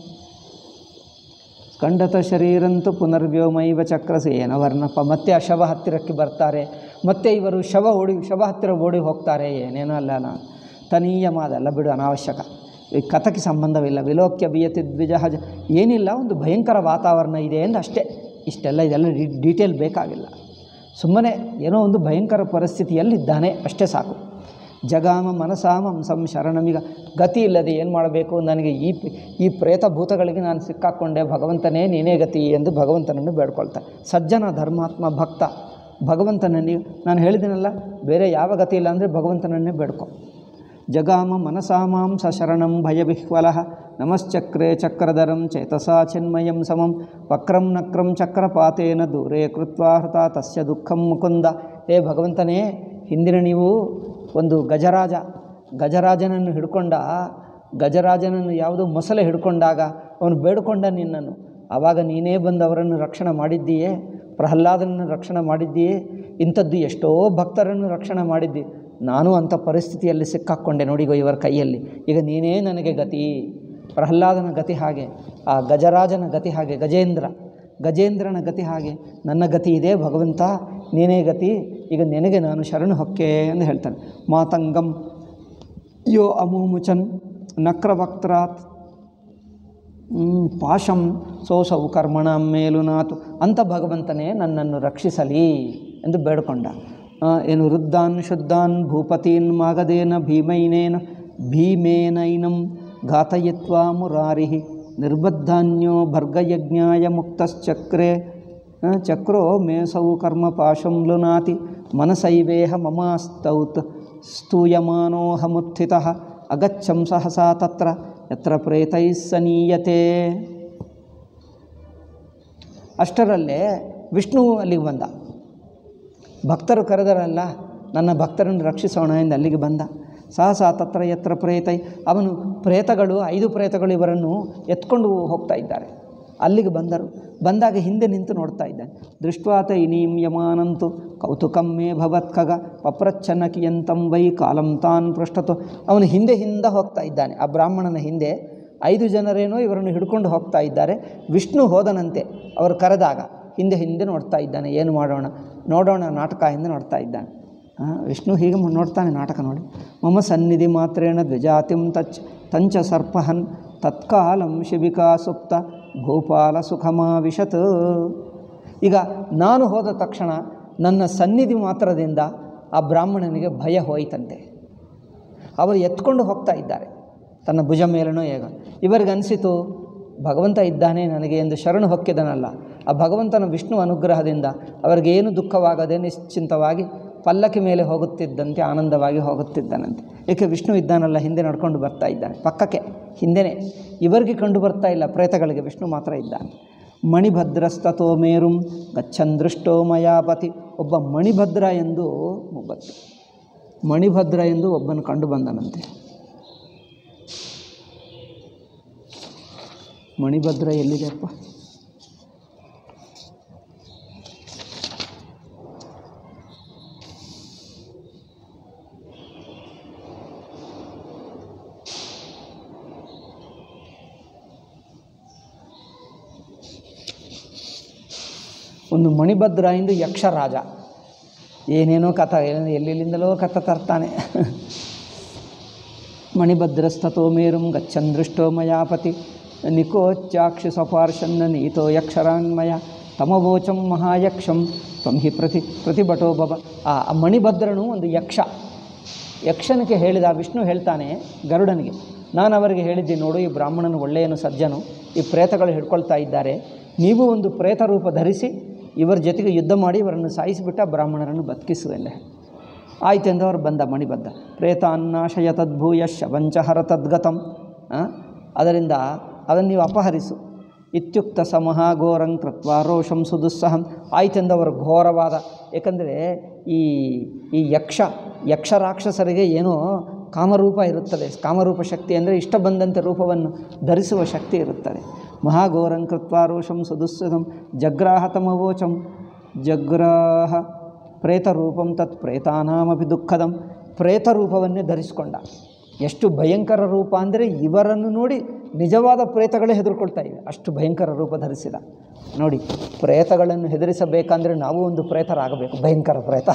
ಖಂಡತ ಶರೀರಂತೂ ಪುನರ್ವ್ಯೋಮೈವ ಚಕ್ರಸೇನ ವರ್ಣಪ್ಪ ಮತ್ತೆ ಆ ಶವ ಹತ್ತಿರಕ್ಕೆ ಬರ್ತಾರೆ ಮತ್ತೆ ಇವರು ಶವ ಓಡಿ ಶವ ಹತ್ತಿರ ಓಡಿ ಹೋಗ್ತಾರೆ ಏನೇನೋ ಅಲ್ಲ ನಾ ತನೀಯಮಾದ ಅಲ್ಲ ಬಿಡು ಅನಾವಶ್ಯಕ ಈ ಕಥಕ್ಕೆ ಸಂಬಂಧವಿಲ್ಲ ವಿಲೋಕ್ಯ ಬಿಯತಿ ದ್ವಿಜಹಜ ಏನಿಲ್ಲ ಒಂದು ಭಯಂಕರ ವಾತಾವರಣ ಇದೆ ಎಂದು ಅಷ್ಟೇ ಇಷ್ಟೆಲ್ಲ ಇದೆಲ್ಲ ಡಿ ಡೀಟೇಲ್ ಬೇಕಾಗಿಲ್ಲ ಸುಮ್ಮನೆ ಏನೋ ಒಂದು ಭಯಂಕರ ಪರಿಸ್ಥಿತಿಯಲ್ಲಿದ್ದಾನೆ ಅಷ್ಟೇ ಸಾಕು ಜಗಾಮ ಮನಸಾಮಂಸಂ ಶರಣಮಿಗ ಗತಿ ಇಲ್ಲದೆ ಏನು ಮಾಡಬೇಕು ನನಗೆ ಈ ಪ್- ಈ ಪ್ರೇತ ಭೂತಗಳಿಗೆ ನಾನು ಸಿಕ್ಕಾಕ್ಕೊಂಡೆ ಭಗವಂತನೇ ನೀನೇ ಗತಿ ಎಂದು ಭಗವಂತನನ್ನು ಬೇಡ್ಕೊಳ್ತಾರೆ ಸಜ್ಜನ ಧರ್ಮಾತ್ಮ ಭಕ್ತ ಭಗವಂತನನ್ನು ನಾನು ಹೇಳಿದ್ದೀನಲ್ಲ ಬೇರೆ ಯಾವ ಗತಿ ಇಲ್ಲ ಅಂದರೆ ಭಗವಂತನನ್ನೇ ಬೇಡ್ಕೊ ಜಗಾಮ ಮನಸಾಮಾಂ ಸ ಶರಣಂ ಭಯವಿಹ್ವಲ ನಮಶ್ಚಕ್ರೆ ಚಕ್ರಧರಂ ಚೇತಸಾ ಚಿನ್ಮಯಂ ಸಮಂ ವಕ್ರಂ ನಕ್ರಂ ಚಕ್ರಪಾತೇನ ದೂರೇ ಕೃತ್ವಾ ಹೃತ ತಸ್ಯ ದುಃಖಂ ಮುಕುಂದ ಹೇ ಭಗವಂತನೇ ಹಿಂದಿನ ನೀವು ಒಂದು ಗಜರಾಜ ಗಜರಾಜನನ್ನು ಹಿಡ್ಕೊಂಡ ಗಜರಾಜನನ್ನು ಯಾವುದೋ ಮೊಸಳೆ ಹಿಡ್ಕೊಂಡಾಗ ಅವನು ಬೇಡ್ಕೊಂಡ ನಿನ್ನನ್ನು ಆವಾಗ ನೀನೇ ಬಂದು ಅವರನ್ನು ರಕ್ಷಣೆ ಮಾಡಿದ್ದೀಯೇ ಪ್ರಹ್ಲಾದನನ್ನು ರಕ್ಷಣೆ ಮಾಡಿದ್ದೀಯೇ ಇಂಥದ್ದು ಎಷ್ಟೋ ಭಕ್ತರನ್ನು ರಕ್ಷಣೆ ಮಾಡಿದ್ದಿ ನಾನು ಅಂಥ ಪರಿಸ್ಥಿತಿಯಲ್ಲಿ ಸಿಕ್ಕಾಕ್ಕೊಂಡೆ ನೋಡಿಗೋ ಇವರ ಕೈಯಲ್ಲಿ ಈಗ ನೀನೇ ನನಗೆ ಗತಿ ಪ್ರಹ್ಲಾದನ ಗತಿ ಹಾಗೆ ಆ ಗಜರಾಜನ ಗತಿ ಹಾಗೆ ಗಜೇಂದ್ರ ಗಜೇಂದ್ರನ ಗತಿ ಹಾಗೆ ನನ್ನ ಗತಿ ಇದೆ ಭಗವಂತ ನೀನೇ ಗತಿ ಈಗ ನಿನಗೆ ನಾನು ಶರಣು ಹೊಕ್ಕೆ ಎಂದು ಹೇಳ್ತಾನೆ ಮಾತಂಗಂ ಯೋ ಅಮೂಮುಚನ್ ನಕ್ರವಕ್ತ್ರಾತ್ ಹ್ಮ್, ಪಾಶಂ ಸೋಸವು ಕರ್ಮಣ ಮೇಲುನಾತು ಅಂತ ಭಗವಂತನೇ ನನ್ನನ್ನು ರಕ್ಷಿಸಲಿ ಎಂದು ಬೇಡಿಕೊಂಡ ಆ, ಏನು ವೃದ್ಧಾನ್ ಶುದ್ಧಾನ್ ಭೂಪತೀನ್ ಮಾಗದೇನ ಭೀಮೈನೇನ ಭೀಮೇನೈನಂ ಘಾತಯಿತ್ವಾ ಮುರಾರಿ ನಿರ್ಬದ್ಧಾನ್ಯೋ ಭರ್ಗಯಜ್ಞಾಯ ಮುಕ್ತಶ್ಚಕ್ರೆ ಆ, ಚಕ್ರೋ ಮೇಸೌ ಕರ್ಮ ಪಾಶಂ ಲುನಾತಿ ಮನಸೈವೇಹ ಮಮಾಸ್ತೌತ್ ಸ್ತೂಯಮಾನೋಹಮುತ್ಥಿತಃ ಅಗಚ್ಚಂ ಸಹಸಾ ತತ್ರ ಯತ್ರ ಪ್ರೇತೈಃ ಸನೀಯತೆ ಅಷ್ಟರಲ್ಲೇ ವಿಷ್ಣು ಅಲ್ಲಿಗೆ ಬಂದ ಭಕ್ತರು ಕರೆದರಲ್ಲ ನನ್ನ ಭಕ್ತರನ್ನು ರಕ್ಷಿಸೋಣ ಎಂದು ಅಲ್ಲಿಗೆ ಬಂದ ಸಹಸಾ ತತ್ರ ಯತ್ರ ಪ್ರೇತೈ ಅವನು ಪ್ರೇತಗಳು ಐದು ಪ್ರೇತಗಳು ಇವರನ್ನು ಎತ್ಕೊಂಡು ಹೋಗ್ತಾ ಇದ್ದಾರೆ ಅಲ್ಲಿಗೆ ಬಂದರು ಬಂದಾಗ ಹಿಂದೆ ನಿಂತು ನೋಡ್ತಾ ಇದ್ದಾನೆ ದೃಷ್ಟ್ವಾತ ಇನೀಂ ಯಮಾನಂತು ಕೌತುಕಂ ಮೇ ಭವತ್ಖಗ ಪಪ್ರಚ್ಛನ್ನಕಿಯಂತಂ ವೈ ಕಾಲಂ ತಾನ್ ಪೃಷ್ಠತು ಅವನು ಹಿಂದೆ ಹಿಂದೆ ಹೋಗ್ತಾ ಇದ್ದಾನೆ ಆ ಬ್ರಾಹ್ಮಣನ ಹಿಂದೆ ಐದು ಜನರೇನೋ ಇವರನ್ನು ಹಿಡ್ಕೊಂಡು ಹೋಗ್ತಾ ಇದ್ದಾರೆ ವಿಷ್ಣು ಹೋದನಂತೆ ಅವರು ಕರೆದಾಗ ಹಿಂದೆ ಹಿಂದೆ ನೋಡ್ತಾ ಇದ್ದಾನೆ ಏನು ಮಾಡೋಣ ನೋಡೋಣ ನಾಟಕ ಎಂದು ನೋಡ್ತಾ ಇದ್ದಾನೆ ಆ, ವಿಷ್ಣು ಹೀಗೆ ಮ- ನೋಡ್ತಾನೆ ನಾಟಕ ನೋಡಿ ಮಮ ಸನ್ನಿಧಿ ಮಾತ್ರೇಣ ದ್ವಿಜಾತಿಂ ತಚ್ ತಂಚ ಸರ್ಪಹನ್ ತತ್ಕಾಲಂ ಶಿಬಿಕಾ ಸುಪ್ತ ಭೂಪಾಲ ಸುಖಮಾವಿಶತ್ ಈಗ ನಾನು ಹೋದ ತಕ್ಷಣ ನನ್ನ ಸನ್ನಿಧಿ ಮಾತ್ರದಿಂದ ಆ ಬ್ರಾಹ್ಮಣನಿಗೆ ಭಯ ಹೋಯಿತಂತೆ ಅವರು ಎತ್ಕೊಂಡು ಹೋಗ್ತಾ ಇದ್ದಾರೆ ತನ್ನ ಭುಜ ಮೇಲನೋ ಹೇಗೋ ಇವರಿಗೆ ಅನಿಸಿತು ಭಗವಂತ ಇದ್ದಾನೆ ನನಗೆ ಎಂದು ಶರಣು ಹೊಕ್ಕಿದನಲ್ಲ ಆ ಭಗವಂತನ ವಿಷ್ಣು ಅನುಗ್ರಹದಿಂದ ಅವರಿಗೇನು ದುಃಖವಾಗದೆ ನಿಶ್ಚಿಂತವಾಗಿ ಪಲ್ಲಕ್ಕಿ ಮೇಲೆ ಹೋಗುತ್ತಿದ್ದಂತೆ ಆನಂದವಾಗಿ ಹೋಗುತ್ತಿದ್ದಾನಂತೆ ಏಕೆ ವಿಷ್ಣು ಇದ್ದಾನಲ್ಲ ಹಿಂದೆ ನಡ್ಕೊಂಡು ಬರ್ತಾ ಇದ್ದಾನೆ ಪಕ್ಕಕ್ಕೆ ಹಿಂದೆನೇ ಇವರಿಗೆ ಕಂಡು ಬರ್ತಾ ಇಲ್ಲ ಪ್ರೇತಗಳಿಗೆ ವಿಷ್ಣು ಮಾತ್ರ ಇದ್ದಾನೆ ಮಣಿಭದ್ರಸ್ತತೋ ಮೇರುಂ ಗಚ್ಚನ್ ದೃಷ್ಟೋ ಮಯಾಪತಿ ಒಬ್ಬ ಮಣಿಭದ್ರ ಎಂದು ಮುಬ್ಬತ್ತು ಮಣಿಭದ್ರ ಎಂದು ಒಬ್ಬನು ಕಂಡು ಬಂದನಂತೆ ಮಣಿಭದ್ರ ಎಲ್ಲಿದೆಯಪ್ಪ ಒಂದು ಮಣಿಭದ್ರ ಎಂದು ಯಕ್ಷರಾಜ ಏನೇನೋ ಕಥ ಏನೇನೋ ಎಲ್ಲೆಲ್ಲಿಂದಲೋ ಕಥ ತರ್ತಾನೆ ಮಣಿಭದ್ರಸ್ತತೋ ಮೇರುಂ ಗಚ್ಚನ್ ದೃಷ್ಟೋ ಮಯಾಪತಿ ನಿಕೋಚ್ಚಾಕ್ಷಿ ಸಪಾರ್ಷನ್ನ ನೀತೋ ಯಕ್ಷರಾನ್ಮಯ ತಮವೋಚಂ ಮಹಾಯಕ್ಷಂ ತ್ವಂ ಹಿ ಪ್ರತಿ ಪ್ರತಿಭಟೋ ಬಬ ಆ ಆ ಮಣಿಭದ್ರನು ಒಂದು ಯಕ್ಷ ಯಕ್ಷನಿಗೆ ಹೇಳಿದ ವಿಷ್ಣು ಹೇಳ್ತಾನೆ ಗರುಡನಿಗೆ ನಾನು ಅವರಿಗೆ ಹೇಳಿದ್ದೆ ನೋಡು ಈ ಬ್ರಾಹ್ಮಣನು ಒಳ್ಳೆಯನು ಸಜ್ಜನು ಈ ಪ್ರೇತಗಳು ಹಿಡ್ಕೊಳ್ತಾ ಇದ್ದಾರೆ ನೀವು ಒಂದು ಪ್ರೇತ ರೂಪ ಧರಿಸಿ ಇವರ ಜೊತೆಗೆ ಯುದ್ಧ ಮಾಡಿ ಇವರನ್ನು ಸಾಯಿಸಿಬಿಟ್ಟು ಆ ಬ್ರಾಹ್ಮಣರನ್ನು ಬದುಕಿಸು ಎಂದೆ ಆಯ್ತೆಂದು ಅವರು ಬಂದ ಮಣಿಬದ್ಧ ಪ್ರೇತಾನ್ನಾಶಯ ತದ್ಭೂಯ ಶವಂಚ ಹರ ತದ್ಗತಂ ಆ? ಅದರಿಂದ ಅದನ್ನು ನೀವು ಅಪಹರಿಸು ಇತ್ಯುಕ್ತ ಸಮಹಾಘೋರಂ ಕೃತ್ವ ರೋಷಂ ಸುದುಸ್ಸಹಂ ಆಯ್ತೆಂದು ಅವರು ಘೋರವಾದ ಏಕೆಂದರೆ ಈ ಈ ಯಕ್ಷ ಯಕ್ಷ ರಾಕ್ಷಸರಿಗೆ ಏನೋ ಕಾಮರೂಪ ಇರುತ್ತದೆ ಕಾಮರೂಪ ಶಕ್ತಿ ಅಂದರೆ ಇಷ್ಟ ಬಂದಂತೆ ರೂಪವನ್ನು ಧರಿಸುವ ಶಕ್ತಿ ಇರುತ್ತದೆ ಮಹಾಘೋರಂ ಕೃತ್ವ ರೋಷಂ ಸುದುಸ್ಸಹಂ ಜಗ್ರಾಹ ತಮವೋಚಂ ಜಗ್ರಾಹ ಪ್ರೇತರೂಪಂ ತತ್ ಪ್ರೇತಾನಾಮಪಿ ದುಃಖದಂ ಪ್ರೇತರೂಪವನ್ನೇ ಧರಿಸಿಕೊಂಡ ಎಷ್ಟು ಭಯಂಕರ ರೂಪ ಅಂದರೆ ಇವರನ್ನು ನೋಡಿ ನಿಜವಾದ ಪ್ರೇತಗಳೇ ಹೆದರ್ಕೊಳ್ತಾ ಇವೆ ಅಷ್ಟು ಭಯಂಕರ ರೂಪ ಧರಿಸಿದ ನೋಡಿ ಪ್ರೇತಗಳನ್ನು ಹೆದರಿಸಬೇಕಂದ್ರೆ ನಾವು ಒಂದು ಪ್ರೇತರಾಗಬೇಕು ಭಯಂಕರ ಪ್ರೇತ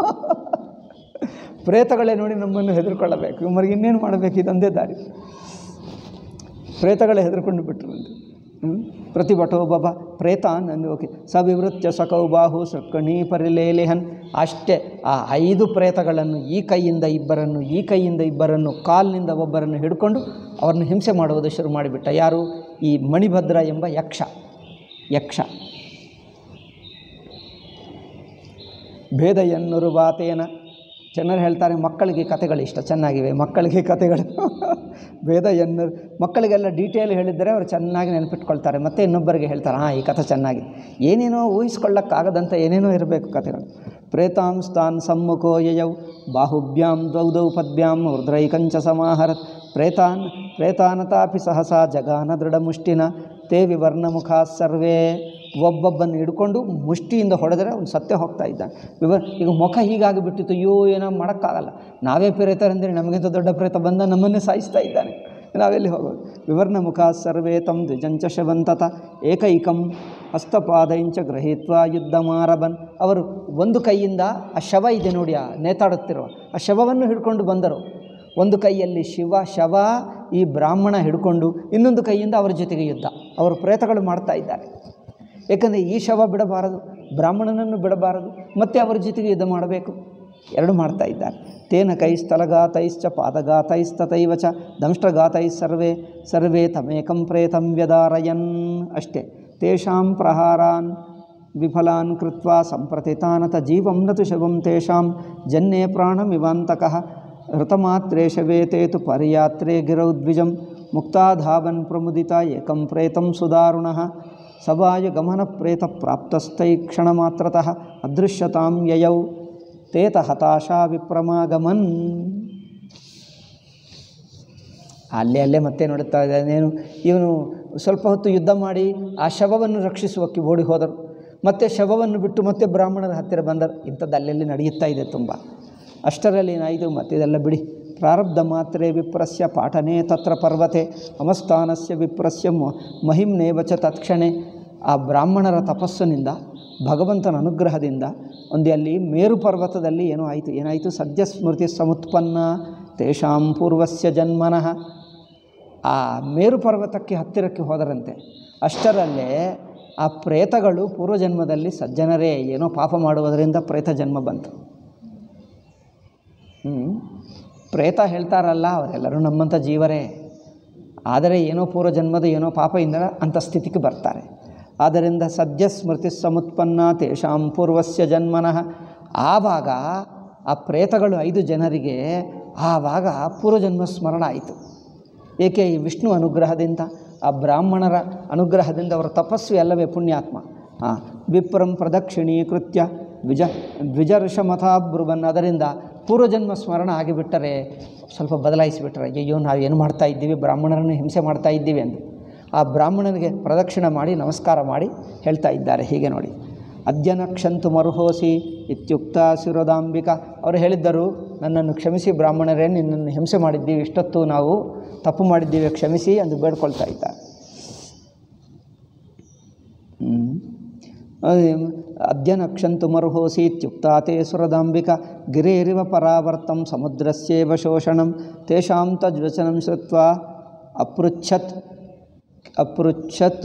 ಪ್ರೇತಗಳೇ ನೋಡಿ ನಮ್ಮನ್ನು ಹೆದರ್ಕೊಳ್ಳಬೇಕು ಇವರಿಗೆ ಇನ್ನೇನು ಮಾಡಬೇಕು ಇದೊಂದೇ ದಾರಿ ಪ್ರೇತಗಳೇ ಹೆದರ್ಕೊಂಡು ಬಿಟ್ಟರು ಅಂತ ಪ್ರತಿಭಟೋ ಬಬ ಪ್ರೇತ ನಂದು ಓಕೆ ಸವಿವೃತ್ಯ ಸಕೌ ಬಾಹು ಸಕ್ಕಣಿ ಪರಿಲೇಲಿಹನ್ ಅಷ್ಟೇ ಆ ಐದು ಪ್ರೇತಗಳನ್ನು ಈ ಕೈಯಿಂದ ಇಬ್ಬರನ್ನು ಈ ಕೈಯಿಂದ ಇಬ್ಬರನ್ನು ಕಾಲಿನಿಂದ ಒಬ್ಬರನ್ನು ಹಿಡ್ಕೊಂಡು ಅವ್ರನ್ನ ಹಿಂಸೆ ಮಾಡುವುದು ಶುರು ಮಾಡಿಬಿಟ್ಟ ಯಾರು ಈ ಮಣಿಭದ್ರ ಎಂಬ ಯಕ್ಷ ಯಕ್ಷ ಭೇದ ಎನ್ನುರು ಬಾತೇನ ಜನರು ಹೇಳ್ತಾರೆ ಮಕ್ಕಳಿಗೆ ಕಥೆಗಳು ಇಷ್ಟ ಚೆನ್ನಾಗಿವೆ ಮಕ್ಕಳಿಗೆ ಕಥೆಗಳು ಭೇದ ಎನ್ನರು ಮಕ್ಕಳಿಗೆಲ್ಲ ಡೀಟೇಲ್ ಹೇಳಿದರೆ ಅವರು ಚೆನ್ನಾಗಿ ನೆನಪಿಟ್ಕೊಳ್ತಾರೆ ಮತ್ತು ಇನ್ನೊಬ್ಬರಿಗೆ ಹೇಳ್ತಾರೆ ಹಾಂ ಈ ಕಥೆ ಚೆನ್ನಾಗಿ ಏನೇನೋ ಊಹಿಸ್ಕೊಳ್ಳೋಕ್ಕಾಗದಂಥ ಏನೇನೋ ಇರಬೇಕು ಕಥೆಗಳು ಪ್ರೇತಾಂಸ್ತಾನ್ ಸಮ್ಮುಖೋ ಯಯೌ ಬಾಹುಭ್ಯಾಂ ದ್ವೌದೌ ಪದ್ಭ್ಯಾಂ ರುದ್ರೈಕಂಚ ಸಮಾಹರತ್ ಪ್ರೇತಾನ್ ಪ್ರೇತಾನತಾಪಿ ಸಹಸಾ ಜಗಾನ ದೃಢಮುಷ್ಟಿನ ತೇ ವಿವರ್ಣಮುಖ ಸರ್ವೇ ಒಬ್ಬೊಬ್ಬನ್ನು ಹಿಡ್ಕೊಂಡು ಮುಷ್ಟಿಯಿಂದ ಹೊಡೆದರೆ ಅವ್ನು ಸತ್ಯ ಹೋಗ್ತಾ ಇದ್ದಾನೆ ವಿವ ಈಗ ಮುಖ ಹೀಗಾಗಿ ಬಿಟ್ಟಿತ್ತು ಅಯ್ಯೋ ಏನೋ ಮಾಡೋಕ್ಕಾಗಲ್ಲ ನಾವೇ ಪ್ರೇತರಂದರೆ ನಮಗಿಂತ ದೊಡ್ಡ ಪ್ರೇತ ಬಂದ ನಮ್ಮನ್ನೇ ಸಾಯಿಸ್ತಾ ಇದ್ದಾನೆ ನಾವೆಲ್ಲಿ ಹೋಗೋದು ವಿವರ್ಣ ಮುಖ ಸರ್ವೇ ತಂ ದ್ವಿಜಂಚ ಶವಂತತ ಏಕೈಕಂ ಹಸ್ತಪಾದೈಂಚ ಗೃಹೀತ್ವ ಯುದ್ಧ ಮಾರಬನ್ ಅವರು ಒಂದು ಕೈಯಿಂದ ಆ ಶವ ಇದೆ ನೋಡಿ ಆ ನೇತಾಡುತ್ತಿರುವ ಆ ಶವವನ್ನು ಹಿಡ್ಕೊಂಡು ಬಂದರು ಒಂದು ಕೈಯಲ್ಲಿ ಶಿವ ಶವ ಈ ಬ್ರಾಹ್ಮಣ ಹಿಡ್ಕೊಂಡು ಇನ್ನೊಂದು ಕೈಯಿಂದ ಅವರ ಜೊತೆಗೆ ಯುದ್ಧ ಅವರು ಪ್ರೇತಗಳು ಮಾಡ್ತಾ ಇದ್ದಾರೆ ಏಕೆಂದರೆ ಈ ಶವ ಬಿಡಬಾರದು ಬ್ರಾಹ್ಮಣನನ್ನು ಬಿಡಬಾರದು ಮತ್ತೆ ಅವರ ಜೊತೆಗೆ ಯುದ್ಧ ಮಾಡಬೇಕು ಎರಡು ಮಾಡ್ತಾ ಇದ್ದಾರೆ ತೇನ ಕೈಸ್ಥಲಘಾತೈಶ್ಚ ಪಾದಘಾತೈಸ್ತತೈವ ಚ ದಂಷ್ಟ್ರಘಾತೈ ಸರ್ವೇ ಸರ್ವೇ ತಮೇಕಂ ಪ್ರೇತಂ ವ್ಯದಾರಯನ್ ಅಷ್ಟೇ ತೇಷಾಂ ಪ್ರಹಾರಾನ್ ವಿಫಲಾನ್ ಕೃತ್ವಾ ಸಂಪ್ರತಿತಾನತ ಜೀವಂ ನತು ಶವಂ ತೇಷಾಂ ಜನ್ನೇ ಪ್ರಾಣಮಿವಾಂತಕಃ ಋತಮಾತ್ರೇ ಶವೇತೆ ತು ಪರಿಯಾತ್ರೇ ಗಿರೌ ದ್ವಿಜಂ ಮುಕ್ತಾಧಾವನ್ ಪ್ರಮುದಿತ ಏಕಂ ಪ್ರೇತಂ ಸುದಾರುಣಃ ಸಭಾಯ ಗಮನ ಪ್ರೇತ ಪ್ರಾಪ್ತಸ್ಥೈ ಕ್ಷಣಮಾತ್ರತಃ ಅದೃಶ್ಯತಾಂ ಯಯೌ ತೇತ ಹತಾಶಾ ವಿಪ್ರಮಾಗಮನ್ ಅಲ್ಲೇ ಅಲ್ಲೇ ಮತ್ತೆ ನೋಡುತ್ತಾ ಇದ್ದಾನೇನು ಇವನು ಸ್ವಲ್ಪ ಹೊತ್ತು ಯುದ್ಧ ಮಾಡಿ ಆ ಶವವನ್ನು ರಕ್ಷಿಸುವಕ್ಕೆ ಓಡಿ ಹೋದರು ಮತ್ತೆ ಶವವನ್ನು ಬಿಟ್ಟು ಮತ್ತೆ ಬ್ರಾಹ್ಮಣರ ಹತ್ತಿರ ಬಂದರು ಇಂಥದ್ದು ಅಲ್ಲೆಲ್ಲಿ ನಡೆಯುತ್ತಾ ಇದೆ ತುಂಬ ಅಷ್ಟರಲ್ಲಿ ಏನಾಯಿತು ಮತ್ತೆ ಇದೆಲ್ಲ ಬಿಡಿ ಪ್ರಾರಬ್ಧ ಮಾತ್ರೇ ವಿಪ್ರಸ್ಯ ಪಾಠನೆ ತತ್ರ ಪರ್ವತೆ ಅಮಸ್ಥಾನಸ್ಯ ವಿಪ್ರಸ್ಯ ಮ- ಮಹಿಮ್ನೇವ ಚ ತತ್ಕ್ಷಣೆ ಆ ಬ್ರಾಹ್ಮಣರ ತಪಸ್ಸಿನಿಂದ ಭಗವಂತನ ಅನುಗ್ರಹದಿಂದ ಒಂದು ಅಲ್ಲಿ ಮೇರು ಪರ್ವತದಲ್ಲಿ ಏನೋ ಆಯಿತು ಏನಾಯಿತು ಸದ್ಯ ಸ್ಮೃತಿ ಸಮುತ್ಪನ್ನ ತೇಷಾಂ ಪೂರ್ವಸ್ಯ ಜನ್ಮನಃ ಆ ಮೇರು ಪರ್ವತಕ್ಕೆ ಹತ್ತಿರಕ್ಕೆ ಹೋದರಂತೆ ಅಷ್ಟರಲ್ಲೇ ಆ ಪ್ರೇತಗಳು ಪೂರ್ವಜನ್ಮದಲ್ಲಿ ಸಜ್ಜನರೇ ಏನೋ ಪಾಪ ಮಾಡುವುದರಿಂದ ಪ್ರೇತ ಜನ್ಮ ಬಂತು ಹ್ಞೂ ಪ್ರೇತ ಹೇಳ್ತಾರಲ್ಲ ಅವರೆಲ್ಲರೂ ನಮ್ಮಂಥ ಜೀವರೇ ಆದರೆ ಏನೋ ಪೂರ್ವಜನ್ಮದ ಏನೋ ಪಾಪದಿಂದ ಅಂಥ ಸ್ಥಿತಿಗೆ ಬರ್ತಾರೆ ಆದ್ದರಿಂದ ಸದ್ಯ ಸ್ಮೃತಿ ಸಮುತ್ಪನ್ನ ತೇಷಾಂ ಪೂರ್ವಸ್ಯ ಜನ್ಮನಃ ಆವಾಗ ಆ ಪ್ರೇತಗಳು ಐದು ಜನರಿಗೆ ಆವಾಗ ಪೂರ್ವಜನ್ಮ ಸ್ಮರಣ ಆಯಿತು ಏಕೆ ಈ ವಿಷ್ಣು ಅನುಗ್ರಹದಿಂದ ಆ ಬ್ರಾಹ್ಮಣರ ಅನುಗ್ರಹದಿಂದ ಅವರ ತಪಸ್ವಿ ಅಲ್ಲವೇ ಪುಣ್ಯಾತ್ಮ ಹಾಂ ವಿಪ್ರಂ ಪ್ರದಕ್ಷಿಣೀಕೃತ್ಯ ದ್ವಿಜ ದ್ವಿಜರ್ಷಮಥಾಬ್ರುವನ್ ಅದರಿಂದ ಪೂರ್ವಜನ್ಮ ಸ್ಮರಣ ಆಗಿಬಿಟ್ಟರೆ ಸ್ವಲ್ಪ ಬದಲಾಯಿಸಿಬಿಟ್ರೆ ಅಯ್ಯೋ ನಾವು ಏನು ಮಾಡ್ತಾ ಇದ್ದೀವಿ ಬ್ರಾಹ್ಮಣರನ್ನು ಹಿಂಸೆ ಮಾಡ್ತಾ ಇದ್ದೀವಿ ಎಂದು ಆ ಬ್ರಾಹ್ಮಣನಿಗೆ ಪ್ರದಕ್ಷಿಣೆ ಮಾಡಿ ನಮಸ್ಕಾರ ಮಾಡಿ ಹೇಳ್ತಾ ಇದ್ದಾರೆ ಹೀಗೆ ನೋಡಿ ಅದ್ಯನ ಕ್ಷಂತು ಮರುಹೋಸಿ ಇತ್ಯುಕ್ತ ಶಿರೋದಾಂಬಿಕ ಅವರು ಹೇಳಿದ್ದರು ನನ್ನನ್ನು ಕ್ಷಮಿಸಿ ಬ್ರಾಹ್ಮಣರೇ ನಿನ್ನನ್ನು ಹಿಂಸೆ ಮಾಡಿದ್ದೀವಿ ಇಷ್ಟೊತ್ತು ನಾವು ತಪ್ಪು ಮಾಡಿದ್ದೀವಿ ಕ್ಷಮಿಸಿ ಎಂದು ಬೇಡ್ಕೊಳ್ತಾ ಇದ್ದಾರೆ ಅದ್ಯ ನಕ್ಷಂತು ಮರುಹೋಸಿ ಇತ್ಯುಕ್ತಾ ತೇ ಸುರದಾಂಬಿಕ ಗಿರೇರಿವ ಪರಾವರ್ತಂ ಸಮುದ್ರಸ್ಯೇವ ಶೋಷಣಂ ತೇಷಾಂ ತದ್ವಚನಂ ಶ್ರುತ್ವಾ ಅಪೃಚ್ಛತ್ ಅಪೃಚ್ಛತ್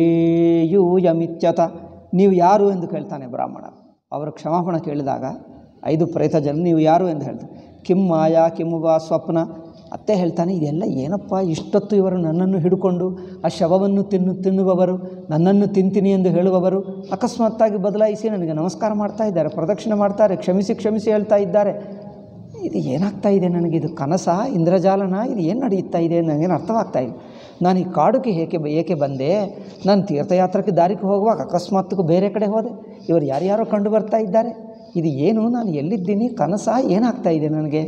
ಕೇಯೂಯಮಿತ್ಯತ ನೀವು ಯಾರು ಎಂದು ಕೇಳ್ತಾನೆ ಬ್ರಾಹ್ಮಣ ಅವರು ಕ್ಷಮಾಪಣ ಕೇಳಿದಾಗ ಐದು ಪ್ರೇತ ಜನ ನೀವು ಯಾರು ಎಂದು ಹೇಳ್ತಾರೆ ಕಿಂ ಮಾಯಾ ಕಿಮು ವಾ ಸ್ವಪ್ನ ಅತ್ತೆ ಹೇಳ್ತಾನೆ ಇದೆಲ್ಲ ಏನಪ್ಪ ಇಷ್ಟೊತ್ತು ಇವರು ನನ್ನನ್ನು ಹಿಡ್ಕೊಂಡು ಆ ಶವವನ್ನು ತಿನ್ನು ತಿನ್ನುವವರು ನನ್ನನ್ನು ತಿಂತೀನಿ ಎಂದು ಹೇಳುವವರು ಅಕಸ್ಮಾತ್ತಾಗಿ ಬದಲಾಯಿಸಿ ನನಗೆ ನಮಸ್ಕಾರ ಮಾಡ್ತಾ ಇದ್ದಾರೆ ಪ್ರದಕ್ಷಿಣೆ ಮಾಡ್ತಾರೆ ಕ್ಷಮಿಸಿ ಕ್ಷಮಿಸಿ ಹೇಳ್ತಾ ಇದ್ದಾರೆ ಇದು ಏನಾಗ್ತಾ ಇದೆ ನನಗೆ ಇದು ಕನಸ ಇಂದ್ರಜಾಲನ ಇದು ಏನು ನಡೆಯುತ್ತಾ ಇದೆ ನನಗೇನು ಅರ್ಥವಾಗ್ತಾ ಇಲ್ಲ ನಾನು ಈ ಕಾಡುಗೆ ಏಕೆ ಏಕೆ ಬಂದೆ ನಾನು ತೀರ್ಥಯಾತ್ರಕ್ಕೆ ದಾರಿಗೆ ಹೋಗುವಾಗ ಅಕಸ್ಮಾತ್ಗೂ ಬೇರೆ ಕಡೆ ಹೋದೆ ಇವರು ಯಾರ್ಯಾರೋ ಕಂಡು ಬರ್ತಾ ಇದ್ದಾರೆ ಇದು ಏನು ನಾನು ಎಲ್ಲಿದ್ದೀನಿ ಕನಸ ಏನಾಗ್ತಾ ಇದೆ ನನಗೆ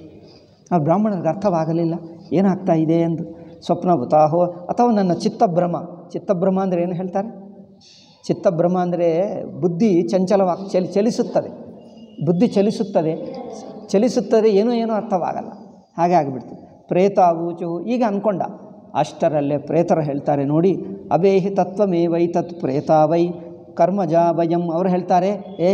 ಆ ಬ್ರಾಹ್ಮಣರಿಗೆ ಅರ್ಥವಾಗಲಿಲ್ಲ ಏನಾಗ್ತಾ ಇದೆ ಎಂದು ಸ್ವಪ್ನ ಉತಾಹೋ ಅಥವಾ ನನ್ನ ಚಿತ್ತಭ್ರಮ ಚಿತ್ತಭ್ರಮ ಅಂದರೆ ಏನು ಹೇಳ್ತಾರೆ ಚಿತ್ತಭ್ರಮ ಅಂದರೆ ಬುದ್ಧಿ ಚಂಚಲವಾಗಿ ಚಲಿ ಚಲಿಸುತ್ತದೆ ಬುದ್ಧಿ ಚಲಿಸುತ್ತದೆ ಚಲಿಸುತ್ತದೆ ಏನೋ ಏನೋ ಅರ್ಥವಾಗಲ್ಲ ಹಾಗೆ ಆಗಿಬಿಡ್ತದೆ ಪ್ರೇತ ಊಚು ಈಗ ಅಂದ್ಕೊಂಡ ಅಷ್ಟರಲ್ಲೇ ಪ್ರೇತರು ಹೇಳ್ತಾರೆ ನೋಡಿ ಅವೇಹಿ ತತ್ವಮೇವೈ ತತ್ ಪ್ರೇತಾವೈ ಕರ್ಮಜಾ ವಯಂ ಅವರು ಹೇಳ್ತಾರೆ ಏ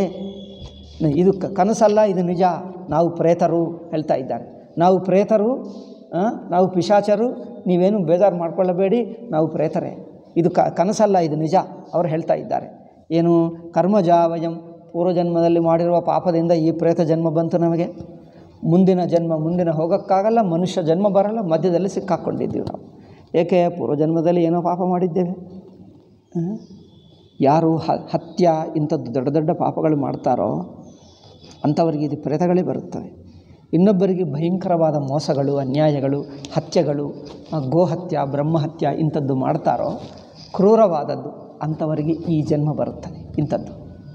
ಇದು ಕ- ಕನಸಲ್ಲ ಇದು ನಿಜ ನಾವು ಪ್ರೇತರು ಹೇಳ್ತಾ ಇದ್ದಾರೆ ನಾವು ಪ್ರೇತರು ಆ, ನಾವು ಪಿಶಾಚರು ನೀವೇನು ಬೇಜಾರು ಮಾಡ್ಕೊಳ್ಳಬೇಡಿ ನಾವು ಪ್ರೇತರೇ ಇದು ಕ ಕನಸಲ್ಲ ಇದು ನಿಜ ಅವರು ಹೇಳ್ತಾ ಇದ್ದಾರೆ ಏನು ಕರ್ಮಜಾವಯಂ ಪೂರ್ವಜನ್ಮದಲ್ಲಿ ಮಾಡಿರುವ ಪಾಪದಿಂದ ಈ ಪ್ರೇತ ಜನ್ಮ ಬಂತು ನಮಗೆ ಮುಂದಿನ ಜನ್ಮ ಮುಂದಿನ ಹೋಗೋಕ್ಕಾಗಲ್ಲ ಮನುಷ್ಯ ಜನ್ಮ ಬರಲ್ಲ ಮಧ್ಯದಲ್ಲಿ ಸಿಕ್ಕಾಕ್ಕೊಂಡಿದ್ದೀವಿ ನಾವು ಏಕೆ ಪೂರ್ವಜನ್ಮದಲ್ಲಿ ಏನೋ ಪಾಪ ಮಾಡಿದ್ದೇವೆ ಆ? ಯಾರು ಹ ಹತ್ಯ ಇಂಥದ್ದು ದೊಡ್ಡ ದೊಡ್ಡ ಪಾಪಗಳು ಮಾಡ್ತಾರೋ ಅಂಥವರಿಗೆ ಇದು ಪ್ರೇತಗಳೇ ಬರುತ್ತವೆ ಇನ್ನೊಬ್ಬರಿಗೆ ಭಯಂಕರವಾದ ಮೋಸಗಳು ಅನ್ಯಾಯಗಳು ಹತ್ಯೆಗಳು ಆ, ಗೋಹತ್ಯ ಬ್ರಹ್ಮಹತ್ಯ ಇಂಥದ್ದು ಮಾಡ್ತಾರೋ ಕ್ರೂರವಾದದ್ದು ಅಂಥವರಿಗೆ ಈ ಜನ್ಮ ಬರುತ್ತದೆ ಇಂಥದ್ದು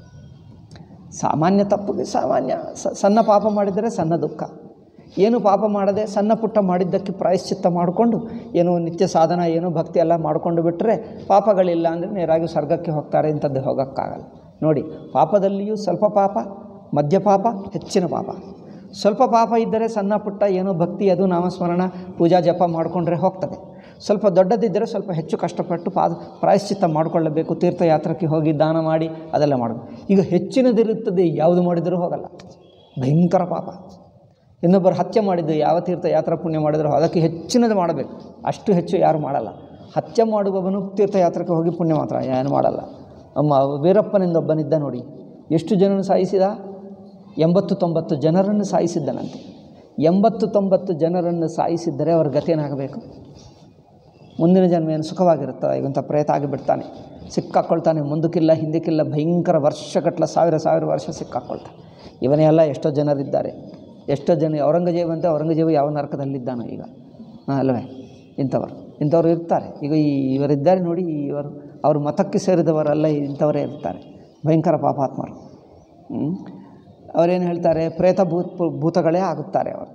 ಸಾಮಾನ್ಯ ತಪ್ಪಿಗೆ ಸಾಮಾನ್ಯ ಸ- ಸಣ್ಣ ಪಾಪ ಮಾಡಿದರೆ ಸಣ್ಣ ದುಃಖ ಏನು ಪಾಪ ಮಾಡದೆ ಸಣ್ಣ ಪುಟ್ಟ ಮಾಡಿದ್ದಕ್ಕೆ ಪ್ರಾಯಶ್ಚಿತ್ತ ಮಾಡಿಕೊಂಡು ಏನೋ ನಿತ್ಯ ಸಾಧನ ಏನೋ ಭಕ್ತಿ ಎಲ್ಲ ಮಾಡಿಕೊಂಡು ಬಿಟ್ಟರೆ ಪಾಪಗಳಿಲ್ಲ ಅಂದರೆ ನೇರಾಗಿ ಸ್ವರ್ಗಕ್ಕೆ ಹೋಗ್ತಾರೆ ಇಂಥದ್ದು ಹೋಗೋಕ್ಕಾಗಲ್ಲ ನೋಡಿ ಪಾಪದಲ್ಲಿಯೂ ಸ್ವಲ್ಪ ಪಾಪ ಮಧ್ಯ ಪಾಪ ಹೆಚ್ಚಿನ ಪಾಪ ಸ್ವಲ್ಪ ಪಾಪ ಇದ್ದರೆ ಸಣ್ಣ ಪುಟ್ಟ ಏನೋ ಭಕ್ತಿ ಅದು ನಾಮಸ್ಮರಣ ಪೂಜಾ ಜಪ ಮಾಡಿಕೊಂಡ್ರೆ ಹೋಗ್ತದೆ ಸ್ವಲ್ಪ ದೊಡ್ಡದಿದ್ದರೆ ಸ್ವಲ್ಪ ಹೆಚ್ಚು ಕಷ್ಟಪಟ್ಟು ಪಾದ ಪ್ರಾಯಶ್ಚಿತ್ತ ಮಾಡಿಕೊಳ್ಳಬೇಕು ತೀರ್ಥಯಾತ್ರಕ್ಕೆ ಹೋಗಿ ದಾನ ಮಾಡಿ ಅದೆಲ್ಲ ಮಾಡಬೇಕು ಈಗ ಹೆಚ್ಚಿನದಿರುತ್ತದೆ ಯಾವುದು ಮಾಡಿದರೂ ಹೋಗಲ್ಲ ಭಯಂಕರ ಪಾಪ ಇನ್ನೊಬ್ಬರು ಹತ್ಯೆ ಮಾಡಿದ್ದು ಯಾವ ತೀರ್ಥಯಾತ್ರಾ ಪುಣ್ಯ ಮಾಡಿದ್ರು ಅದಕ್ಕೆ ಹೆಚ್ಚಿನದು ಮಾಡಬೇಕು ಅಷ್ಟು ಹೆಚ್ಚು ಯಾರು ಮಾಡಲ್ಲ ಹತ್ಯೆ ಮಾಡುವವನು ತೀರ್ಥಯಾತ್ರಕ್ಕೆ ಹೋಗಿ ಪುಣ್ಯ ಮಾತ್ರ ಏನು ಮಾಡಲ್ಲ ನಮ್ಮ ವೀರಪ್ಪನಿಂದ ಒಬ್ಬನಿದ್ದ ನೋಡಿ ಎಷ್ಟು ಜನರನ್ನು ಸಾಯಿಸಿದ ಎಂಬತ್ತು ತೊಂಬತ್ತು ಜನರನ್ನು ಸಾಯಿಸಿದ್ದನಂತೆ ಎಂಬತ್ತು ತೊಂಬತ್ತು ಜನರನ್ನು ಸಾಯಿಸಿದ್ದರೆ ಅವ್ರ ಗತಿಯೇನಾಗಬೇಕು ಮುಂದಿನ ಜನ್ಮ ಏನು ಸುಖವಾಗಿರುತ್ತದೆ ಇವಂಥ ಪ್ರೇತ ಆಗಿಬಿಡ್ತಾನೆ ಸಿಕ್ಕಾಕ್ಕೊಳ್ತಾನೆ ಮುಂದಕ್ಕಿಲ್ಲ ಹಿಂದಕ್ಕಿಲ್ಲ ಭಯಂಕರ ವರ್ಷಗಟ್ಟಲೆ ಸಾವಿರ ಸಾವಿರ ವರ್ಷ ಸಿಕ್ಕಾಕ್ಕೊಳ್ತಾನೆ ಇವನೇ ಎಲ್ಲ ಎಷ್ಟೋ ಜನರಿದ್ದಾರೆ ಎಷ್ಟೋ ಜನ ಔರಂಗಜೇಬ್ ಅಂತ ಔರಂಗಜೇಬು ಯಾವ ನರಕದಲ್ಲಿದ್ದಾನೋ ಈಗ ಹಾಂ ಅಲ್ಲವೇ ಇಂಥವರು ಇಂಥವ್ರು ಇರ್ತಾರೆ ಈಗ ಈ ಇವರಿದ್ದಾರೆ ನೋಡಿ ಇವರು ಅವ್ರ ಮತಕ್ಕೆ ಸೇರಿದವರೆಲ್ಲ ಇಂಥವರೇ ಇರ್ತಾರೆ ಭಯಂಕರ ಪಾಪಾತ್ಮರು ಹ್ಮ್? ಅವರೇನು ಹೇಳ್ತಾರೆ ಪ್ರೇತ ಭೂತ್ ಭೂತಗಳೇ ಆಗುತ್ತಾರೆ ಅವರು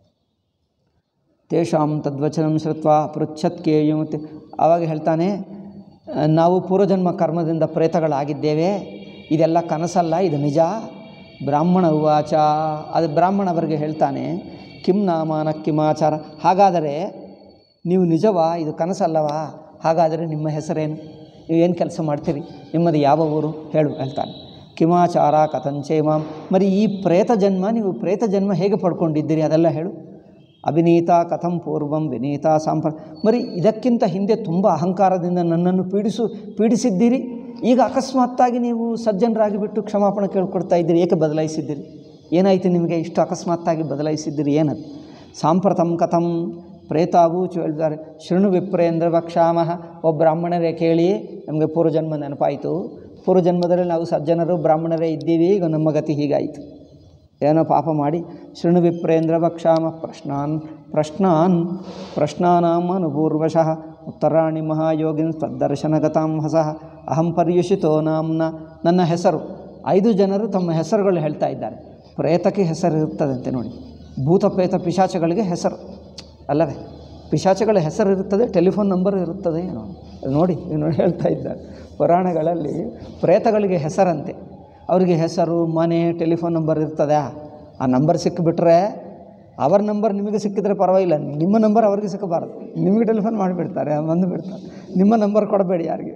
ತೇಷಾಂ ತದ್ವಚನಂ ಶ್ರುತ್ವ ಪೃಚ್ಛತ್ ಕೇಯುಮತಿ ಆವಾಗ ಹೇಳ್ತಾನೆ ಆ, ನಾವು ಪೂರ್ವಜನ್ಮ ಕರ್ಮದಿಂದ ಪ್ರೇತಗಳಾಗಿದ್ದೇವೆ ಇದೆಲ್ಲ ಕನಸಲ್ಲ ಇದು ನಿಜ ಬ್ರಾಹ್ಮಣ ಉವಾಚ ಅದು ಬ್ರಾಹ್ಮಣ ಅವರಿಗೆ ಹೇಳ್ತಾನೆ ಕಿಂ ನಾಮಾನ ಕಿಮಾಚಾರ ಹಾಗಾದರೆ ನೀವು ನಿಜವಾ ಇದು ಕನಸಲ್ಲವಾ ಹಾಗಾದರೆ ನಿಮ್ಮ ಹೆಸರೇನು ನೀವು ಏನು ಕೆಲಸ ಮಾಡ್ತೀರಿ ನಿಮ್ಮದು ಯಾವ ಊರು ಹೇಳು ಹೇಳ್ತಾನೆ ಕಿಮಾಚಾರ ಕಥಂಚೇಮಾಂ ಮರಿ ಈ ಪ್ರೇತ ಜನ್ಮ ನೀವು ಪ್ರೇತ ಜನ್ಮ ಹೇಗೆ ಪಡ್ಕೊಂಡಿದ್ದೀರಿ ಅದೆಲ್ಲ ಹೇಳು ಅಭಿನೀತ ಕಥಂ ಪೂರ್ವಂ ವಿನೀತ ಸಾಂಪ್ರ ಮರಿ ಇದಕ್ಕಿಂತ ಹಿಂದೆ ತುಂಬ ಅಹಂಕಾರದಿಂದ ನನ್ನನ್ನು ಪೀಡಿಸು ಪೀಡಿಸಿದ್ದೀರಿ ಈಗ ಅಕಸ್ಮಾತ್ತಾಗಿ ನೀವು ಸಜ್ಜನರಾಗಿ ಬಿಟ್ಟು ಕ್ಷಮಾಪಣೆ ಕೇಳ್ಕೊಡ್ತಾ ಇದ್ದೀರಿ ಏಕೆ ಬದಲಾಯಿಸಿದ್ದೀರಿ ಏನಾಯಿತು ನಿಮಗೆ ಇಷ್ಟು ಅಕಸ್ಮಾತ್ತಾಗಿ ಬದಲಾಯಿಸಿದ್ದೀರಿ ಏನದು ಸಾಂಪ್ರತಂ ಕಥಂ ಪ್ರೇತಾವೂಚು ಹೇಳ್ತಾರೆ ಶೃಣು ವಿಪ್ರೇಂದ್ರ ವಕ್ಷಾಮಹ ಒಬ್ಬ ಬ್ರಾಹ್ಮಣರೇ ಕೇಳಿ ನಮಗೆ ಪೂರ್ವಜನ್ಮ ನೆನಪಾಯಿತು ಪೂರ್ವಜನ್ಮದಲ್ಲಿ ನಾವು ಸಜ್ಜನರು ಬ್ರಾಹ್ಮಣರೇ ಇದ್ದೀವಿ ಈಗ ನಮ್ಮ ಗತಿ ಹೀಗಾಯಿತು ಏನೋ ಪಾಪ ಮಾಡಿ ಶೃಣು ವಿಪ್ರೇಂದ್ರ ವಕ್ಷಾಮ ಪ್ರಶ್ನಾನ್ ಪ್ರಶ್ನಾನ್ ಪ್ರಶ್ನಾನಾಂ ಅನುಪೂರ್ವಶಃ ಉತ್ತರಾಣಿ ಮಹಾಯೋಗಿನ್ ತದ್ದರ್ಶನಗತಾಂ ಹಸಃ ಅಹಂ ಪರ್ಯುಷಿತೋ ನಾಮ್ನ ನನ್ನ ಹೆಸರು ಐದು ಜನರು ತಮ್ಮ ಹೆಸರುಗಳು ಹೇಳ್ತಾ ಇದ್ದಾರೆ ಪ್ರೇತಕ್ಕೆ ಹೆಸರು ಇರ್ತದಂತೆ ನೋಡಿ ಭೂತ ಪ್ರೇತ ಪಿಶಾಚಗಳಿಗೆ ಹೆಸರು ಅಲ್ಲವೇ ಪಿಶಾಚಗಳ ಹೆಸರು ಇರುತ್ತದೆ ಟೆಲಿಫೋನ್ ನಂಬರ್ ಇರುತ್ತದೆ ಏನೋ ಅದು ನೋಡಿ ಇವನು ಹೇಳ್ತಾ ಇದ್ದಾರೆ ಪುರಾಣಗಳಲ್ಲಿ ಪ್ರೇತಗಳಿಗೆ ಹೆಸರಂತೆ ಅವರಿಗೆ ಹೆಸರು ಮನೆ ಟೆಲಿಫೋನ್ ನಂಬರ್ ಇರ್ತದೆ ಆ ನಂಬರ್ ಸಿಕ್ಕಿಬಿಟ್ರೆ ಅವರ ನಂಬರ್ ನಿಮಗೆ ಸಿಕ್ಕಿದ್ರೆ ಪರವಾಗಿಲ್ಲ ನಿಮ್ಮ ನಂಬರ್ ಅವ್ರಿಗೆ ಸಿಕ್ಕಬಾರದು ನಿಮಗೆ ಟೆಲಿಫೋನ್ ಮಾಡಿಬಿಡ್ತಾರೆ ಬಂದು ಬಿಡ್ತಾರೆ ನಿಮ್ಮ ನಂಬರ್ ಕೊಡಬೇಡಿ ಯಾರಿಗೆ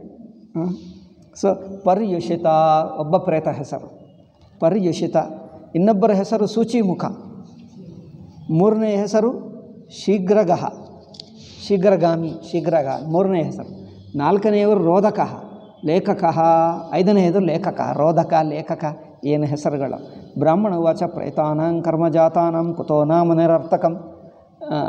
ಸೊ ಪರ್ಯುಷಿತ ಒಬ್ಬ ಪ್ರೇತ ಹೆಸರು ಪರ್ಯುಷಿತ ಇನ್ನೊಬ್ಬರ ಹೆಸರು ಸೂಚಿಮುಖ ಮೂರನೇ ಹೆಸರು ಶೀಘ್ರಗಹ ಶೀಘ್ರಗಾಮಿ ಶೀಘ್ರಗ ಮೂರನೇ ಹೆಸರು ನಾಲ್ಕನೆಯವರು ರೋಧಕ ಲೇಖಕ ಐದನೆಯದು ಲೇಖಕ ರೋಧಕ ಲೇಖಕ ಏನು ಹೆಸರುಗಳು ಬ್ರಾಹ್ಮಣ ವಾಚ ಪ್ರೇತಾನಾಂ ಕರ್ಮಜಾತಾನಾಂ ಕುತೋ ನಾಮ ನಿರರ್ಥಕಂ ಆ,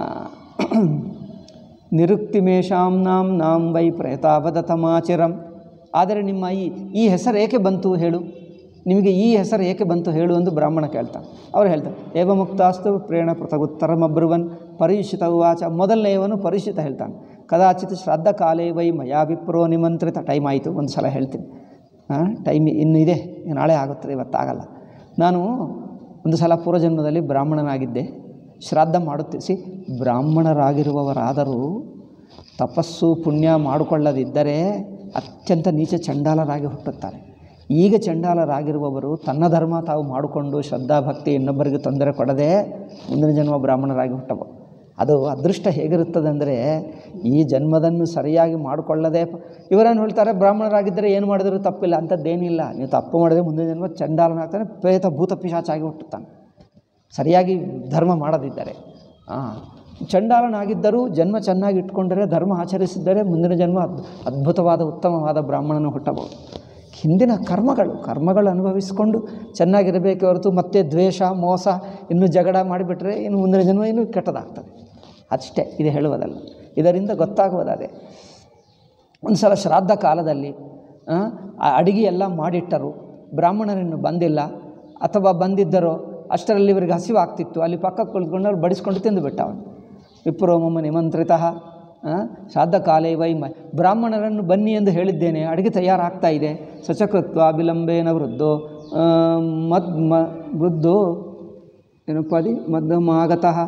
ನಿರುಕ್ತಿಮೇಷಾಂ ನಾಂ ನಾಂ ವೈ ಪ್ರೇತಾವದತಮಾಚಿರಂ ಆದರೆ ನಿಮ್ಮ ಈ ಈ ಹೆಸರು ಏಕೆ ಬಂತು ಹೇಳು ನಿಮಗೆ ಈ ಹೆಸರು ಏಕೆ ಬಂತು ಹೇಳು ಎಂದು ಬ್ರಾಹ್ಮಣ ಕೇಳ್ತಾನೆ ಅವ್ರು ಹೇಳ್ತಾರೆ ಏವ ಮುಕ್ತಾಸ್ತು ಪ್ರೇಣ ಪೃಥಗುತ್ತರಮಬ್ರುವನ್ ಪರಿಷಿತ ಉವಾಚ ಮೊದಲನೆಯವನು ಪರಿಷಿತ ಹೇಳ್ತಾನೆ ಕದಾಚಿತ್ ಶ್ರಾದ್ದ ಕಾಲೇ ವೈ ಮಯಾ ವಿಪ್ರೋ ನಿಮಂತ್ರಿತ ಟೈಮ್ ಆಯಿತು ಒಂದು ಸಲ ಹೇಳ್ತೀನಿ ಹಾಂ ಟೈಮ್ ಇನ್ನೂ ಇದೆ ನಾಳೆ ಆಗುತ್ತದೆ ಇವತ್ತಾಗಲ್ಲ ನಾನು ಒಂದು ಸಲ ಪೂರ್ವಜನ್ಮದಲ್ಲಿ ಬ್ರಾಹ್ಮಣನಾಗಿದ್ದೆ ಶ್ರಾದ್ದ ಮಾಡುತ್ತಿಸಿ ಬ್ರಾಹ್ಮಣರಾಗಿರುವವರಾದರೂ ತಪಸ್ಸು ಪುಣ್ಯ ಮಾಡಿಕೊಳ್ಳದಿದ್ದರೆ ಅತ್ಯಂತ ನೀಚ ಚಂಡಾಲರಾಗಿ ಹುಟ್ಟುತ್ತಾರೆ ಈಗ ಚಂಡಾಲರಾಗಿರುವವರು ತನ್ನ ಧರ್ಮ ತಾವು ಮಾಡಿಕೊಂಡು ಶ್ರದ್ಧಾ ಭಕ್ತಿ ಇನ್ನೊಬ್ಬರಿಗೆ ತೊಂದರೆ ಕೊಡದೆ ಮುಂದಿನ ಜನ್ಮ ಬ್ರಾಹ್ಮಣರಾಗಿ ಹುಟ್ಟಬಹುದು ಅದು ಅದೃಷ್ಟ ಹೇಗಿರುತ್ತದೆ ಅಂದರೆ ಈ ಜನ್ಮದನ್ನು ಸರಿಯಾಗಿ ಮಾಡಿಕೊಳ್ಳದೆ ಪ- ಇವರೇನು ಹೇಳ್ತಾರೆ ಬ್ರಾಹ್ಮಣರಾಗಿದ್ದರೆ ಏನು ಮಾಡಿದರೂ ತಪ್ಪಿಲ್ಲ ಅಂಥದ್ದೇನಿಲ್ಲ ನೀವು ತಪ್ಪು ಮಾಡಿದ್ರೆ ಮುಂದಿನ ಜನ್ಮ ಚಂಡಾಲನಾಗ್ತಾನೆ ಪ್ರೇತ ಭೂತ ಪಿಶಾಚಾಗಿ ಹುಟ್ಟುತ್ತಾನೆ ಸರಿಯಾಗಿ ಧರ್ಮ ಮಾಡದಿದ್ದರೆ ಹಾಂ ಚಂಡಾಲನಾಗಿದ್ದರೂ ಜನ್ಮ ಚೆನ್ನಾಗಿ ಇಟ್ಕೊಂಡರೆ ಧರ್ಮ ಆಚರಿಸಿದ್ದರೆ ಮುಂದಿನ ಜನ್ಮ ಅದ್ ಅದ್ಭುತವಾದ ಉತ್ತಮವಾದ ಬ್ರಾಹ್ಮಣನು ಹುಟ್ಟಬಹುದು ಹಿಂದಿನ ಕರ್ಮಗಳು ಕರ್ಮಗಳು ಅನುಭವಿಸಿಕೊಂಡು ಚೆನ್ನಾಗಿರಬೇಕೆ ಹೊರತು ಮತ್ತೆ ದ್ವೇಷ ಮೋಸ ಇನ್ನು ಜಗಳ ಮಾಡಿಬಿಟ್ರೆ ಇನ್ನು ಮುಂದಿನ ಜನ್ಮ ಇನ್ನೂ ಕೆಟ್ಟದಾಗ್ತದೆ ಅಷ್ಟೇ ಇದು ಹೇಳುವುದಲ್ಲ ಇದರಿಂದ ಗೊತ್ತಾಗುವುದಾದೆ ಒಂದು ಸಲ ಶ್ರಾದ್ದ ಕಾಲದಲ್ಲಿ ಆ, ಆ ಅಡಿಗೆ ಎಲ್ಲ ಮಾಡಿಟ್ಟರು ಬ್ರಾಹ್ಮಣರಿನ್ನು ಬಂದಿಲ್ಲ ಅಥವಾ ಬಂದಿದ್ದರೋ ಅಷ್ಟರಲ್ಲಿ ಇವರಿಗೆ ಹಸಿವಾಗ್ತಿತ್ತು ಅಲ್ಲಿ ಪಕ್ಕಕ್ಕೆ ಕುಳಿತುಕೊಂಡು ಅವ್ರು ಬಡಿಸ್ಕೊಂಡು ತಿಂದುಬಿಟ್ಟ ಅವನು ವಿಪ್ರೋಮಮ್ಮ ನಿಮಂತ್ರಿತ ಶ್ರಾದ್ದ ಕಾಲೇ ವೈ ಮ ಬ್ರಾಹ್ಮಣರನ್ನು ಬನ್ನಿ ಎಂದು ಹೇಳಿದ್ದೇನೆ ಅಡುಗೆ ತಯಾರಾಗ್ತಾ ಇದೆ ಸಚಕೃತ್ವ ವಿಲಂಬೇನ ವೃದ್ಧೋ ಆ, ಮದ್ ಮ ವೃದ್ಧೋ ಏನಪ್ಪ ಅದಿ ಮಧ್ಯಮಾಗತಃ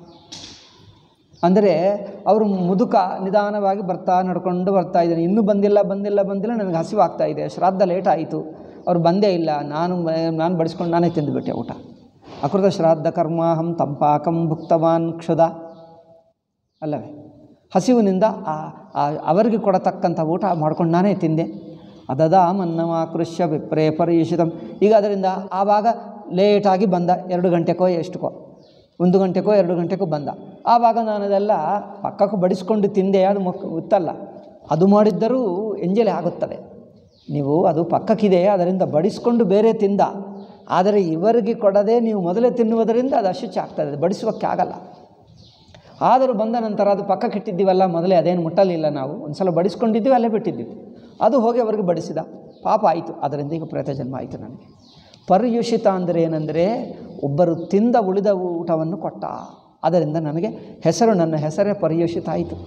ಅಂದರೆ ಅವರು ಮುದುಕ ನಿಧಾನವಾಗಿ ಬರ್ತಾ ನಡ್ಕೊಂಡು ಬರ್ತಾ ಇದ್ದಾನೆ ಇನ್ನೂ ಬಂದಿಲ್ಲ ಬಂದಿಲ್ಲ ಬಂದಿಲ್ಲ ನನಗೆ ಹಸಿವಾಗ್ತಾ ಇದೆ ಶ್ರಾದ್ದ ಲೇಟ್ ಆಯಿತು ಅವ್ರು ಬಂದೇ ಇಲ್ಲ ನಾನು ಮ- ನಾನು ಬಡಿಸ್ಕೊಂಡು ನಾನೇ ತಿಂದುಬಿಟ್ಟೆ ಊಟ ಅಕೃತ ಶ್ರಾದ್ದ ಕರ್ಮಾಹಂ ತಂಪಾಕಂ ಭುಕ್ತವಾನ್ ಕ್ಷುದ ಅಲ್ಲವೇ ಹಸಿವಿನಿಂದ ಆ- ಆ- ಅವರಿಗೆ ಕೊಡತಕ್ಕಂಥ ಊಟ ಮಾಡ್ಕೊಂಡು ನಾನೇ ತಿಂದೆ ಅದದ ಮನ್ನಮಾಕೃಷ್ಯ ವಿಪ್ರೇ ಪರಿಯಿಷಿತಂ ಈಗ ಅದರಿಂದ ಆವಾಗ ಲೇಟಾಗಿ ಬಂದ ಎರಡು ಗಂಟೆಗೋ ಎಷ್ಟಕ್ಕೋ ಒಂದು ಗಂಟೆಗೋ ಎರಡು ಗಂಟೆಗೋ ಬಂದ ಆವಾಗ ನಾನು ಅದೆಲ್ಲ ಪಕ್ಕಕ್ಕೆ ಬಡಿಸ್ಕೊಂಡು ತಿಂದೆ ಅದು ಮೊಕ್ಕ ಗೊತ್ತಲ್ಲ ಅದು ಮಾಡಿದ್ದರೂ ಎಂಜಲೆ ಆಗುತ್ತದೆ ನೀವು ಅದು ಪಕ್ಕಕ್ಕಿದೆ ಅದರಿಂದ ಬಡಿಸ್ಕೊಂಡು ಬೇರೆ ತಿಂದ ಆದರೆ ಇವರಿಗೆ ಕೊಡದೆ ನೀವು ಮೊದಲೇ ತಿನ್ನುವುದರಿಂದ ಅದು ಅಶುಚಿ ಆಗ್ತದೆ ಅದು ಬಡಿಸುವಕ್ಕೆ ಆಗಲ್ಲ ಆದರೂ ಬಂದ ನಂತರ ಅದು ಪಕ್ಕಕ್ಕೆ ಇಟ್ಟಿದ್ದೀವಲ್ಲ ಮೊದಲೇ ಅದೇನು ಮುಟ್ಟಲಿಲ್ಲ ನಾವು ಒಂದು ಸಲ ಬಡಿಸ್ಕೊಂಡಿದ್ದೀವಿ ಅಲ್ಲೇ ಬಿಟ್ಟಿದ್ದೀವಿ ಅದು ಹೋಗಿ ಅವರಿಗೆ ಬಡಿಸಿದ ಪಾಪ ಆಯಿತು ಅದರಿಂದ ಈಗ ಪ್ರೇತ ಜನ್ಮ ಆಯಿತು ನನಗೆ ಪರ್ಯುಷಿತ ಅಂದರೆ ಏನಂದರೆ ಒಬ್ಬರು ತಿಂದ ಉಳಿದ ಊಟವನ್ನು ಕೊಟ್ಟ ಅದರಿಂದ ನನಗೆ ಹೆಸರು ನನ್ನ ಹೆಸರೇ ಪರ್ಯುಷಿತ ಆಯಿತು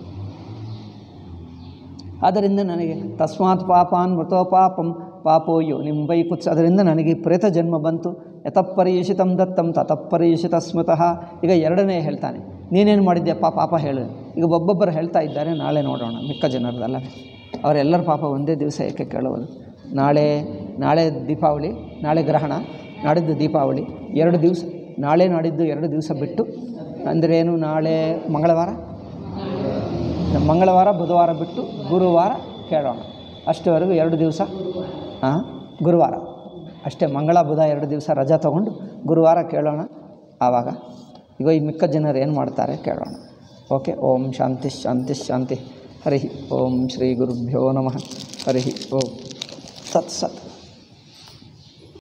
ಆದ್ದರಿಂದ ನನಗೆ ತಸ್ಮಾತ್ ಪಾಪಾನ್ ಮೃತೋ ಪಾಪಂ ಪಾಪೋಯೋ ನಿಮ್ಮ ಬೈಕುತ್ಸ ಅದರಿಂದ ನನಗೆ ಈ ಪ್ರೇತ ಜನ್ಮ ಬಂತು ಯತಃಪರ್ಯುಷಿತಂ ದತ್ತಂ ತತಃಪರ್ಯುಷಿತ ಸ್ಮೃತಃ ಈಗ ಎರಡನೇ ಹೇಳ್ತಾನೆ ನೀನೇನು ಮಾಡಿದ್ಯಪ್ಪ ಪಾಪ ಹೇಳು ಈಗ ಒಬ್ಬೊಬ್ಬರು ಹೇಳ್ತಾ ಇದ್ದಾರೆ ನಾಳೆ ನೋಡೋಣ ಮಿಕ್ಕ ಜನರದಲ್ಲ ಅವರೆಲ್ಲರ ಪಾಪ ಒಂದೇ ದಿವಸ ಏಕೆ ಕೇಳುವುದು ನಾಳೆ ನಾಳೆ ದೀಪಾವಳಿ ನಾಳೆ ಗ್ರಹಣ ನಾಡಿದ್ದು ದೀಪಾವಳಿ ಎರಡು ದಿವಸ ನಾಳೆ ನಾಡಿದ್ದು ಎರಡು ದಿವಸ ಬಿಟ್ಟು ಅಂದರೆ ಏನು ನಾಳೆ ಮಂಗಳವಾರ ಮಂಗಳವಾರ ಬುಧವಾರ ಬಿಟ್ಟು ಗುರುವಾರ ಕೇಳೋಣ ಅಷ್ಟುವರೆಗೂ ಎರಡು ದಿವಸ ಹಾಂ ಗುರುವಾರ ಅಷ್ಟೇ ಮಂಗಳ ಬುಧ ಎರಡು ದಿವಸ ರಜಾ ತೊಗೊಂಡು ಗುರುವಾರ ಕೇಳೋಣ ಆವಾಗ ಈಗ ಈ ಮಿಕ್ಕ ಜನರು ಏನು ಮಾಡ್ತಾರೆ ಕೇಳೋಣ ಓಕೆ ಓಂ ಶಾಂತಿ ಶಾಂತಿ ಶಾಂತಿ ಹರಿ ಓಂ ಶ್ರೀ ಗುರುಭ್ಯೋ ನಮಃ ಹರಿ ಓಂ ಸತ್ ಸತ್